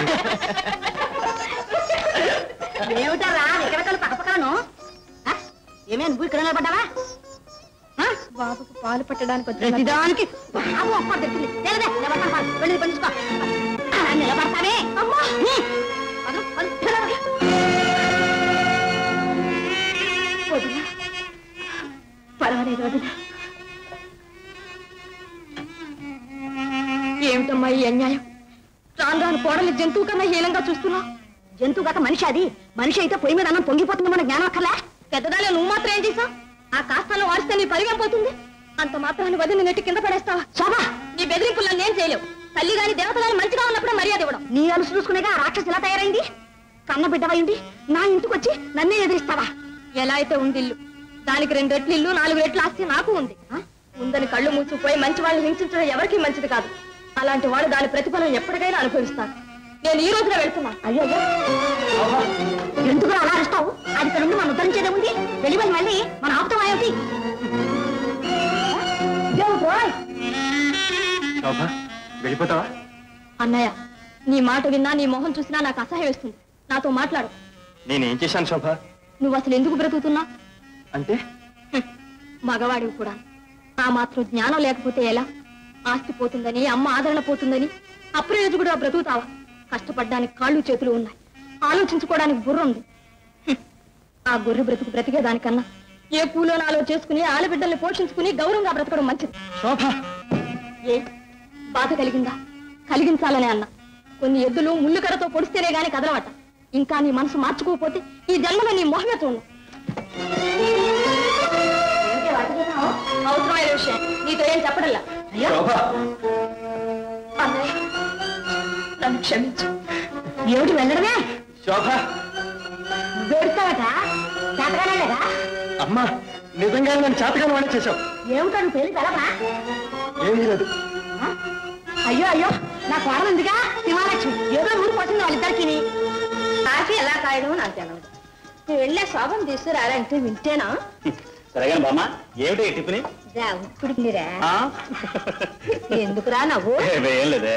ఏమిటారా ఎక్కడికలు పక్క పక్కను ఏమే నువ్వు ఇక్కడ నిలబడ్డావా ఆ? బాబుకు పాలు పట్టడానికి వచ్చిన ప్రతిదానికి బాబు ఒక్క తెచ్చింది లేదే నిలబడతాను పాలు. వెళ్ళి పంచుకో అలా నిలబడతావే అమ్మా అదు, అదు, నిలబడు. వదినా పర్వాలేదు వదినా ఏమిటమ్మా ఈ అన్యాయం రాను రాను కోడలి జంతువు కన్నా హీనంగా చూస్తున్నా జంతువు కాక మనిషి అది మనిషి అయితే పొయ్యి మీద అన్నం పొంగిపోతుంది మన జ్ఞానం అక్కర్లే పెద్దదాలే నువ్వు మాత్రం ఏం చేసావు ఆ కాస్తాను వారిస్తే నీ పరిగెపోతుంది అంత మాత్రాన్ని వదిలి నెట్టి కింద పడేస్తావా శోభా నీ బెదిరింపుల్లో నేను చేయలేవు తల్లి గాని దేవత గాని మంచిగా ఉన్నప్పుడే మర్యాద ఇవ్వడం నీ అలుసు చూసుకునేగా ఆ రాక్షసి ఎలా తయారైంది కన్న బిడ్డవైంది నా ఇంటికి వచ్చి నన్నే ఎదిరిస్తావా ఎలా అయితే ఉంది ఇల్లు దానికి రెండు రెట్లు ఇల్లు నాలుగు రెట్లు ఆస్తి నాకు ఉంది ఆ? ఉందని కళ్ళు మూసుకుపోయి మంచి వాళ్ళని హింసించడం ఎవరికీ మంచిది కాదు అలాంటి వాడు దాని ప్రతిఫలం ఎప్పటికైనా అనుభవిస్తాను నేను ఈ రోజున వెళ్తున్నా అయ్యో ఎందుకు అలా అరుస్తావు అది ఇక్కడ నుండి మనం ఉద్ధరించేదే ఉంది వెళ్ళిపోయి మళ్ళీ మన ఆపుతాం ఏమిటి ఇదేమిటి రోయ్? శోభ వెళ్ళిపోతావా అన్నయ్య నీ మాట విన్నా నీ మొహం చూసినా నాకు అసహ్యం వేస్తుంది నాతో మాట్లాడు నేనేం చేశాను శోభ నువ్వు అసలు ఎందుకు బ్రతుకుతున్నా అంటే మగవాడివి కూడా ఆ మాత్రం జ్ఞానం లేకపోతే ఎలా ఆస్తి పోతుందని అమ్మ ఆదరణ పోతుందని అప్రయోజకుడు బ్రతుకుతావా కష్టపడ్డానికి కాళ్ళు చేతులు ఉన్నాయి ఆలోచించుకోవడానికి బుర్ర ఉంది హ్మ్. ఆ గొర్రె బ్రతుకు బ్రతికేదానికన్నా ఏ పూలో నాలో చేసుకుని ఆలబిడ్డల్ని పోషించుకుని గౌరవంగా బ్రతకడం మంచిది శోభ ఏ బాధ కలిగిందా కలిగించాలనే అన్న కొన్ని ఎద్దులు ముళ్ళుకరతో పొడిస్తేనే గాని కదలవట ఇంకా నీ మనసు మార్చుకోకపోతే ఈ జన్మలో నీ మొహమే చూడు అవసరమైన విషయం నీతో ఏం చెప్పడల్లా శోభ అన్నయ్య నన్ను క్షమించు ఏమిటి వెళ్ళడమే శోభ వేడుతావట చేతగానే లేదా అమ్మా నిజంగా నన్ను చేతగాని వాడే చేశావు ఏమిటో నువ్వు పెళ్లి కలవా ఏమీ లేదు అయ్యో అయ్యో నా కోడలు ఉందిగా శివాలక్ష్మి ఏదో ఊరు పోతుంది వాళ్ళిద్దరికి కాఫీ ఎలా కాయడం నాకు తెలియదు నువ్వు వెళ్ళే శోభం తీసుకురాలంటే వింటేనా సరే కానీ బామ్మ ఏమిటి ఈ టిఫిన్ ఇప్పుడురా ఎందుకురా నవ్వు ఏం లేదే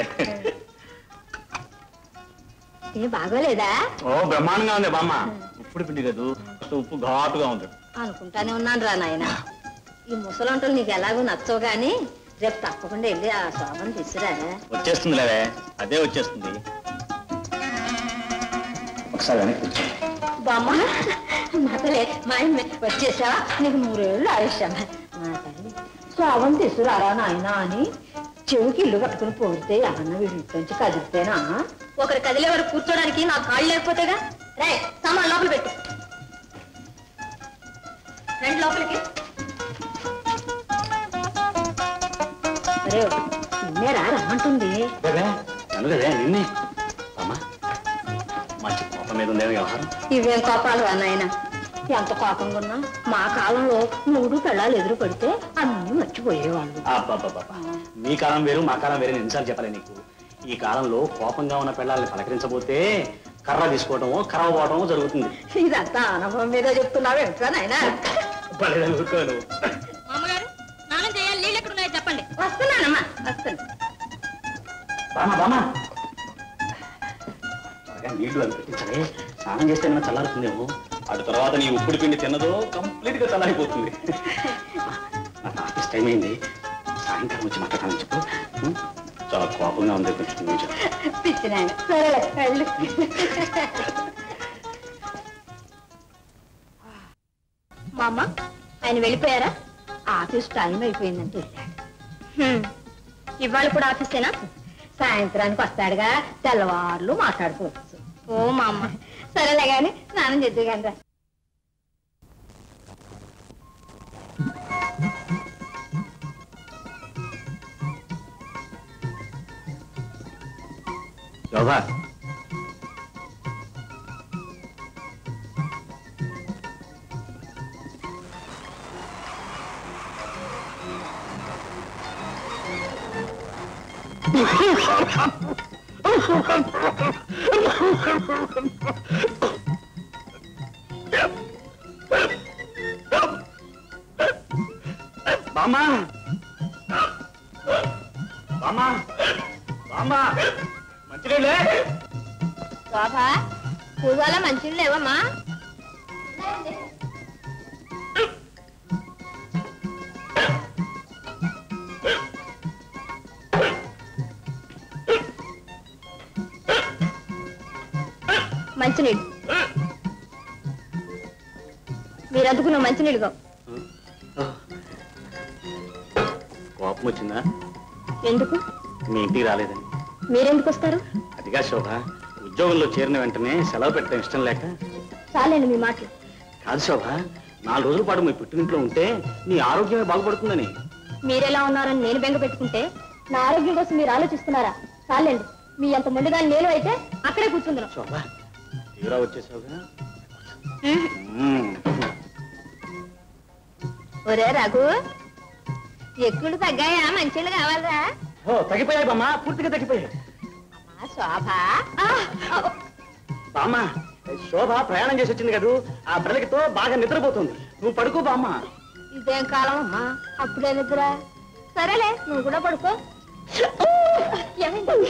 ఏ బాగోలేదా ఓ బ్రహ్మాండంగా ఉంది బామ్మ ఇప్పుడు పిండి లేదు కాస్త ఉప్పు ఘాటుగా ఉంది అనుకుంటానే ఉన్నాను రా నాయన ఈ ముసలంటలు నీకు ఎలాగో నచ్చవు గాని రేపు తప్పకుండా వెళ్ళి ఆ శోభను తీసుకురారా వచ్చేస్తుంది లేవే అదే వచ్చేస్తుంది ఒకసారి వెనక్కి కూర్చో. బామ్మ మాతలే మా ఆయన వచ్చేసావా నీకు నూరేళ్ళు ఆయుష్యమ్మ మా తల్లి శోభం తీసుకురారా నాయన అని చెవికి ఇల్లు పట్టుకుని పోతే ఏమన్నా వీడి నుంచి కదిలితేనా ఒకరు కదిలే వరకు కూర్చోడానికి నాకు కాళ్ళు లేకపోతేగా రే సామాన్ లోపల పెట్టు రండి లోపలికి అరే నిన్నేరా రమ్మంటుంది నన్ను కదే నిన్నే అమ్మా మంచి కోపం మీద ఉందేమో వ్యవహారం ఇవేం కోపాలు నాయన ఎంత కోపంగా ఉన్నా మా కాలంలో మూడు పెళ్ళాలు ఎదురు పడితే అన్ని మర్చిపోయేవాళ్ళు అబ్బబ్బబ్బబ్బా. మీ కాలం వేరు మా కాలం వేరే ఎన్నిసార్లు చెప్పాలి నీకు ఈ కాలంలో కోపంగా ఉన్న పిల్లల్ని పలకరించబోతే కర్ర తీసుకోవటమో కర్ర పోవటమో జరుగుతుంది ఇదంతా అనుభవం మీద చెప్తున్నావు ఏంట్రా నాయన పడేదని ఊరుకోను మామగారు స్నానం చేయాలి నీళ్ళు ఎక్కడ ఉన్నాయో చెప్పండి వస్తున్నానమ్మా వస్తాను బామా బామా త్వరగా నీళ్లు అని పెట్టించలే స్నానం చేస్తే ఏమైనా చల్లారుతుందేమో అటు తర్వాత నీ ఉప్పుడు పిండి తిన్నదో కంప్లీట్ గా చల్లారిపోతుంది నాకు ఆఫీస్ టైం అయింది సాయంకాలం వచ్చి మాట్లాడాలని చెప్పు ఉం? చాలా కోపంగా ఉంది కొంచెం నువ్వు చెప్పు. పిచ్చి నాయన సరేలే వెళ్ళు మా అమ్మ ఆయన వెళ్ళిపోయారా ఆఫీస్ టైం అయిపోయిందంటే వెళ్ళాడు హ్మ్. ఇవాళ కూడా ఆఫీసేనా సాయంత్రానికి వస్తాడుగా తెల్లవార్లు మాట్లాడుకోవచ్చు ఓ మా అమ్మ సరేలే గాని స్నానం చేద్దు కానీ రా శోభా బామ్మా బామ్మా బామ్మా మంచినీళ్ళే శోభ పూజాల మంచిది లేవమ్మా మంచినీళ్ళు మీరు అందుకున్న మంచినీళ్ళు కావు కోపం వచ్చిందా ఎందుకు మీ ఇంటికి రాలేదని మీరెందుకు వస్తారు అదిగా శోభ ఉద్యోగంలో చేరిన వెంటనే సెలవు పెట్టడం ఇష్టం లేక చాలండి మీ మాటలు కాదు శోభ నాలుగు రోజుల పాటు మీ పుట్టినింట్లో ఉంటే నీ ఆరోగ్యమే బాగుపడుతుందని మీరెలా ఉన్నారని నేను బెంగ పెట్టుకుంటే నా ఆరోగ్యం కోసం మీరు ఆలోచిస్తున్నారా చాలండి మీ అంత ముందుగా నేను అయితే అక్కడే కూర్చుందరు శోభ తీరా వచ్చేసావుగా మ్మ్. ఒరే రఘు ఎక్కులు తగ్గాయా మంచిలు కావాలరా ఓ తగ్గిపోయాయి బామ్మ పూర్తిగా తగ్గిపోయాయి ఆ శోభ బామ్మ శోభ ప్రయాణం చేసి వచ్చింది కదూ ఆ బ్రలకితో బాగా నిద్రపోతుంది నువ్వు పడుకో బామ్మ ఇదేం కాలం అమ్మా అప్పుడే నిద్ర సరేలే నువ్వు కూడా పడుకో ఏమైంది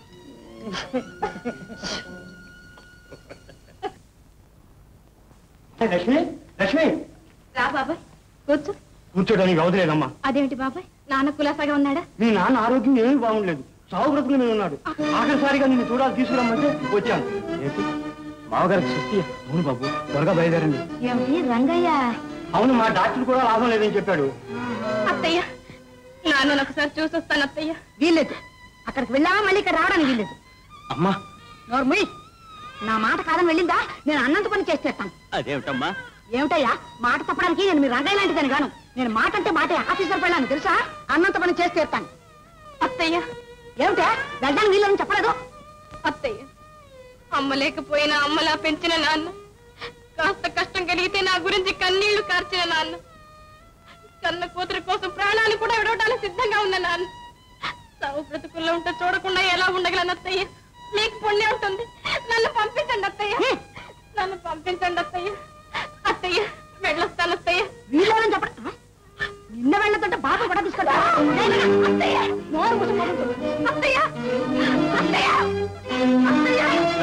లక్ష్మి లక్ష్మి రా బాబాయ్ కూర్చో కూర్చోడానికి అవసలేదమ్మా అదేమిటి బాబాయ్ నాన్న కులాసాగా ఉన్నాడా మీ నాన్న ఆరోగ్యం ఏమీ బాగుండలేదు సాగు బ్రతుకుల మీద ఉన్నాడు ఆఖరిసారిగా నిన్ను చూడాలి తీసుకురమ్మంటే వచ్చాను ఏంటి మామగారికి శక్తి అవును బాబు త్వరగా బయలుదేరండి ఏమిటి రంగయ్య అవును మా డాక్టర్ కూడా లాభం లేదని చెప్పాడు అత్తయ్య నాన్న ఒకసారి చూసి వస్తాను అత్తయ్య వీల్లేదు అక్కడికి వెళ్ళావా మళ్ళీ ఇక్కడ రావడానికి వీల్లేదు అమ్మా నోర్ముయ్ నా మాట కాదని వెళ్ళిందా నేను అన్నంత పని చేసేస్తాను అదేమిటమ్మా ఏమిటయ్యా మాట తప్పడానికి నేను మీ రంగయ్య లాంటిదని గాను నేను మాట అంటే మాటే ఆఫీసర్ పెళ్ళాను తెలుసా అన్నంత పని చేసి తీరుతాను అత్తయ్య ఏమిటే వెళ్ళడానికి వీళ్ళని చెప్పలేదు అత్తయ్య అమ్మ లేకపోయినా అమ్మలా పెంచిన నాన్న కాస్త కష్టం కలిగితే నా గురించి కన్నీళ్లు కార్చిన నాన్న కన్న కూతురు కోసం ప్రాణాలు కూడా విడవడానికి సిద్ధంగా ఉన్న నాన్న సావు బ్రతుకుల్లో ఉంటే చూడకుండా ఎలా ఉండగలను అత్తయ్య మీకు పుణ్యం ఉంటుంది నన్ను పంపించండి అత్తయ్య నన్ను పంపించండి అత్తయ్య అత్తయ్య వెళ్ళొస్తాను అత్తయ్య వీళ్ళని చెప్పడం నిన్న వెళ్ళతుంటే బాబు కూడా తీసుకుంటా అత్తయ్య నోరు మూసుకోవద్దు. అత్తయ్య అత్తయ్య అత్తయ్య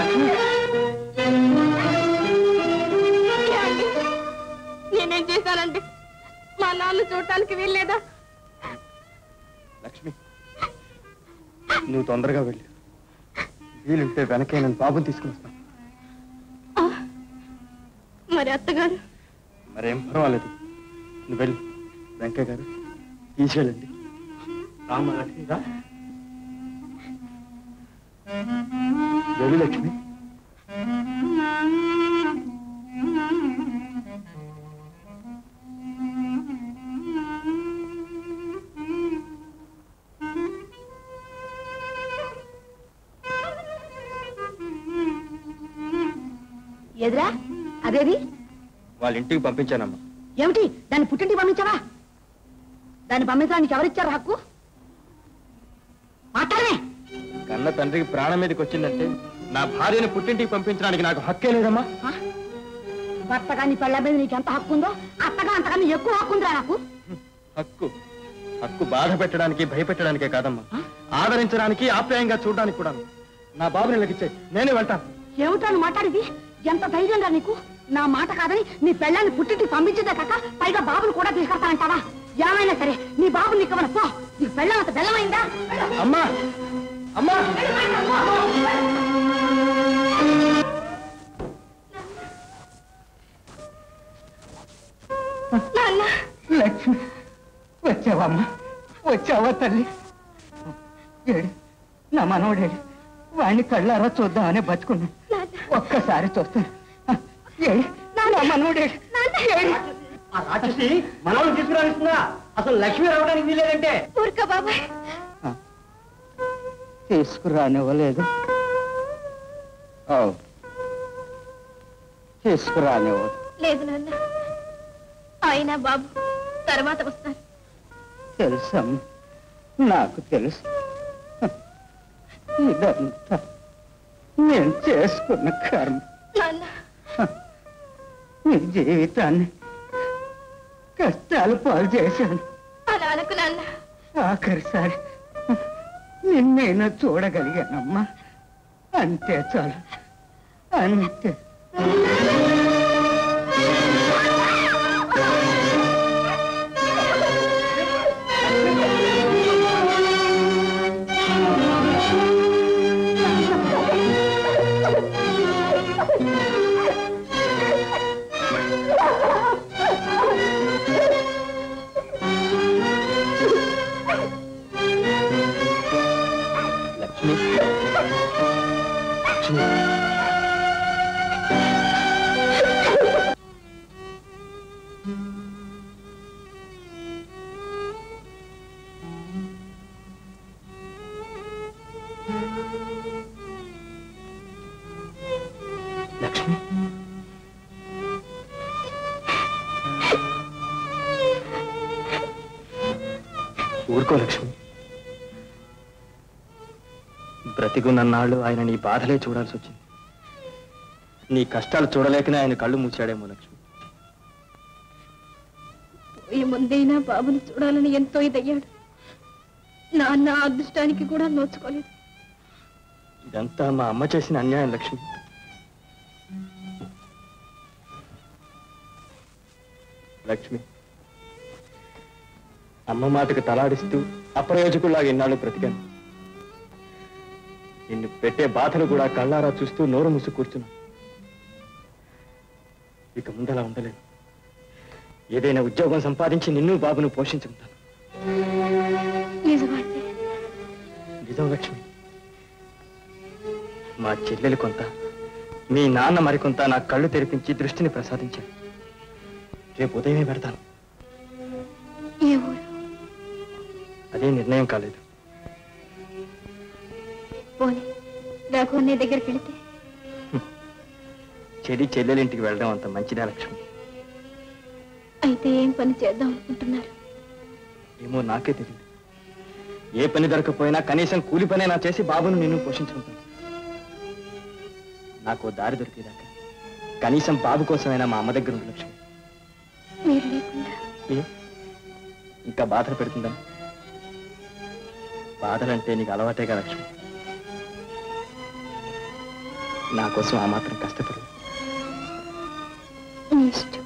ఏమండి? నేనేం చేశానండి మా నాన్న చూడటానికి వీల్లేదా లక్ష్మి నువ్వు తొందరగా వెళ్ళి వీలుంటే వెనకే నేను బాబుని తీసుకుని వస్తాను మరి అత్తగారు మరేం పర్వాలేదు నువ్వు వెళ్ళి వెంకయ్య గారు తీసుకెళ్ళండి రామ లక్ష్మి రా వెళ్ళు లక్ష్మి ఎదురా అదేది వాళ్ళ ఇంటికి పంపించానమ్మా ఏమిటి దాన్ని పుట్టింటికి పంపించావా దాన్ని పంపించడానికి ఎవరిచ్చారు హక్కు మాట్లాడమే కన్న తండ్రికి ప్రాణం మీదకి వచ్చిందంటే నా భార్యను పుట్టింటికి పంపించడానికి నాకు హక్కే లేదమ్మా భర్తగా నీ పెళ్ళ మీద నీకు ఎంత హక్కు ఉందో అత్తగా అంతకన్నా ఎక్కువ హక్కు ఉందిరా నాకు హక్కు హక్కు బాధ పెట్టడానికి భయపెట్టడానికే కాదమ్మా ఆదరించడానికి ఆప్యాయంగా చూడడానికి కూడా నా బాబుని లెక్కిచ్చే నేనే వెళ్తాను ఏమిటా నువ్వు మాట్లాడేది ఎంత ధైర్యం రా నీకు నా మాట కాదని నీ పెళ్ళాన్ని పుట్టింటికి పంపించేదే కాక పైగా బాబును కూడా తీసుకెళ్తానంటావా ఏమైనా సరే నీ బాబు నీకు ఇవ్వను పో నీ పెళ్ళం అంత బెల్లమైందా అమ్మా అమ్మా లక్ష్మి వచ్చావమ్మా వచ్చావా తల్లి ఏడు నా మనవడేడు వాడిని కళ్ళారా చూద్దామని బతుకున్నా ఒక్కసారి చూస్తాను ఏడు నా మనవడేడు ఏడు ఆ రాక్షసి మనల్ని తీసుకురానిస్తుందా అసలు లక్ష్మి రావడానికి వీలేదంటే ఊరుకో బాబాయ్ తీసుకురానివ్వలేదు ఓ తీసుకురానివ్వదు లేదు నాన్న అయినా బాబు తర్వాత వస్తారు తెలుసమ్మా నాకు తెలుసు ఇదంతా నేను చేసుకున్న కర్మ నాన్న నీ జీవితాన్ని కష్టాలు పాలు చేశాను అలా అనకు నాన్న ఆఖరిసారి నిన్నైనా చూడగలిగానమ్మా అంతే చాలు అంతే లక్ష్మి లక్ష్మి లక్ష్మి ఊరుకో లక్ష్మి బ్రతికున్నన్నాళ్ళు ఆయన నీ బాధలే చూడాల్సి వచ్చింది నీ కష్టాలు చూడలేకనే ఆయన కళ్ళు మూసాడేమో లక్ష్మి పోయే ముందైనా బాబుని చూడాలని ఎంతో ఇదయ్యాడు నాన్న ఆ అదృష్టానికి కూడా నోచుకోలేదు ఇదంతా మా అమ్మ చేసిన అన్యాయం లక్ష్మి లక్ష్మి అమ్మ మాటకు తలాడిస్తూ అప్రయోజకుల్లాగా ఎన్నాళ్ళు బ్రతికాను నిన్ను పెట్టే బాధలు కూడా కళ్ళారా చూస్తూ నోరు మూసి కూర్చున్నా ఇక ముందలా ఉండలేను ఏదైనా ఉద్యోగం సంపాదించి నిన్ను బాబును పోషించుకుంటాను నిజమండి నిజం లక్ష్మి మా చెల్లెలు కొంత మీ నాన్న మరికొంత నా కళ్ళు తెరిపించి దృష్టిని ప్రసాదించారు రేపు ఉదయమే పెడతాను ఏ ఊరు అదే నిర్ణయం కాలేదు పోనీ రఘు నీ దగ్గరికి వెళితే చెడి చెల్లెలింటికి వెళ్ళడం అంత మంచిదా లక్ష్మి అయితే ఏం పని చేద్దాం అనుకుంటున్నారు ఏమో నాకే తెలియదు ఏ పని దొరకపోయినా కనీసం కూలి పనైనా చేసి బాబును నిన్ను పోషించుకుంటాను నాకు ఓ దారి దొరికేదాకా కనీసం బాబు కోసమైనా మా అమ్మ దగ్గర ఉంది లక్ష్మి మీరు లేకుండా ఏ? ఇంకా బాధ పెడుతుందా బాధలంటే నీకు అలవాటేగా లక్ష్మి నా కోసం ఆ మాత్రం కష్టపడు మీ ఇష్టం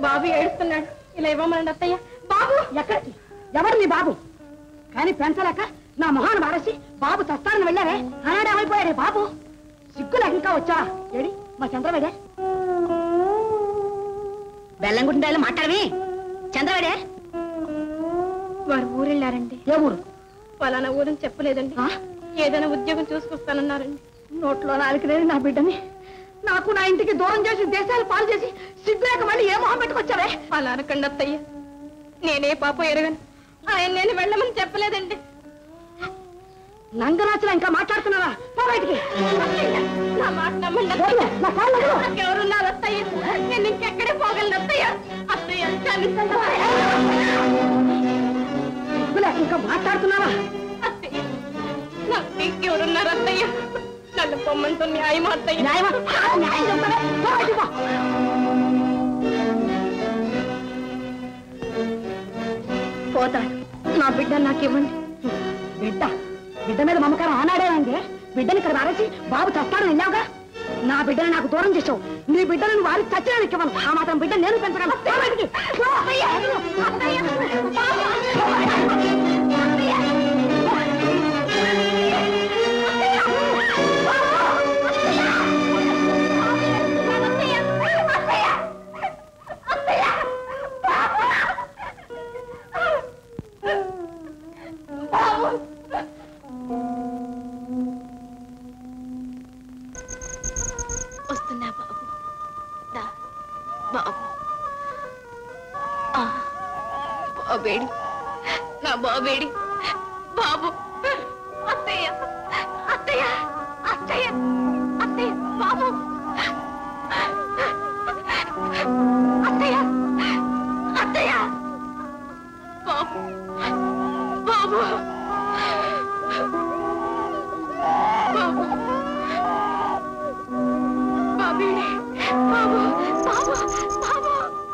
బాబు ఏడుస్తున్నాడు ఇలా ఇవ్వమనండి అత్తయ్య బాబు ఎక్కడికి ఎవరు నీ బాబు కానీ పెంచలేక నా మొహాన్ని మారేసి బాబు చస్తానని వెళ్ళావే ఆనాడు ఏమైపోయాడే బాబు సిగ్గులకు ఇంకా వచ్చా ఏడి మా చంద్రవేడే బెల్లంగుంటాలో మాట్లాడవి చంద్రవేడే వారు ఊరెళ్ళారండి ఏ ఊరు పలానా ఊరని చెప్పలేదండి ఏదైనా ఉద్యోగం చూసుకొస్తానన్నారండి నోట్లో నాలుగు లేదు నా బిడ్డని నాకు నా ఇంటికి దూరం చేసి దేశాలు పాలు చేసి సిగ్గులేక మళ్ళీ ఏ మొహం పెట్టుకొచ్చావే అలా అనకండి అత్తయ్య నేనే పాప ఎరగను ఆయన నేను వెళ్ళమని చెప్పలేదండి నంగరాచులా ఇంకా మాట్లాడుతున్నావా పో బయటికి నా మాట నమ్మండి వదిలే, నా కాళ్ళు వదిలు. ఎవరున్నారు అత్తయ్య నేను ఇంకెక్కడే పోగలను అత్తయ్య అత్తయ్య క్షమించండి సిగ్గులేక ఇంకా మాట్లాడుతున్నావా అత్తయ్య నాకు ఇంకెవరున్నారు అత్తయ్య నన్ను పొమ్మంటూ న్యాయం అత్తయ్య న్యాయమా ఆ, న్యాయం చెప్తావే పో బయటికి పో. పోతాను నా బిడ్డ నాకివ్వండి బిడ్డ బిడ్డ మీద మమకారం ఆనాడే ఉంది బిడ్డని ఇక్కడ వారేసి బాబు చస్తానని వెళ్ళావుగా నా బిడ్డని నాకు దూరం చేసావు నీ బిడ్డను నువ్వు వారికి చచ్చినానికి ఇవ్వను ఆ మాత్రం బిడ్డ నేను పెంచగలను పో బయటికి. పో. అత్తయ్య. బాబు. వస్తున్నా బాబు దా బాబు ఆ, బాబేడి నా బాబేడి బాబు అత్తయ్య అత్తయ్య అత్తయ్య అత్తయ్య బాబు అత్తయ్య అత్తయ్య బాబు బాబు బాబు బాబేడి బాబు బాబు బాబు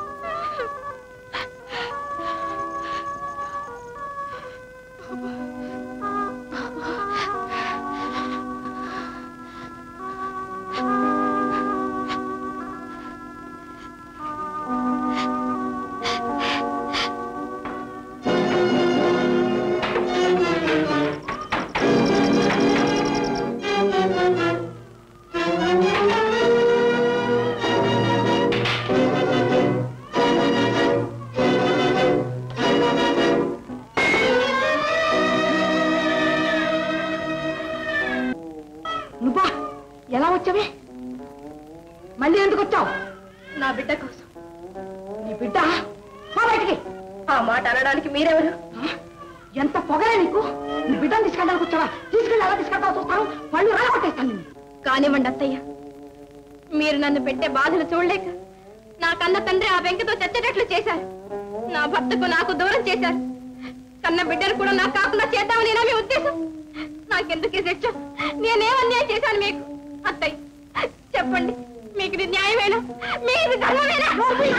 నువ్వా ఎలా వచ్చావే మళ్ళీ ఎందుకు వచ్చావు నా బిడ్డ కోసం నీ బిడ్డ పో బయటికి ఆ మాట అనడానికి మీరెవరు ఆ? ఎంత పొగలే నీకు నీ బిడ్డను తీసుకెళ్ళడానికి వచ్చావా తీసుకెళ్ళి ఎలా తీసుకెళ్తావు చూస్తాను పళ్ళు రాలగొట్టేస్తాను నిన్ను కానివ్వండి అత్తయ్య మీరు నన్ను పెట్టే బాధలు చూడలేక నా కన్న తండ్రి ఆ వెంకతో చచ్చేటట్లు చేశారు నా భర్తకు నాకు దూరం చేశారు కన్న బిడ్డను కూడా నాకు కాకుండా చేద్దామని నా మీ ఉద్దేశం నాకెందుకు ఈ శిక్ష నేనేం అన్యాయం చేశాను మీకు అత్తయ్య చెప్పండి మీకు ఇది న్యాయమేనా మీకు ధర్మమేనా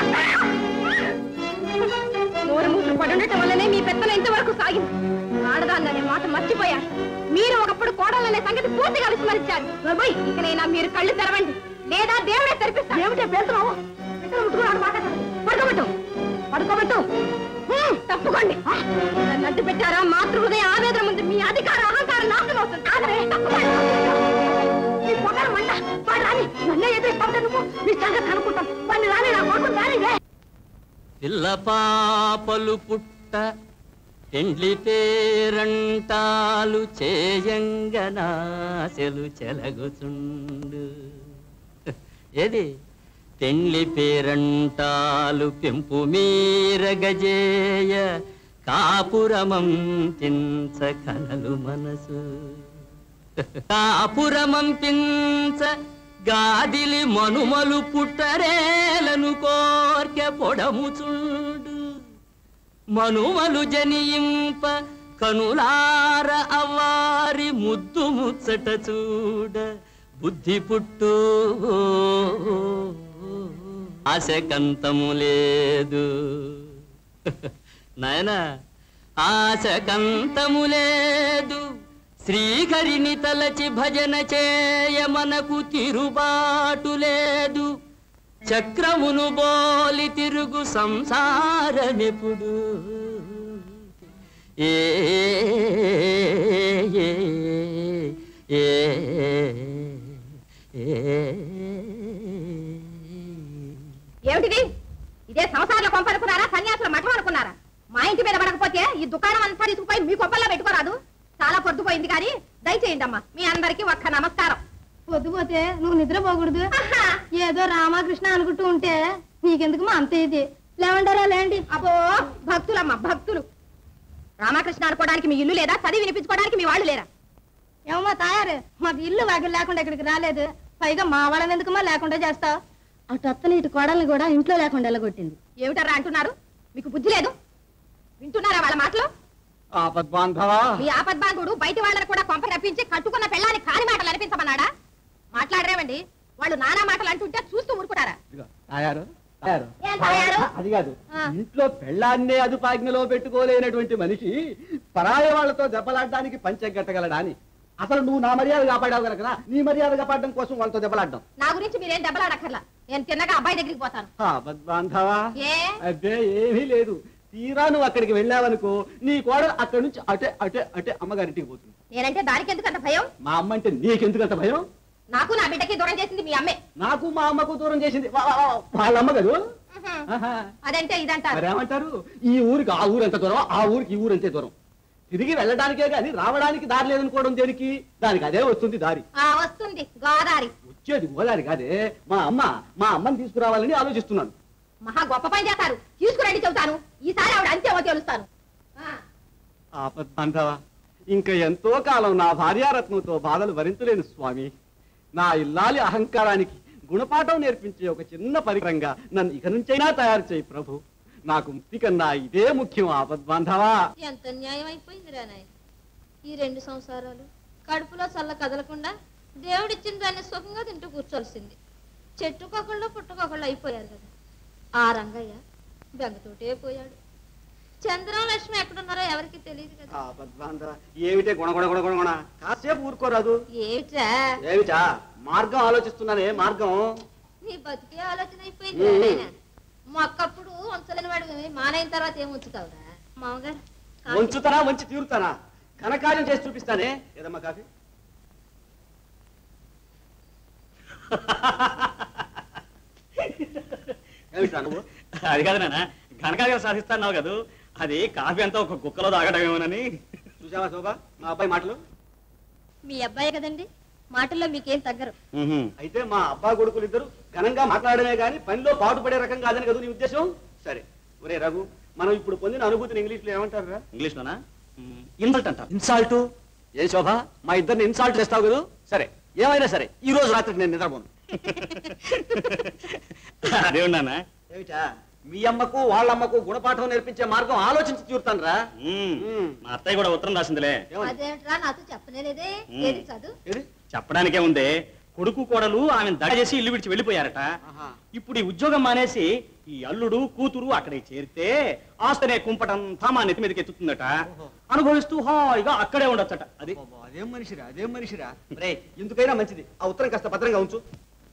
నూరు మూసులు పడుండటం వల్లనే మీ పెత్తనం ఇంతవరకు సాగింది ఆడదాన్ననే మాట మర్చిపోయారు మీరు ఒకప్పుడు కోడలనే సంగతి పూర్తిగా విస్మరించారు బాబోయ్, ఇకనైనా మీరు కళ్ళు తెరవండి లేదా దేవుడే తెరిపిస్తారు ఏమిటే పేరుతున్నావు బిడ్డను ముట్టుకున్నాడు మాట్లాడు పడుకోబెట్టు పడుకోబెట్టు హ్మ్, తప్పుకోండి నన్ను అడ్డు పెట్టారా మాతృ హృదయ ఆవేదన ముందు మీ అధికార అహంకారం నాశనం అవుతుంది కాదరే, తప్పుకోండి. నీ పొగర మంట వాడు రాని నన్నే ఎదురిస్తావుంటే నువ్వు నీ సంగతి కనుక్కుంటాను వాడిని రాని నా కొడుకు రానిదే పిల్ల పాపలు పుట్ట పెండ్లి పేరంటాలు చేయంగనాశలు చెలగుచుండు ఏది పెండ్లి పేరంటాలు పెంపు మీర గజేయ కాపురమం తించ కలలు మనసు కాపురమం పించ గాదిలి మనుమలు పుట్టరేలను కోర్కె పొడముచుండు మనుమలు జనియింప కనులార అవ్వారి ముద్దు ముచ్చట చూడ బుద్ధి పుట్టు ఆశకంతము లేదు నాయనా ఆశకంతము లేదు శ్రీహరిని తలచి భజన చేయ మనకు తిరుబాటు లేదు చక్రమును బోలి తిరు తిరుగు సంసారమెప్పుడు ఏ ఏ, ఏ, ఏ. ఏమిటిది ఇదే సంసారంలో కొంప అనుకున్నారా సన్యాసుల మఠం అనుకున్నారా మా ఇంటి మీద పడకపోతే ఈ దుకాణం అంతా తీసుకుపోయి మీ కొంపల్లో పెట్టుకోరాదు చాలా పొద్దుపోయింది కానీ దయచేయండి అమ్మా మీ అందరికి ఒక్క నమస్కారం పొద్దుపోతే నువ్వు నిద్రపోకూడదు ఏదో రామకృష్ణ అనుకుంటూ ఉంటే నీకెందుకు మా అంత ఇది లేవంటారా లేండి అబ్బో భక్తులమ్మా భక్తులు రామకృష్ణ అనుకోవడానికి మీ ఇల్లు లేదా చదివి వినిపించుకోవడానికి మీ వాళ్ళు లేరా ఏమమ్మా తాయారు మాకు ఇల్లు వాకిలు లేకుండా ఇక్కడికి రాలేదు పైగా మా వాళ్ళని ఎందుకమ్మా లేకుండా చేస్తావు అటు అత్తని ఇటు కోడల్ని కూడా ఇంట్లో లేకుండా వెళ్ళగొట్టింది ఏమిటారా అంటున్నారు మీకు బుద్ధి లేదు వింటున్నారా వాళ్ళ మాటలు ఆపద్బాంధవా మీ ఆపద్బాంధుడు బయట వాళ్ళని కూడా కొంప రప్పించి కట్టుకున్న పెళ్ళాన్ని కాని మాటలు అనిపించమన్నాడా మాట్లాడరేమండి వాళ్ళు నానా మాటలు అంటుంటే చూస్తూ ఊరుకుంటారా తాయారు తాయారు ఏం తాయారు? అది కాదు ఆ. ఇంట్లో పెళ్ళాన్నే అదుపాజ్ఞలో పెట్టుకోలేనటువంటి మనిషి పరాయ వాళ్ళతో దెబ్బలాడడానికి పంచం కట్టగలడా అని అసలు నువ్వు నా మర్యాద కాపాడావు కనుక నీ మర్యాద కాపాడడం కోసం వాళ్ళతో దెబ్బలాడ్డాం నా గురించి మీరేం దెబ్బలాడక్కర్లా నేను తిన్నగా అబ్బాయి దగ్గరికి పోతాను ఆపద్బాంధవా ఏ అబ్బే ఏమీ లేదు తీరా నువ్వు అక్కడికి వెళ్ళావనుకో నీ కోడలు అక్కడి నుంచి అటే అటే అటే అమ్మగారింటికి పోతుంది నేనంటే దానికి ఎందుకు అంత భయం మా అమ్మ అంటే నీకెందుకంత భయం నాకు నా బిడ్డకి దూరం చేసింది మీ అమ్మే నాకు మా అమ్మకు దూరం చేసింది వా- వా- వా- వాళ్ళ అమ్మ కదూ ఆహా. అదంటే ఇదంటారు మరేమంటారు ఈ ఊరికి ఆ ఊరు ఎంత దూరం ఆ ఊరికి ఈ ఊరు అంతే దూరం తిరిగి వెళ్ళడానికే గాని రావడానికి దారి లేదనుకోవడం దేనికి దానికి అదే వస్తుంది దారి ఆ వస్తుంది గోదారి వచ్చేది గోదారి కాదే మా అమ్మ మా అమ్మని తీసుకురావాలని ఆలోచిస్తున్నాను మహా గొప్ప పని చేస్తారు తీసుకురండి చెబుతాను ఈసారి ఆవిడ అంతేమో తెలుస్తాను ఆ, ఆపద్బాంధవా ఇంకా ఎంతో కాలం నా భార్యారత్నంతో బాధలు భరించలేను స్వామి నా ఇల్లాలి అహంకారానికి గుణపాఠం నేర్పించే ఒక చిన్న పరికరంగా నన్ను ఇక నుంచైనా తయారు చేయి ప్రభు నాకు ముక్తి కన్నా ఇదే ముఖ్యం ఆపద్బాంధవా ఎంత న్యాయం అయిపోయింది నాయన ఈ రెండు సంసారాలు కడుపులో చల్ల కదలకుండా దేవుడిచ్చిన దాన్ని సుఖంగా తింటూ కూర్చోాల్సింది చెట్టుకొకళ్ళు పుట్టుకొకళ్ళు అయిపోయారు కదా ఆ రంగయ్య బెంగతోటే పోయాడు చంద్రం లక్ష్మి ఎక్కడున్నారో ఎవరికి తెలియదు కదా ఆపద్బాంధవ ఏమిటే గుణ గుణ గుణ గుణ గుణ కాసేపు ఊరుకోరాదు ఏమిట్రా ఏమిటా మార్గం ఆలోచిస్తున్నానే మార్గం నీ బతికే ఆలోచన అయిపోయింది నాయన మొక్కప్పుడు ఉంచలేని వాడు మానైన తర్వాత ఏం ఉంచుతావురా మామగారు కాఫీ. వంచుతానా వంచి తీరుతానా ఘనకార్యం చేసి చూపిస్తానే ఏదమ్మా కాఫీ ఏమిటా నువ్వు అది కాదు నాన్న ఘనకార్యం సాధిస్తాన్నావు కదా అది కాఫీ అంతా ఒక కుక్కలో తాగడమేమోనని చూసావా శోభా మా అబ్బాయి మాటలు మీ అబ్బాయి కదండి మాటల్లో మీకేం తగ్గరు అయితే మా అబ్బా కొడుకులు ఇద్దరు ఘనంగా మాట్లాడమే గాని పనిలో పాటుపడే రకం కాదని కదా నీ ఉద్దేశం సరే ఒరే రఘు మనం ఇప్పుడు పొందిన అనుభూతిని ఇంగ్లీష్ లో ఏమంటారు ఇంగ్లీష్ లోనా ఇన్సల్ట్ అంటారు ఇన్సాల్ట్ ఏ శోభ మా ఇద్దరిని ఇన్సాల్ట్ చేస్తావు కదా సరే ఏమైనా సరే ఈ రోజు రాత్రి నేను నిద్రపోను అదే ఉన్నానా ఏమిటా మీ అమ్మకు వాళ్ళ అమ్మకు గుణపాఠం నేర్పించే మార్గం ఆలోచించి చూస్తాను రా మా అత్తయ్య కూడా ఉత్తరం రాసిందిలే అదేమిట్రా నాతో చెప్పనేలేదే మ్మ్. ఏది చదువు చెప్పడానికే ఉందే కొడుకు కోడలు ఆమె దగ చేసి ఇల్లు విడిచి వెళ్ళిపోయారట ఇప్పుడు ఈ ఉద్యోగం మానేసి ఈ అల్లుడు కూతురు అక్కడికి చేరితే ఆస్తనే కుంపటంతా మా నెత్తి మీదకి ఎత్తుతుందట అనుభవిస్తూ హాయిగా అక్కడే ఉండొచ్చట అది అదేం మనిషిరా అదేం మనిషిరా రే ఎందుకైనా మంచిది ఆ ఉత్తరం కాస్త భద్రంగా ఉంచు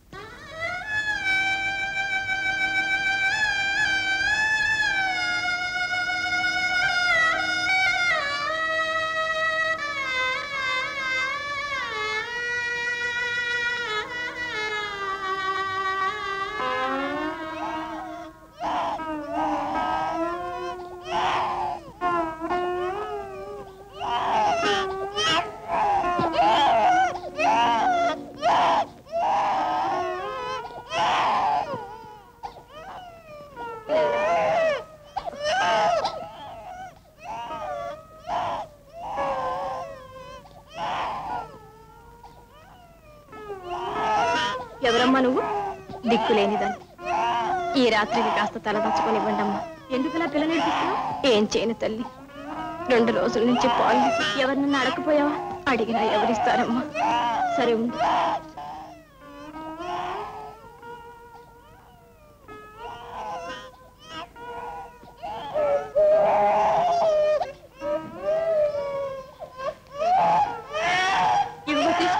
ఎవరమ్మా నువ్వు దిక్కులేనిదాన్ని ఈ రాత్రికి కాస్త తలదచ్చుకొని ఇవ్వండమ్మా ఎందుకలా పిల్ల నేర్పిస్తున్నావు ఏం చేయను తల్లి రెండు రోజుల నుంచి పాలు ఎవరినన్నా అడగపోయావా అడిగినా ఎవరిస్తారమ్మా సరే ఉండు ఇదిగో తీసుకో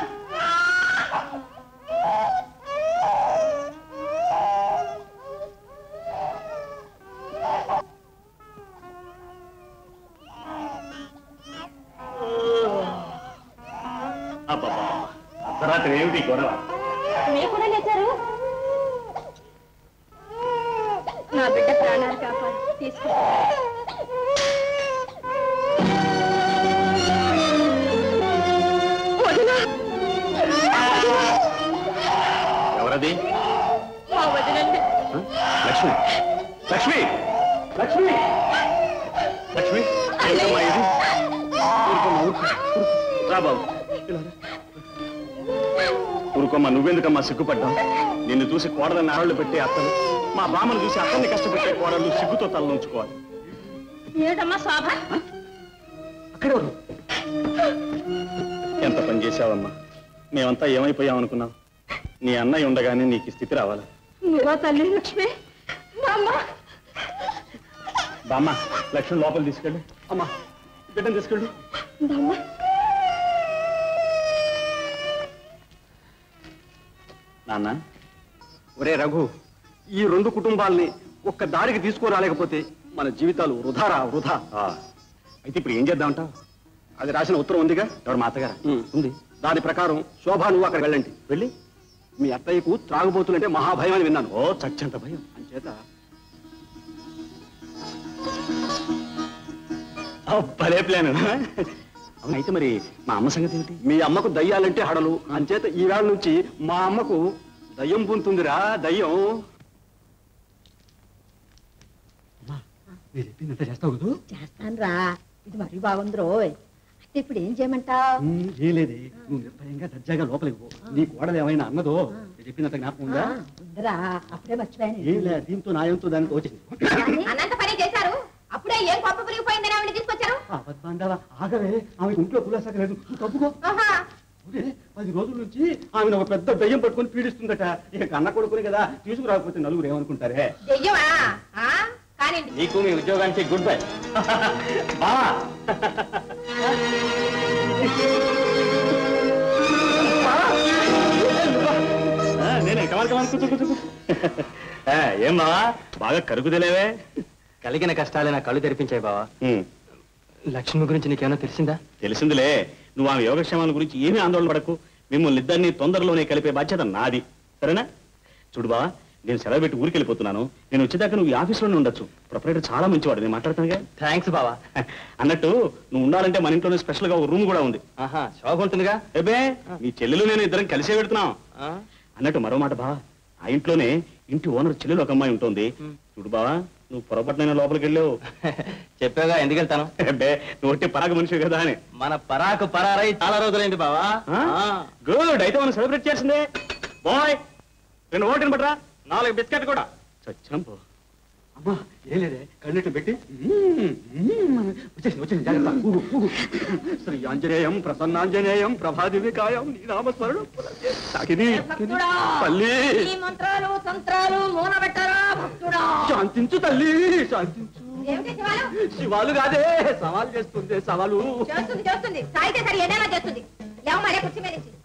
ఏంటి గొడవ మీరు కూడా లేచారు నా బిడ్డ ప్రాణాలు కాపాడు తీసుకో ఎవరది మా వదినండి లక్ష్మి లక్ష్మి లక్ష్మి లక్ష్మి ఏంటమ్మా ఇది ఊరుకోమ్మా, ఊరుకో, ఊరుకో. రా బాబు ఇలా రా. ఊరుకోమ్మా నువ్వెందుకమ్మా సిగ్గుపడ్డావు నిన్ను చూసి కోడలని ఆడలు పెట్టే అత్తలు మా బామ్మను చూసి అత్తల్ని కష్టపెట్టే కోడలు సిగ్గుతో తలనుంచుకోవాలి ఏమిటమ్మా శోభ అక్కడ ఎంత పని చేశావమ్మా మేమంతా ఏమైపోయాం అనుకున్నాం నీ అన్నయ్య ఉండగానే నీకు ఈ స్థితి రావాలా నువ్వా తల్లి లక్ష్మి మా అమ్మ బామ్మ లక్ష్మణ్ లోపల తీసుకెళ్ళు అమ్మా బిడ్డను తీసుకెళ్ళు బామ్మ నాన్న ఒరే రఘు ఈ రెండు కుటుంబాల్ని ఒక్క దారికి తీసుకురాలేకపోతే మన జీవితాలు వృధారా వృధా ఆ, అయితే ఇప్పుడు ఏం చేద్దామంటావు అది రాసిన ఉత్తరం ఉందిగా ఎవరు మా అత్తగారు ఉంది దాని ప్రకారం శోభా నువ్వు అక్కడికి వెళ్ళండి వెళ్ళి మీ అత్తయ్యకు త్రాగుబోతులంటే మహాభయం అని విన్నాను ఓ చచ్చంత భయం అంచేత ఓ, భలే ప్లాన్ అయితే మరి మా అమ్మ సంగతి ఏమిటి మీ అమ్మకు దయ్యాలంటే హడలు అంచేత ఈ వేళ నుంచి మా అమ్మకు దయ్యం పుంతుందిరా దయ్యం మీరు చెప్పిందంత చేస్తావు కదూ చేస్తాను రా ఇది మరీ బాగుంది రోయ్ అంటే ఇప్పుడు ఏం చేయమంటావు ఏం లేదే నువ్వు నిర్భయంగా దర్జాగా లోపలికి పో నీ కోడలు ఏమైనా అన్నదో నేను చెప్పినంత జ్ఞాపకం ఉందా ఉందిరా అప్పుడే మర్చిపోయాను ఏం లే దీంతో నాయంతో దానికి వచ్చింది అనంత పని చేశారు అప్పుడే ఏం కొప్ప పురిగిపోయిందని ఆవిడ తీసుకొచ్చారు అబద్ధాండావా ఆగవే ఆమె ఇంట్లో కులాసాక లేదు నువ్వు తప్పుకో ఆహా ఒరే, పది రోజుల నుంచి ఆమెను ఒక పెద్ద దయ్యం పట్టుకొని పీడిస్తుందట ఇక కన్న కొడుకుని కదా తీసుకురాకపోతే నలుగురు ఏమనుకుంటారే దెయ్యమా ఆ? కానీ నీకు మీ ఉద్యోగానికి గుడ్ బై బావా ఆ, నేనే కమాల్ కమాల్ కూర్చో కూర్చో కూర్చో. ఆ, ఏం బావా బాగా కరుగుదలేవే కలిగిన కష్టాలే నా కళ్ళు తెరిపించాయి బావా ఉమ్, లక్ష్మి గురించి నీకేమైనా తెలిసిందా తెలిసిందిలే నువ్వు ఆమె యోగక్షేమాల గురించి ఏమీ ఆందోళన పడకు మిమ్మల్ని ఇద్దరిని తొందరలోనే కలిపే బాధ్యత నాది సరేనా చూడు బావా నేను సెలవు పెట్టి ఊరికి వెళ్ళిపోతున్నాను నేను వచ్చేదాకా నువ్వు ఈ ఆఫీస్లోనే ఉండొచ్చు ప్రొపరేటర్ చాలా మంచివాడు నేను మాట్లాడుతానుగా థ్యాంక్స్ బావా అన్నట్టు నువ్వు ఉండాలంటే మన ఇంట్లోనే స్పెషల్ గా ఒక రూమ్ కూడా ఉంది ఆహా శోభ ఉంటుందిగా ఏబే మీ చెల్లెలు నేను ఇద్దరం కలిసే పెడుతున్నాం ఆ? అన్నట్టు మరో మాట బావా ఆ ఇంట్లోనే ఇంటి ఓనర్ చెల్లెలు ఒక అమ్మాయి ఉంటుంది చూడు బావా నువ్వు పొరపాటునైనా లోపలికి వెళ్ళావు చెప్పాగా ఎందుకు వెళ్తాను అబ్బే నువ్వు ఒట్టి పరాగ మనిషి కదా అని మన పరాకు పరారై చాలా రోజులైంది బావా ఆ? ఆ. గుడ్ అయితే మనం సెలబ్రేట్ చేసిందే బాయ్ రెండు ఓటిని బట్రా నాలుగు బిస్కెట్ కూడా చచ్చాం పో అమ్మా ఏం లేదే కళ్ళెట్టు పెట్టి మ్మ్, మ్మ్, వచ్చేసింది వచ్చేసింది జాగ్రత్త ఊగు, ఊగు. శ్రీ ఆంజనేయం ప్రసన్నాంజనేయం ప్రభాదివికాయం నీ నామస్మరణం సాకిని భక్తుడా తల్లి ఈ మంత్రాలు తంత్రాలు మూన పెట్టరా భక్తుడా శాంతించు తల్లి శాంతించు ఏమిటి శివాలు శివాలు కాదే సవాల్ చేస్తుంది సవాలు చేస్తుంది చేస్తుంది సాయితే సరి ఏదైనా చేస్తుంది లేవ మరే కుర్చీ మీద నుంచి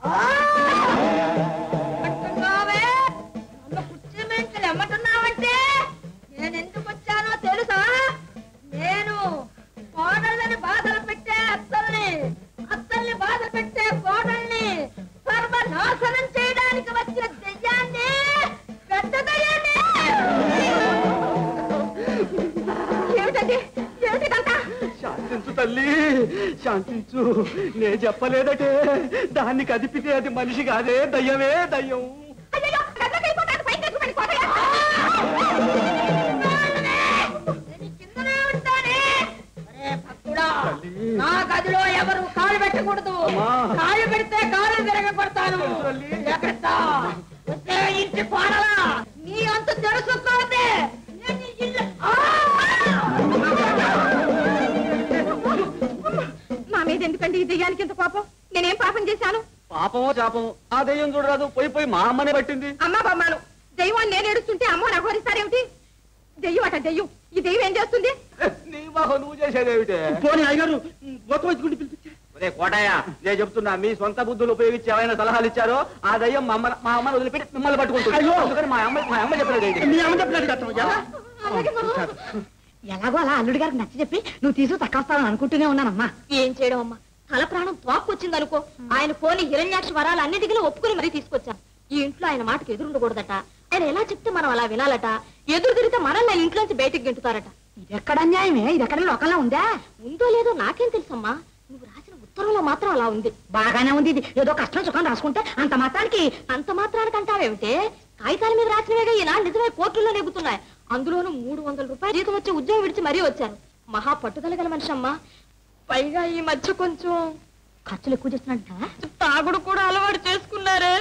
పట్టుకోవే. నన్ను కుర్చీ మీద నుంచి లేవమంటున్నావంటే నేను ఎందుకు వచ్చానో తెలుసా నేను కోడళ్ళని బాధలు పెట్టే అత్తల్ని అత్తల్ని బాధ పెట్టే కోడల్ని సర్వనాశనం చేయడానికి వచ్చిన దెయ్యాన్ని పెద్ద దెయ్యాన్ని ఏమిటండి ఏమిటిదంతా శాంతించు తల్లి శాంతించు నే చెప్పలేదటే దాన్ని కదిపితే అది మనిషి కాదే దయ్యమే దయ్యం అయ్యయ్యో, గడ్డకైపోతాను, పైకి ఎత్తుకుపడి కోటయ్య. నేను కిందనే ఉంటానే. ఒరే భక్తుడా, నా గదిలో ఎవరు కాలు పెట్టకూడదు కాలు పెడితే కాలు విరగొడతాను జాగ్రత్త వచ్చే ఇంటి కోడలా నీ అంత తెలుసుకోండి నేను ఈ ఇల్లు- ఆ! మా మీద ఎందుకండి ఈ దెయ్యానికి ఎంత కోపం నేనేం పాపం చేశాను పాపమో చాపమో ఆ దయ్యం చూడరాదు పోయి పోయి మా అమ్మనే పట్టింది అమ్మా బొమ్మాను దెయ్యం నేను ఏడుస్తుంటే అమ్మ నగోరిస్తారేమిటి దెయ్యం అట దెయ్యం ఈ దెయ్యం ఏం చేస్తుంది నీ బాహు నువ్వు చేసేదేమిటే పోనీ అయ్యారు గొప్ప వచ్చుకుంటూ పిలిపించే ఒరే కోటయ్య నేను చెప్తున్నా మీ సొంత బుద్ధులు ఉపయోగించి ఏమైనా సలహాలు ఇచ్చారో ఆ దయ్యం మా అమ్మ మా అమ్మని వదిలిపెట్టి మిమ్మల్ని పట్టుకుంటుంది అయ్యో అందుకని మా అమ్మ మా అమ్మ చెప్పలేదు మీ అమ్మ చెప్పలేదు ఎలాగో అలా అల్లుడి గారికి నచ్చ చెప్పి నువ్వు తీసుకు తక్కువస్తావని అనుకుంటూనే ఉన్నానమ్మా ఏం చేయడం అమ్మా తల ప్రాణం తోక్కొచ్చింది అనుకో ఆయన పోని హిరణ్యాక్ష వరాలు అన్నిటికీ ఒప్పుకుని మరీ తీసుకొచ్చాం ఈ ఇంట్లో ఆయన మాటకు ఎదురుండకూడదట ఆయన ఎలా చెప్తే మనం అలా వినాలట ఎదురు తిరిగితే మనల్ని ఆయన ఇంట్లోంచి బయటికి గెంటుతారట ఇది ఎక్కడ అన్యాయమే ఇది ఎక్కడ లోకంలో ఉందా ఉందో లేదో నాకేం తెలుసమ్మా నువ్వు రాసిన ఉత్తరంలో మాత్రం అలా ఉంది బాగానే ఉంది ఇది ఏదో కష్టం సుఖం రాసుకుంటే అంత మాత్రానికి అంత మాత్రానికి అంటావేమిటే కాగితాల మీద రాసినవేగా ఈనాడు నిజమే కోర్టుల్లో నెగ్గుతున్నాయి అందులోనూ మూడు వందల రూపాయలు జీతం వచ్చి ఉద్యోగం విడిచి మరీ వచ్చారు మహా పట్టుదల గల మనిషి అమ్మా పైగా ఈ మధ్య కొంచెం ఖర్చులు ఎక్కువ చేస్తున్నట్ట తాగుడు కూడా అలవాటు చేసుకున్నారే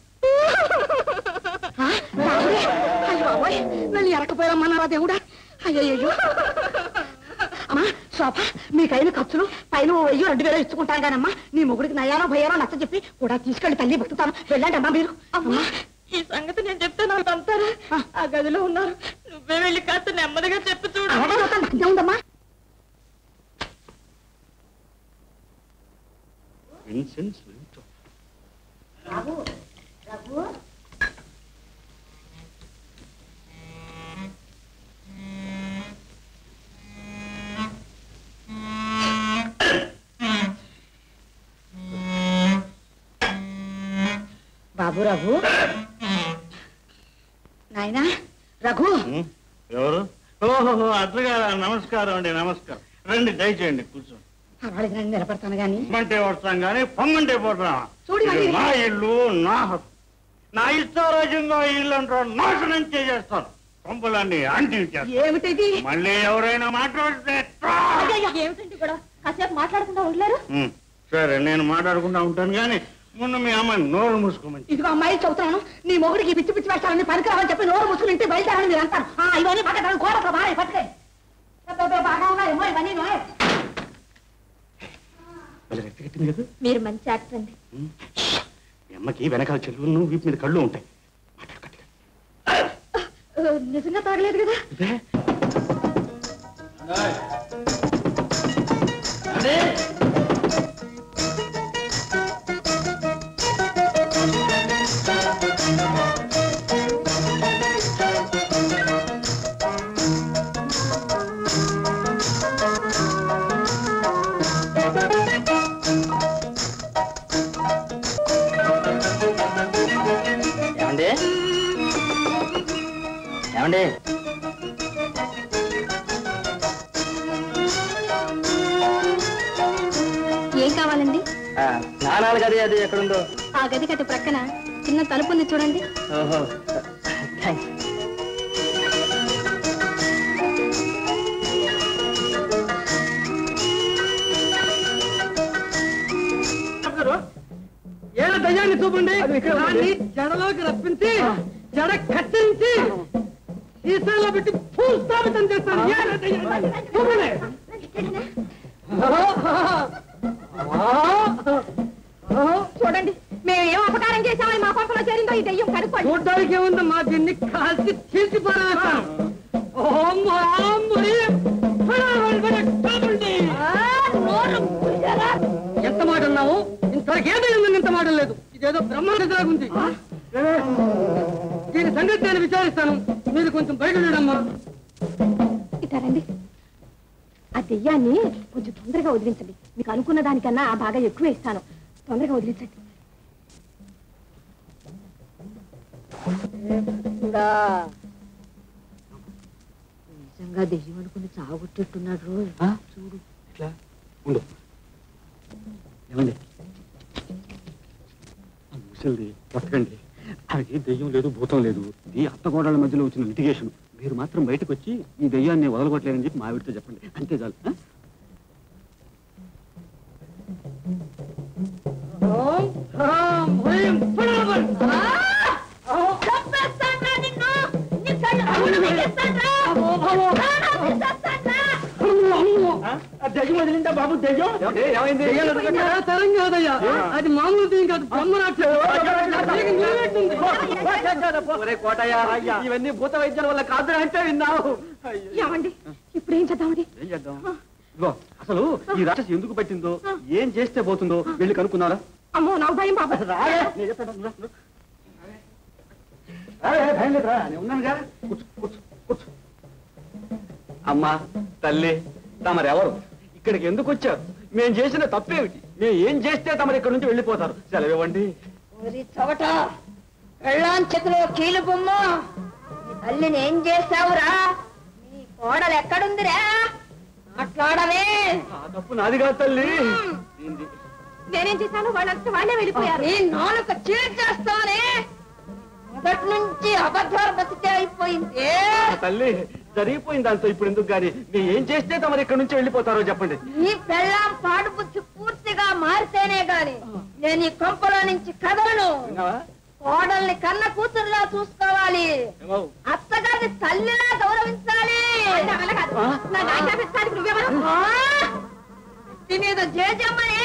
అయ్యో బాబోయ్ నన్ను ఎరకపోయారమ్మన్నారా దేవుడా అయ్యయ్యో అమ్మా శోభ మీకైన ఖర్చులు పైన ఓ వెయ్యి రెండు వేలు ఇచ్చుకుంటాను కానమ్మా నీ మొగుడికి నయానో భయానో నచ్చ చెప్పి కూడా తీసుకెళ్లి తల్లి బతుకుతాను వెళ్ళండి అమ్మా మీరు అమ్మా ఈ సంగతి నేను చెప్తే నాకు అంటారా ఆ గదిలో ఉన్నారు నువ్వే వెళ్ళి కాస్త నెమ్మదిగా చెప్పు చూడు అలాగే చూస్తాను అంతే ఉందమ్మా విన్సెన్స్ వింటో. బాబు రఘు నాయనా రఘు ఉం? ఎవరు ఓహో అత్తగారా నమస్కారం అండి నమస్కారం రండి దయచేయండి కూర్చోండి పర్వాలేదు నేను నిలబడతాను గాని పొమ్మంటే వస్తాం కానీ పొమ్మంటే పోతాం చూడు ఇది మరి. నా ఇల్లు నా హక్కు నా ఇష్టారాజ్యంగా ఈ ఇల్లు అంటారు నాశనం చేసేస్తారు పంపులన్నీ ఆంటీ ఏమిటిది మళ్ళీ ఎవరైనా మాట్లాడితే ఏమిటండి కూడా కాసేపు మాట్లాడకుండా ఉండలేరు ఉం, సరే నేను మాట్లాడకుండా ఉంటాను కానీ ముందు మీ అమ్మాయి నోరు మూసుకోమని ఇదిగో అమ్మాయి చెబుతున్నాను నీ మొగుడికి పిచ్చి పిచ్చి వేస్తానని పనికిరావని చెప్పి నోరు ముసుకుని ఇంటికి బయలుదేరని మీరు అంటారు ఆ, ఇవన్నీ పక్కన కోరక బాగా పట్టుకాయి బాగా ఉన్నాయేమో ఇవన్నీ నోయ్. మీరు మంచి యాక్టర్ అండి మీ అమ్మకి వెనకాల చెల్లు వీపు మీద కళ్ళు ఉంటాయి ఆ, నిజంగా తాగలేదు కదా ఏమండి ఏమండి ఏం కావాలండి ఆ, స్నానాల గది అది ఎక్కడుందో ఆ గది కట్టి ప్రక్కన చిన్న తలుపు ఉంది చూడండి ఓహో థ్యాంక్స్ ఏళ్ళ దయ్యాన్ని చూపండి దాన్ని జడలోకి రప్పించి జడ కత్తిరించి ఈసారిలో పెట్టి ఫుల్ స్థాపితం చేస్తాను ఏళ్ళ దయ్యాన్ని. చూపండి చూడండి మేము ఏం అపకారం చేశామని మా పంపలో చేరిందో ఈ దెయ్యం కనుక్కోండి చూడ్డానికి ఏముంది మా దీన్ని కాల్చి తీసి పారేస్తాను ఓ మా మరి ఫటాఫట్ ఫటాఫట్ చూపండి. ఎంత మాట అన్నావు ఇంతవరకు ఏదో ఉందని ఇంత మాట లేదు ఇదేదో బ్రహ్మాండ ఉంది దీని సంగతి నేను విచారిస్తాను మీరు కొంచెం బయట చూడమ్మా ఇటారండి ఆ దెయ్యాన్ని కొంచెం తొందరగా వదిలించండి మీకు అనుకున్న దానికన్నా బాగా ఎక్కువ ఇస్తాను తొందరగా వదిలించండి నిజంగా దెయ్యం అనుకుని చావగొట్టేట్టున్నాడు చూడు ఇట్లా ఉండు ఏమండి ఆ ముసలిది కొట్టకండి అది దెయ్యం లేదు భూతం లేదు ఈ అత్తగోడల మధ్యలో వచ్చిన లిటిగేషన్ మీరు మాత్రం బయటకు వచ్చి ఈ దెయ్యాన్ని వదలగొట్టలేరని చెప్పి మా ఆవిడతో చెప్పండి అంతే చాలు ఆ? ఓం హాం హ్రీం ఫటాఫట్ దెయ్యం వదిలిందా బాబు దెయ్యం ఏమైంది తెలంగాణయ్యా అది మామూలు దెయ్యం కాదు కోటయ్య ఇవన్నీ భూత వైద్యాల వల్ల కాదు అంటే విన్నావు ఏమండి ఇప్పుడు ఏం చేద్దామండి ఏం చేద్దాం ఇదిగో అసలు ఈ రాక్షసి ఎందుకు పట్టిందో ఏం చేస్తే పోతుందో వెళ్ళి కనుక్కున్నారా అమ్మో నాకు భయం బాబా రావే, నేను చెప్తాను, రా, రా. రావే, భయం లేదురా, నేను ఉన్నానుగా. కూర్చో, కూర్చో, కూర్చో. అమ్మా తల్లి తమరెవరు ఇక్కడికి ఎందుకు వచ్చారు మేము చేసిన తప్పేమిటి మేము ఏం చేస్తే తమరు ఇక్కడ నుంచి వెళ్ళిపోతారు సెలవివ్వండి ఒరి చవట పెళ్ళాం చేతిలో కీలు బొమ్మ నీ తల్లిని ఏం చేస్తావురా నీ కోడలు ఎక్కడుందిరా మాట్లాడవే ఆ తప్పు నాది కాదు తల్లి దీనిది. నేనేం చేశాను వాళ్ళంతా వాళ్ళే వెళ్ళిపోయారు నీ నాలుక చీల్చేస్తానే మొదటి నుంచి అబద్ధాలు బతికే అయిపోయింది ఆ తల్లి జరిగిపోయింది దాంతో ఇప్పుడు ఎందుకు గాని మేము ఏం చేస్తే తమరు ఇక్కడ నుంచి వెళ్ళిపోతారో చెప్పండి నీ పెళ్ళాం పాడు బుద్ధి పూర్తిగా మారితేనే గాని నేను ఈ కొంపలో నుంచి కదలను విన్నావా? కోడల్ని కన్న కూతురులా చూసుకోవాలి ఏమో? అత్తగారిని తల్లిలా గౌరవించాలి నా నాయకత్వానికి నువ్వెవరు? ఆ? నెత్తి మీద జేజమ్మని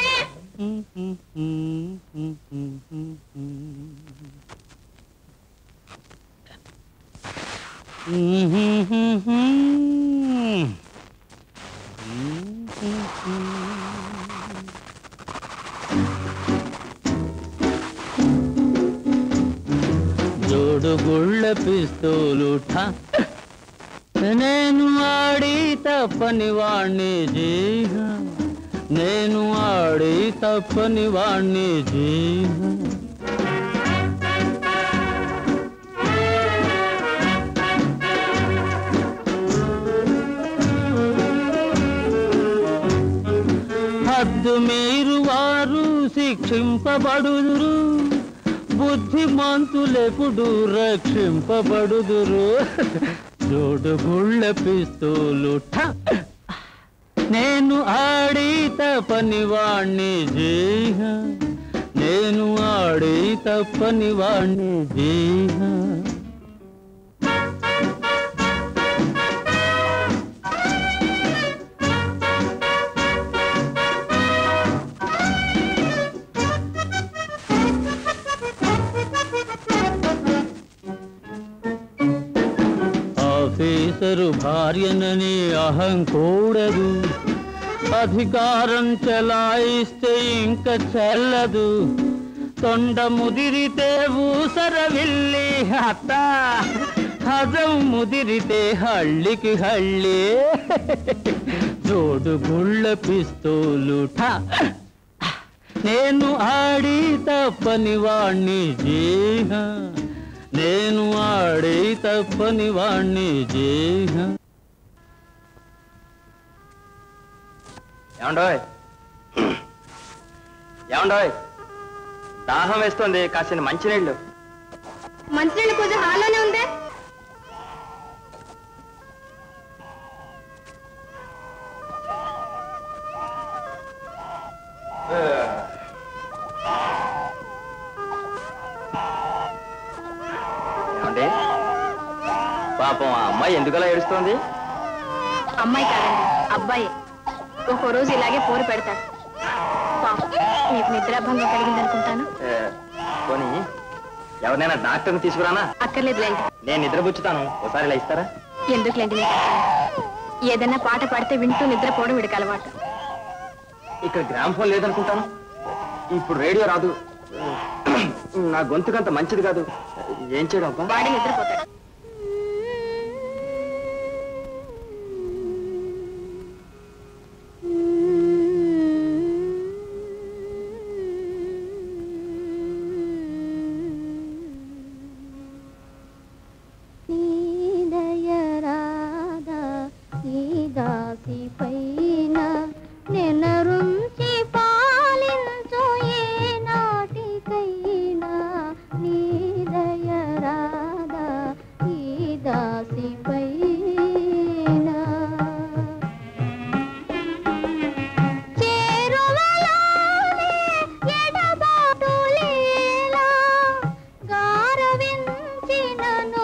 జోడు గుళ్ళ పిస్తోలు ఠా. నేను ఆడి తప్పని వాణ్ణి జీహ నేను ఆడి తప్పని వాణ్ణి జీహ హద్దు మీరు వారు శిక్షింపబడుదురు బుద్ధిమంతులెప్పుడు రక్షింపబడుదురు జోడు గుళ్ళ పిస్తూలు ఠ. నేను ఆడి తప్పని వాణ్ణి జీహ నేను ఆడి తప్పని వాణ్ణి జీహ ఆఫీసరు భార్యనని అహం కూడదు అధికారం చెలాయిస్తే ఇంక చెల్లదు తొండ ముదిరితే ఊసర విల్లి అత్త హజం ముదిరితే హళ్ళికి హళ్ళి జోడు గుళ్ళ పిస్తూలు ఠా నేను ఆడి తప్పని వాణ్ణి జీహ నేను ఆడి తప్పని వాణ్ణి జీహ ఏమండోయ్ ఏమండోయ్ దాహం వేస్తుంది కాసిన మంచినీళ్ళు మంచినీళ్ళ పూజ హాల్లోనే ఉందే ఏమండి పాపం ఆ అమ్మాయి ఎందుకలా ఏడుస్తోంది అమ్మాయి కాదండి అబ్బాయి ఒక్కో రోజు ఇలాగే పోరు పెడతాడు పాపం, మీకు నిద్రాభంగం కలిగింది అనుకుంటాను ఏ, పోనీ ఎవరినైనా డాక్టర్ని తీసుకురానా అక్కర్లేదులేండి నేను నిద్రపుచ్చుతాను ఒకసారి ఇలా ఇస్తారా ఎందుకులేండి మీకు అసలు? ఏదైనా పాట పాడితే వింటూ నిద్రపోవడం వీడికి అలవాటు ఇక్కడ గ్రామ్ ఫోన్ లేదనుకుంటాను ఇప్పుడు రేడియో రాదు నా గొంతుకంత మంచిది కాదు ఏం చేయడం అబ్బా వాడి నిద్రపోతాడు నీదయరాధా నీ దాసి పైన నెనరుంచి పాలించు ఏ నాటికైనా నీదయరాధా ఈ దాసి పైన చేరువలోనే ఎడబాటులేలా గారవించినను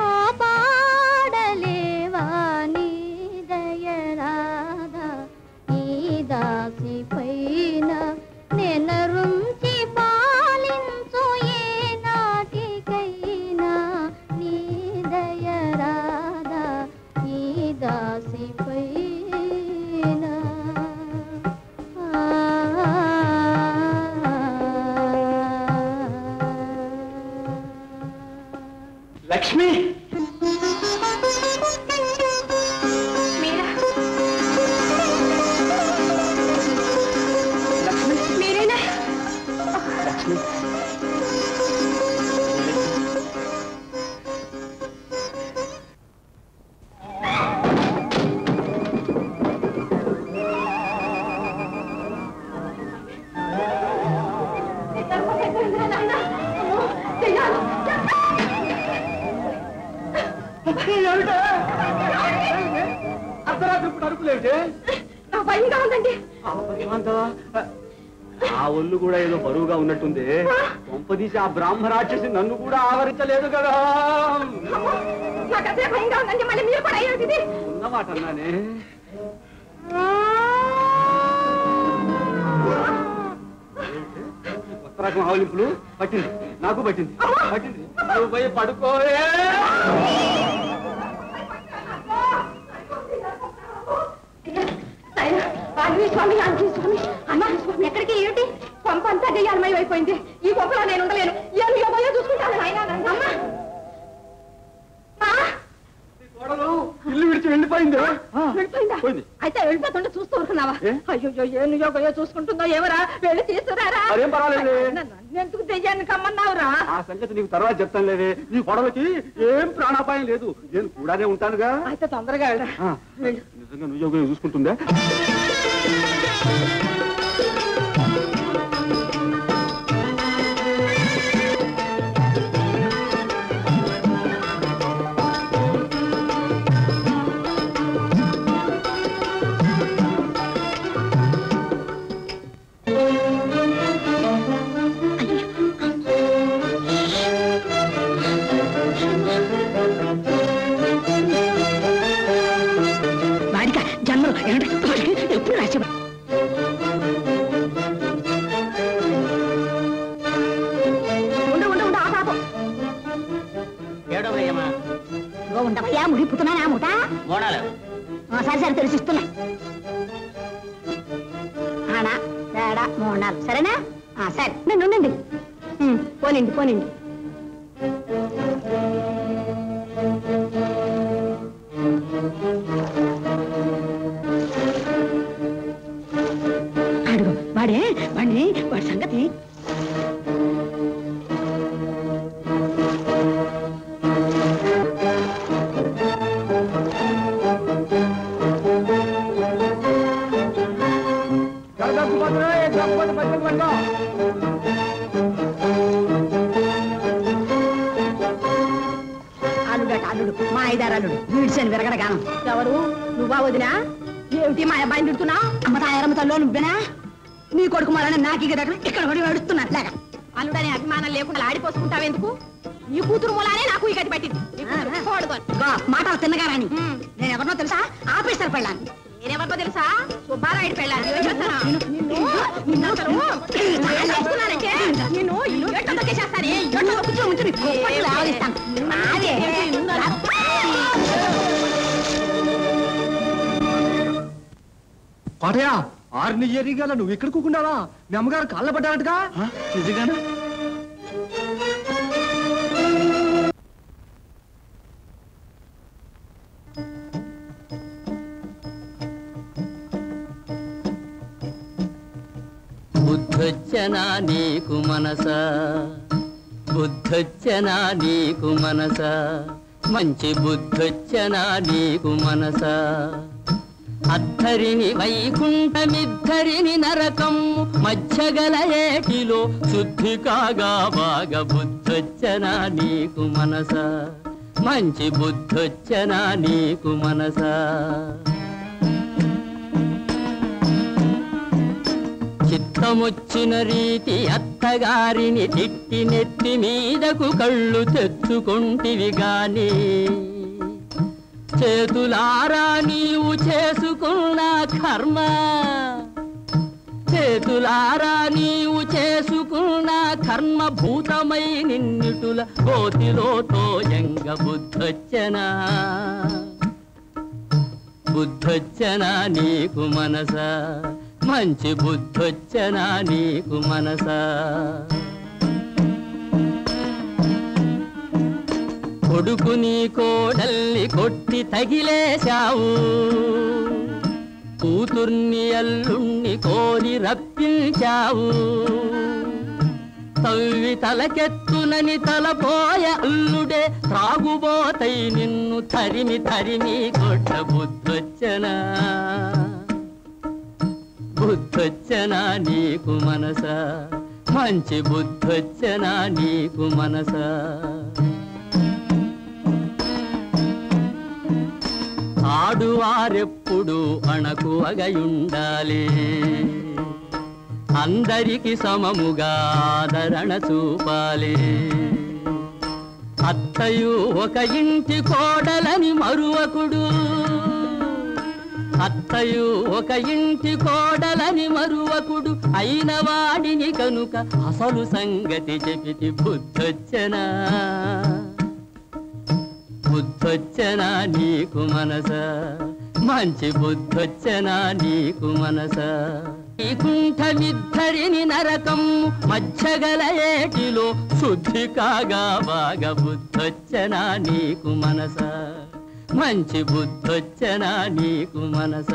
కాపాడలేవా నీ దయరాధా ఈ దాసి పైన నెనరుంచి పాలించు ఏ నాటికైనా నీ దయరాధా ఈ దాసి పైన లక్ష్మి మీరా లక్ష్మి అర్ధరాత్రి ఇప్పుడు అరుపులేంటి నా భయంగా ఉందండి ఆ ఒళ్ళు కూడా ఏదో బరువుగా ఉన్నట్టుంది కొంపదీసి ఆ బ్రాహ్మ రాక్షసి నన్ను కూడా ఆవరించలేదు కదా అమ్మో, నాకు అదే భయంగా ఉందండి మళ్ళీ మీరు కూడా అయ్యేది ఉన్నమాట అన్నానే కొత్త రకం ఆవలింపులు పట్టింది నాకు పట్టింది పట్టింది నువ్వు పోయి పడుకోవే ఆంజనేయ స్వామి ఆంజనేయ స్వామి అమ్మా ఎక్కడికి ఏమిటి కొంప అంతా గయ్యాలమయం అయిపోయింది ఈ కొంపలో నేను ఉండలేను ఏమి ఏమో చూసుకుంటాను నాయనా నన్ను. అమ్మా ఆ, కోడలు ఇల్లు విడిచి వెళ్ళిపోయింది వెళ్ళిపోయిందా పోయింది. అయితే వెళ్ళిపోతుంటే చూస్తూ ఊరుకున్నావా ఏ? అయ్యో ఏను యోగయో చూసుకుంటుందో ఎవరా వెళ్ళి తీసుకురారా మరేం పర్వాలేదు. నన్ను ఎందుకు దెయ్యాన్ని కమ్మన్నావురా ఆ సంగతి నీకు తర్వాత చెప్తాను లేవే నీ కొడలకి ఏం ప్రాణాపాయం లేదు నేను కూడానే ఉంటానుగా అయితే తొందరగా వెళ్ళరా ఆ, నిజంగా నువ్వు యోగం చూసుకుంటుందా వాడిక జన్మలు ఎప్పుడు రాసి ఉండు ఉండు ఉండు ఆ పాపం ఏడవయ్యమ్మా ఇగో ఉండవయ్యా ముడిపుతున్నానా ముఠ మోడాలు ఆ, సరే సరే తెలిసిస్తున్నా ఆనా తేడా మోనాలు సరేనా ఆ, సరే నేను ఉండండి ఉమ్, పోనండి పోనండి అడుగు వాడే వాడిని వాడి సంగతి అల్లుడట అల్లుడు మా ఐదారు అల్లుడు వీడిసాను విరగడగానం ఎవరు నువ్వా వదినా ఏమిటి మా అబ్బాయిని తిడుతున్నా అమ్మ తాయారమ్మ తల్లో నువ్వేనా నీ కొడుకు మరణ నాకు ఇక దగ్గర ఇక్కడ పడి ఏడుస్తున్నా లేక అల్లుడనే అభిమానం లేకుండా ఆడిపోసుకుంటావు ఎందుకు నీ కూతురు మూలానే నాకు ఈ గది పట్టింది నీ కూతురు కోడుకొని. ఇగో, మాటలు తిన్నగా రాని నేను ఎవరినో తెలుసా ఆఫీసర్ పెళ్ళాను నేనెవరినో తెలుసా సుబ్బారాయుడు పెళ్ళాను నిన్ను నిన్ను అసలు చేసుకున్నానంటే నిన్ను ఇల్లు ఎట్లా తొక్కేసేస్తానే ఎట్లా కూర్చో ఉంచు నీ కుప్పట్లు ఆవలిస్తాను నాదే పాటయా ఆరుని ఎరిగాల నువ్వు ఇక్కడ కూకుండావా మీ అమ్మగారు కాళ్ళ పడ్డారటగా నిజంగానా బుద్ధొచ్చనా నీకు మనస బుద్ధొచ్చనా నీకు మనస మంచి బుద్ధొచ్చనా నీకు మనస అద్ధరిని వైకుంఠమిద్ధరిని నరకము మధ్యగల ఏటిలో శుద్ధి కాగా బాగా బుద్ధొచ్చనా నీకు మనస మంచి బుద్ధొచ్చనా నీకు మనసా చిత్తమొచ్చిన రీతి అత్తగారిని తిట్టి నెత్తి మీదకు కళ్ళు తెచ్చుకొంటివి గాని చేతులారా నీవు చేసుకున్న కర్మ చేతులారా నీవు చేసుకున్న కర్మ భూతమై నిన్నిటుల కోతిలో తోయంగ బుద్ధొచ్చనా బుద్ధొచ్చనా నీకు మనసా మంచి బుద్ధొచ్చనా నీకు మనసా కొడుకు నీ కోడల్ని కొట్టి తగిలేశావు కూతుర్ని అల్లుణ్ణి కోరి రప్పించావు తవ్వి తలకెత్తునని తలపోయ అల్లుడే త్రాగుబోతై నిన్ను తరిమి తరిమి కొట్ట బుద్ధొచ్చనా బుద్ధొచ్చనా నీకు మనసా మంచి బుద్ధొచ్చనా నీకు మనసా ఆ ఆడువారెప్పుడు అణకువగయుండాలి అందరికి సమముగా ఆదరణ చూపాలి అత్తయు ఒక ఇంటి కోడలని మరువకుడు అత్తయు ఒక ఇంటి కోడలని మరువకుడు అయిన వాడిని కనుక అసలు సంగతి చెపితి బుద్ధొచ్చనా బుద్ధొచ్చనా నీకు మనస మంచి బుద్ధొచ్చనా నీకు మనస కుంఠమిద్దరిని నరకం మధ్యగల ఏటిలో శుద్ధి కాగా బాగా బుద్ధొచ్చనా నీకు మనస మంచి బుద్ధొచ్చనా నీకు మనస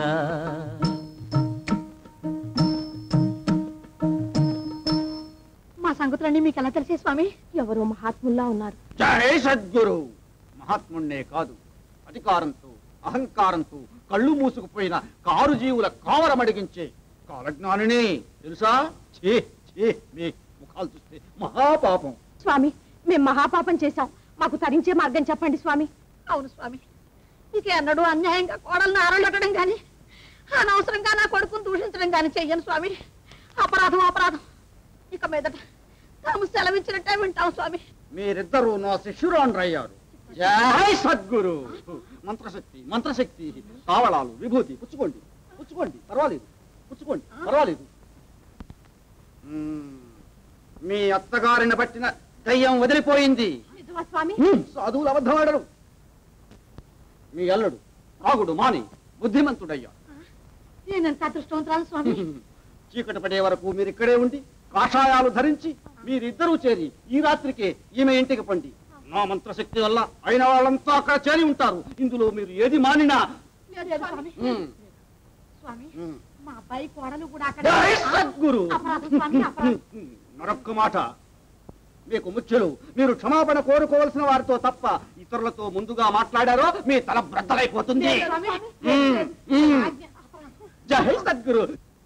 మా సంగతులన్నీ మీకు ఎలా తెలిసే స్వామి ఎవరో మహాత్ముల్లా ఉన్నారు జై సద్గురు మహాత్ముణ్ణే కాదు అధికారంతో అహంకారంతో కళ్ళు మూసుకుపోయిన కారు జీవుల కావరమడిగించే కాలజ్ఞానిని తెలుసా ఛీ ఛీ మీ ముఖాలు చూస్తే మహాపాపం స్వామి మేము మహాపాపం చేశాం మాకు తరించే మార్గం చెప్పండి స్వామి అవును స్వామి ఇక ఎన్నడూ అన్యాయంగా కోడలను ఆరలొట్టడం కానీ అనవసరంగా నా కొడుకును దూషించడం కానీ చెయ్యను స్వామి అపరాధం అపరాధం ఇక మీదట తాము సెలవించినట్టే వింటాం స్వామి మీరిద్దరూ నా శిష్యురాండ్రయ్యారు జై సద్గురు మంత్రశక్తి మంత్రశక్తి కావళాలు విభూతి పుచ్చుకోండి పుచ్చుకోండి పర్వాలేదు పుచ్చుకోండి పర్వాలేదు మ్మ్. మీ అత్తగారిని పట్టిన దయ్యం వదిలిపోయింది నిజమా స్వామి హ్మ్, సాధువులు అబద్ధమాడరు మీ అల్లుడు తాగుడు మాని బుద్ధిమంతుడయ్యా నేనంత అదృష్టవంతురాలు స్వామి చీకటి పడే వరకు మీరు ఇక్కడే ఉండి కాషాయాలు ధరించి మీరిద్దరూ చేరి ఈ రాత్రికే ఈమె ఇంటికి పండి నా మంత్రశక్తి వల్ల అయిన వాళ్ళంతా అక్కడ చేరి ఉంటారు ఇందులో మీరు ఏది మానినా లేదు స్వామి హ్మ్, స్వామి హ్మ్. మా అబ్బాయి కోడలు కూడా అక్కడ జై సద్గురు అపరాధం స్వామి అపరాధం మరొక్క మాట మీకు ముఖ్యులు మీరు క్షమాపణ కోరుకోవలసిన వారితో తప్ప ఇతరులతో ముందుగా మాట్లాడారో మీ తల బ్రద్దలైపోతుంది స్వామి హ్మ్, హ్మ్. ఆజ్ఞ, అపరాధం. జై సద్గురు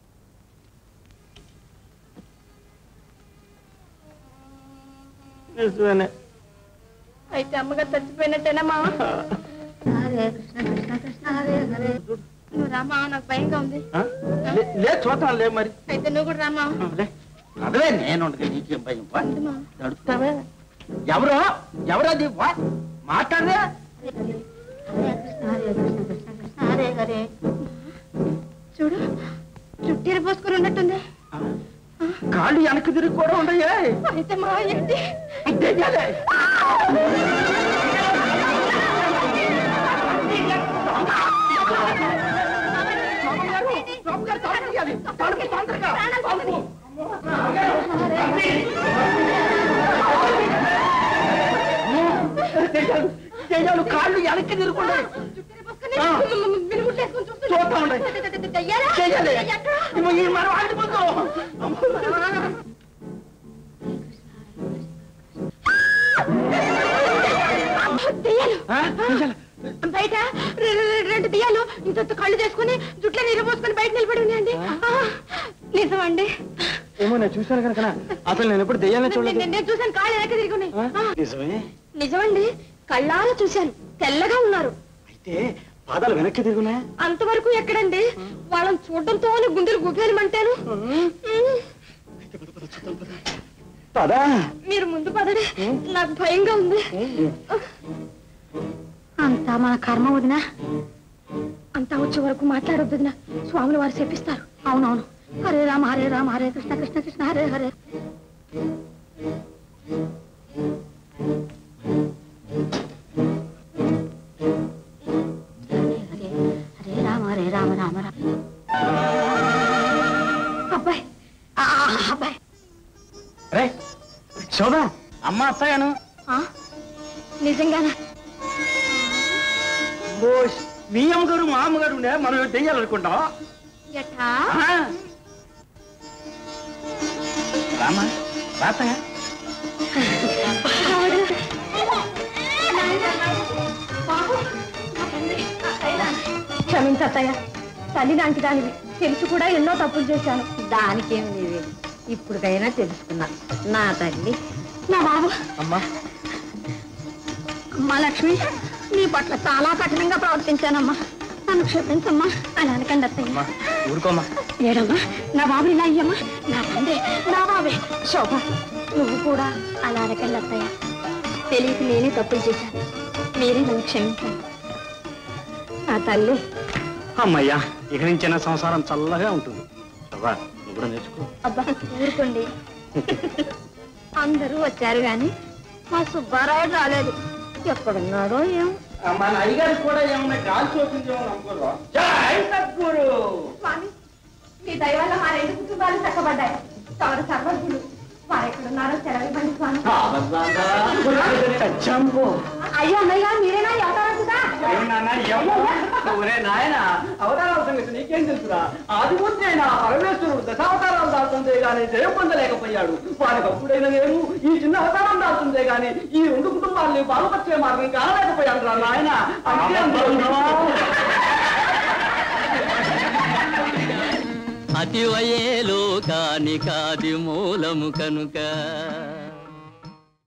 నిజమేనే అయితే అమ్మగారు చచ్చిపోయినట్టేనా మా హరే కృష్ణ కృష్ణ కృష్ణ హరే హరే నువ్వు రామా నాకు భయంగా ఉంది ఆ? లే- లే చూద్దాం లే మరి అయితే నువ్వు కూడా రామా ఆ, లే అదే నేను ఉండగా నీకేం భయం వా? ఉందమ్మా. నడుస్తావే ఎవరు ఎవరది వా మాట్లాడదే హరే కృష్ణ హరే కృష్ణ కృష్ణ కృష్ణ హరే హరే చూడు చుట్టీర పోసుకొని ఉన్నట్టుంది కాళ్ళు వెనక్కి తిరిగి కూడా ఉండయే అయితే మా ఏంటి దెయ్యాలే. దెయ్యాలు, దెయ్యాలు కాళ్ళు వెనక్కి తిరుగుండే ఆ. చూస్తా ఉండే చెయ్యాలి ఇవ్వ, ఈ మనం ఆడిపోతాం ఆ? దెయ్యాలు. బయట రె- రె- రెండు దియాలు ఇంత కళ్ళు చేసుకుని జుట్లో నీరు పోసుకొని బయట నిలబడి ఉన్నాయండి ఆ, నిజమండి ఏమో నేను చూశాను కనుక అసలు నేను ఎప్పుడు దెయ్యాలని చూడలేదు నేను నేను చూశాను కాళ్ళు వెనక తిరిగి ఉన్నాయి ఆ, నిజమే నిజమండి కళ్ళారా చూశాను తెల్లగా ఉన్నారు అయితే పాదాలు వెనక్కి తిరుగున్నాయా అంతవరకు ఎక్కడండి వాళ్ళని చూడడంతోనే గుండెలు గుబేలమంటాను పదా మీరు ముందు పదండి నాకు భయంగా ఉంది అంతా మన కర్మ వదిన అంతా వచ్చే వరకు మాట్లాడొద్దు వదిన స్వాములు వారు చెప్పిస్తారు అవునవును హరే రామ హరే రామ హరే కృష్ణ కృష్ణ కృష్ణ హరే హరే హరే హరే రామ హరే రామ రామ రామ అబ్బాయి ఆ, ఆ, అబ్బాయి రే శోభ అమ్మ అత్తయ్యను ఆ? నిజంగానా ఓ, మీ అమ్మగారు మా అమ్మగారు ఉండే మనం దెయ్యాలు అనుకుంటాం ఎట్టా రామా రాతయ్య ఆవిడ. క్షమించత్తయ్య తల్లి లాంటి దానివి తెలుసు కూడా ఎన్నో తప్పులు చేశాను దానికేమి నీవే ఇప్పుడుకైనా తెలుసుకున్నా నా తల్లి నా బాబు అమ్మా అమ్మా లక్ష్మి నీ పట్ల చాలా కఠినంగా ప్రవర్తించానమ్మా నన్ను క్షమించమ్మా అలా అనకండి అత్తయ్య అమ్మా ఊరుకోమ్మా ఏడమ్మా నా బాబు ఇలా అయ్యమ్మా నా తండ్రి నా బాబే శోభ నువ్వు కూడా అలా అనకండి అత్తయ్య తెలియక నేనే తప్పులు చేశాను మీరే నన్ను క్షమించండి నా తల్లి అమ్మయ్యా ఇక నుంచైనా సంసారం చల్లగా ఉంటుంది అవ్వా నువ్వు కూడా నేర్చుకో అబ్బా ఊరుకోండి అందరూ వచ్చారు గాని మా సుబ్బారాయుడు రాలేదు ఎక్కడున్నాడో ఏం మన అయ్యగారికి కూడా ఏమన్నా గాలి సోకిందేమో అనుకోరు జై సద్గురు స్వామి మీ దయ వల్ల మా రెండు కుటుంబాలు చక్కబడ్డాయి తమరు సర్వజ్ఞులు వారు ఎక్కడున్నారో సెలవివ్వండి స్వామి చంపు అయ్యో అన్నయ్య మీరేనా అవతారకుదా ఒరే నాయన అవతారాల సంగతి నీకేం తెలుసురా ఆదిమూర్తి అయిన పరమేశ్వరుడు దశావతారాలు దాల్చుందే గాని జయం పొందలేకపోయాడు వారికి అప్పుడైనా నేను ఈ చిన్న అవతారం దాల్చుందే గాని ఈ రెండు కుటుంబాలని బాగుపరిచే మార్గం కాలేకపోయాడు రా నాయన అంతే అనుకున్నావా? అతివయే లోకానికాది మూలము కనుక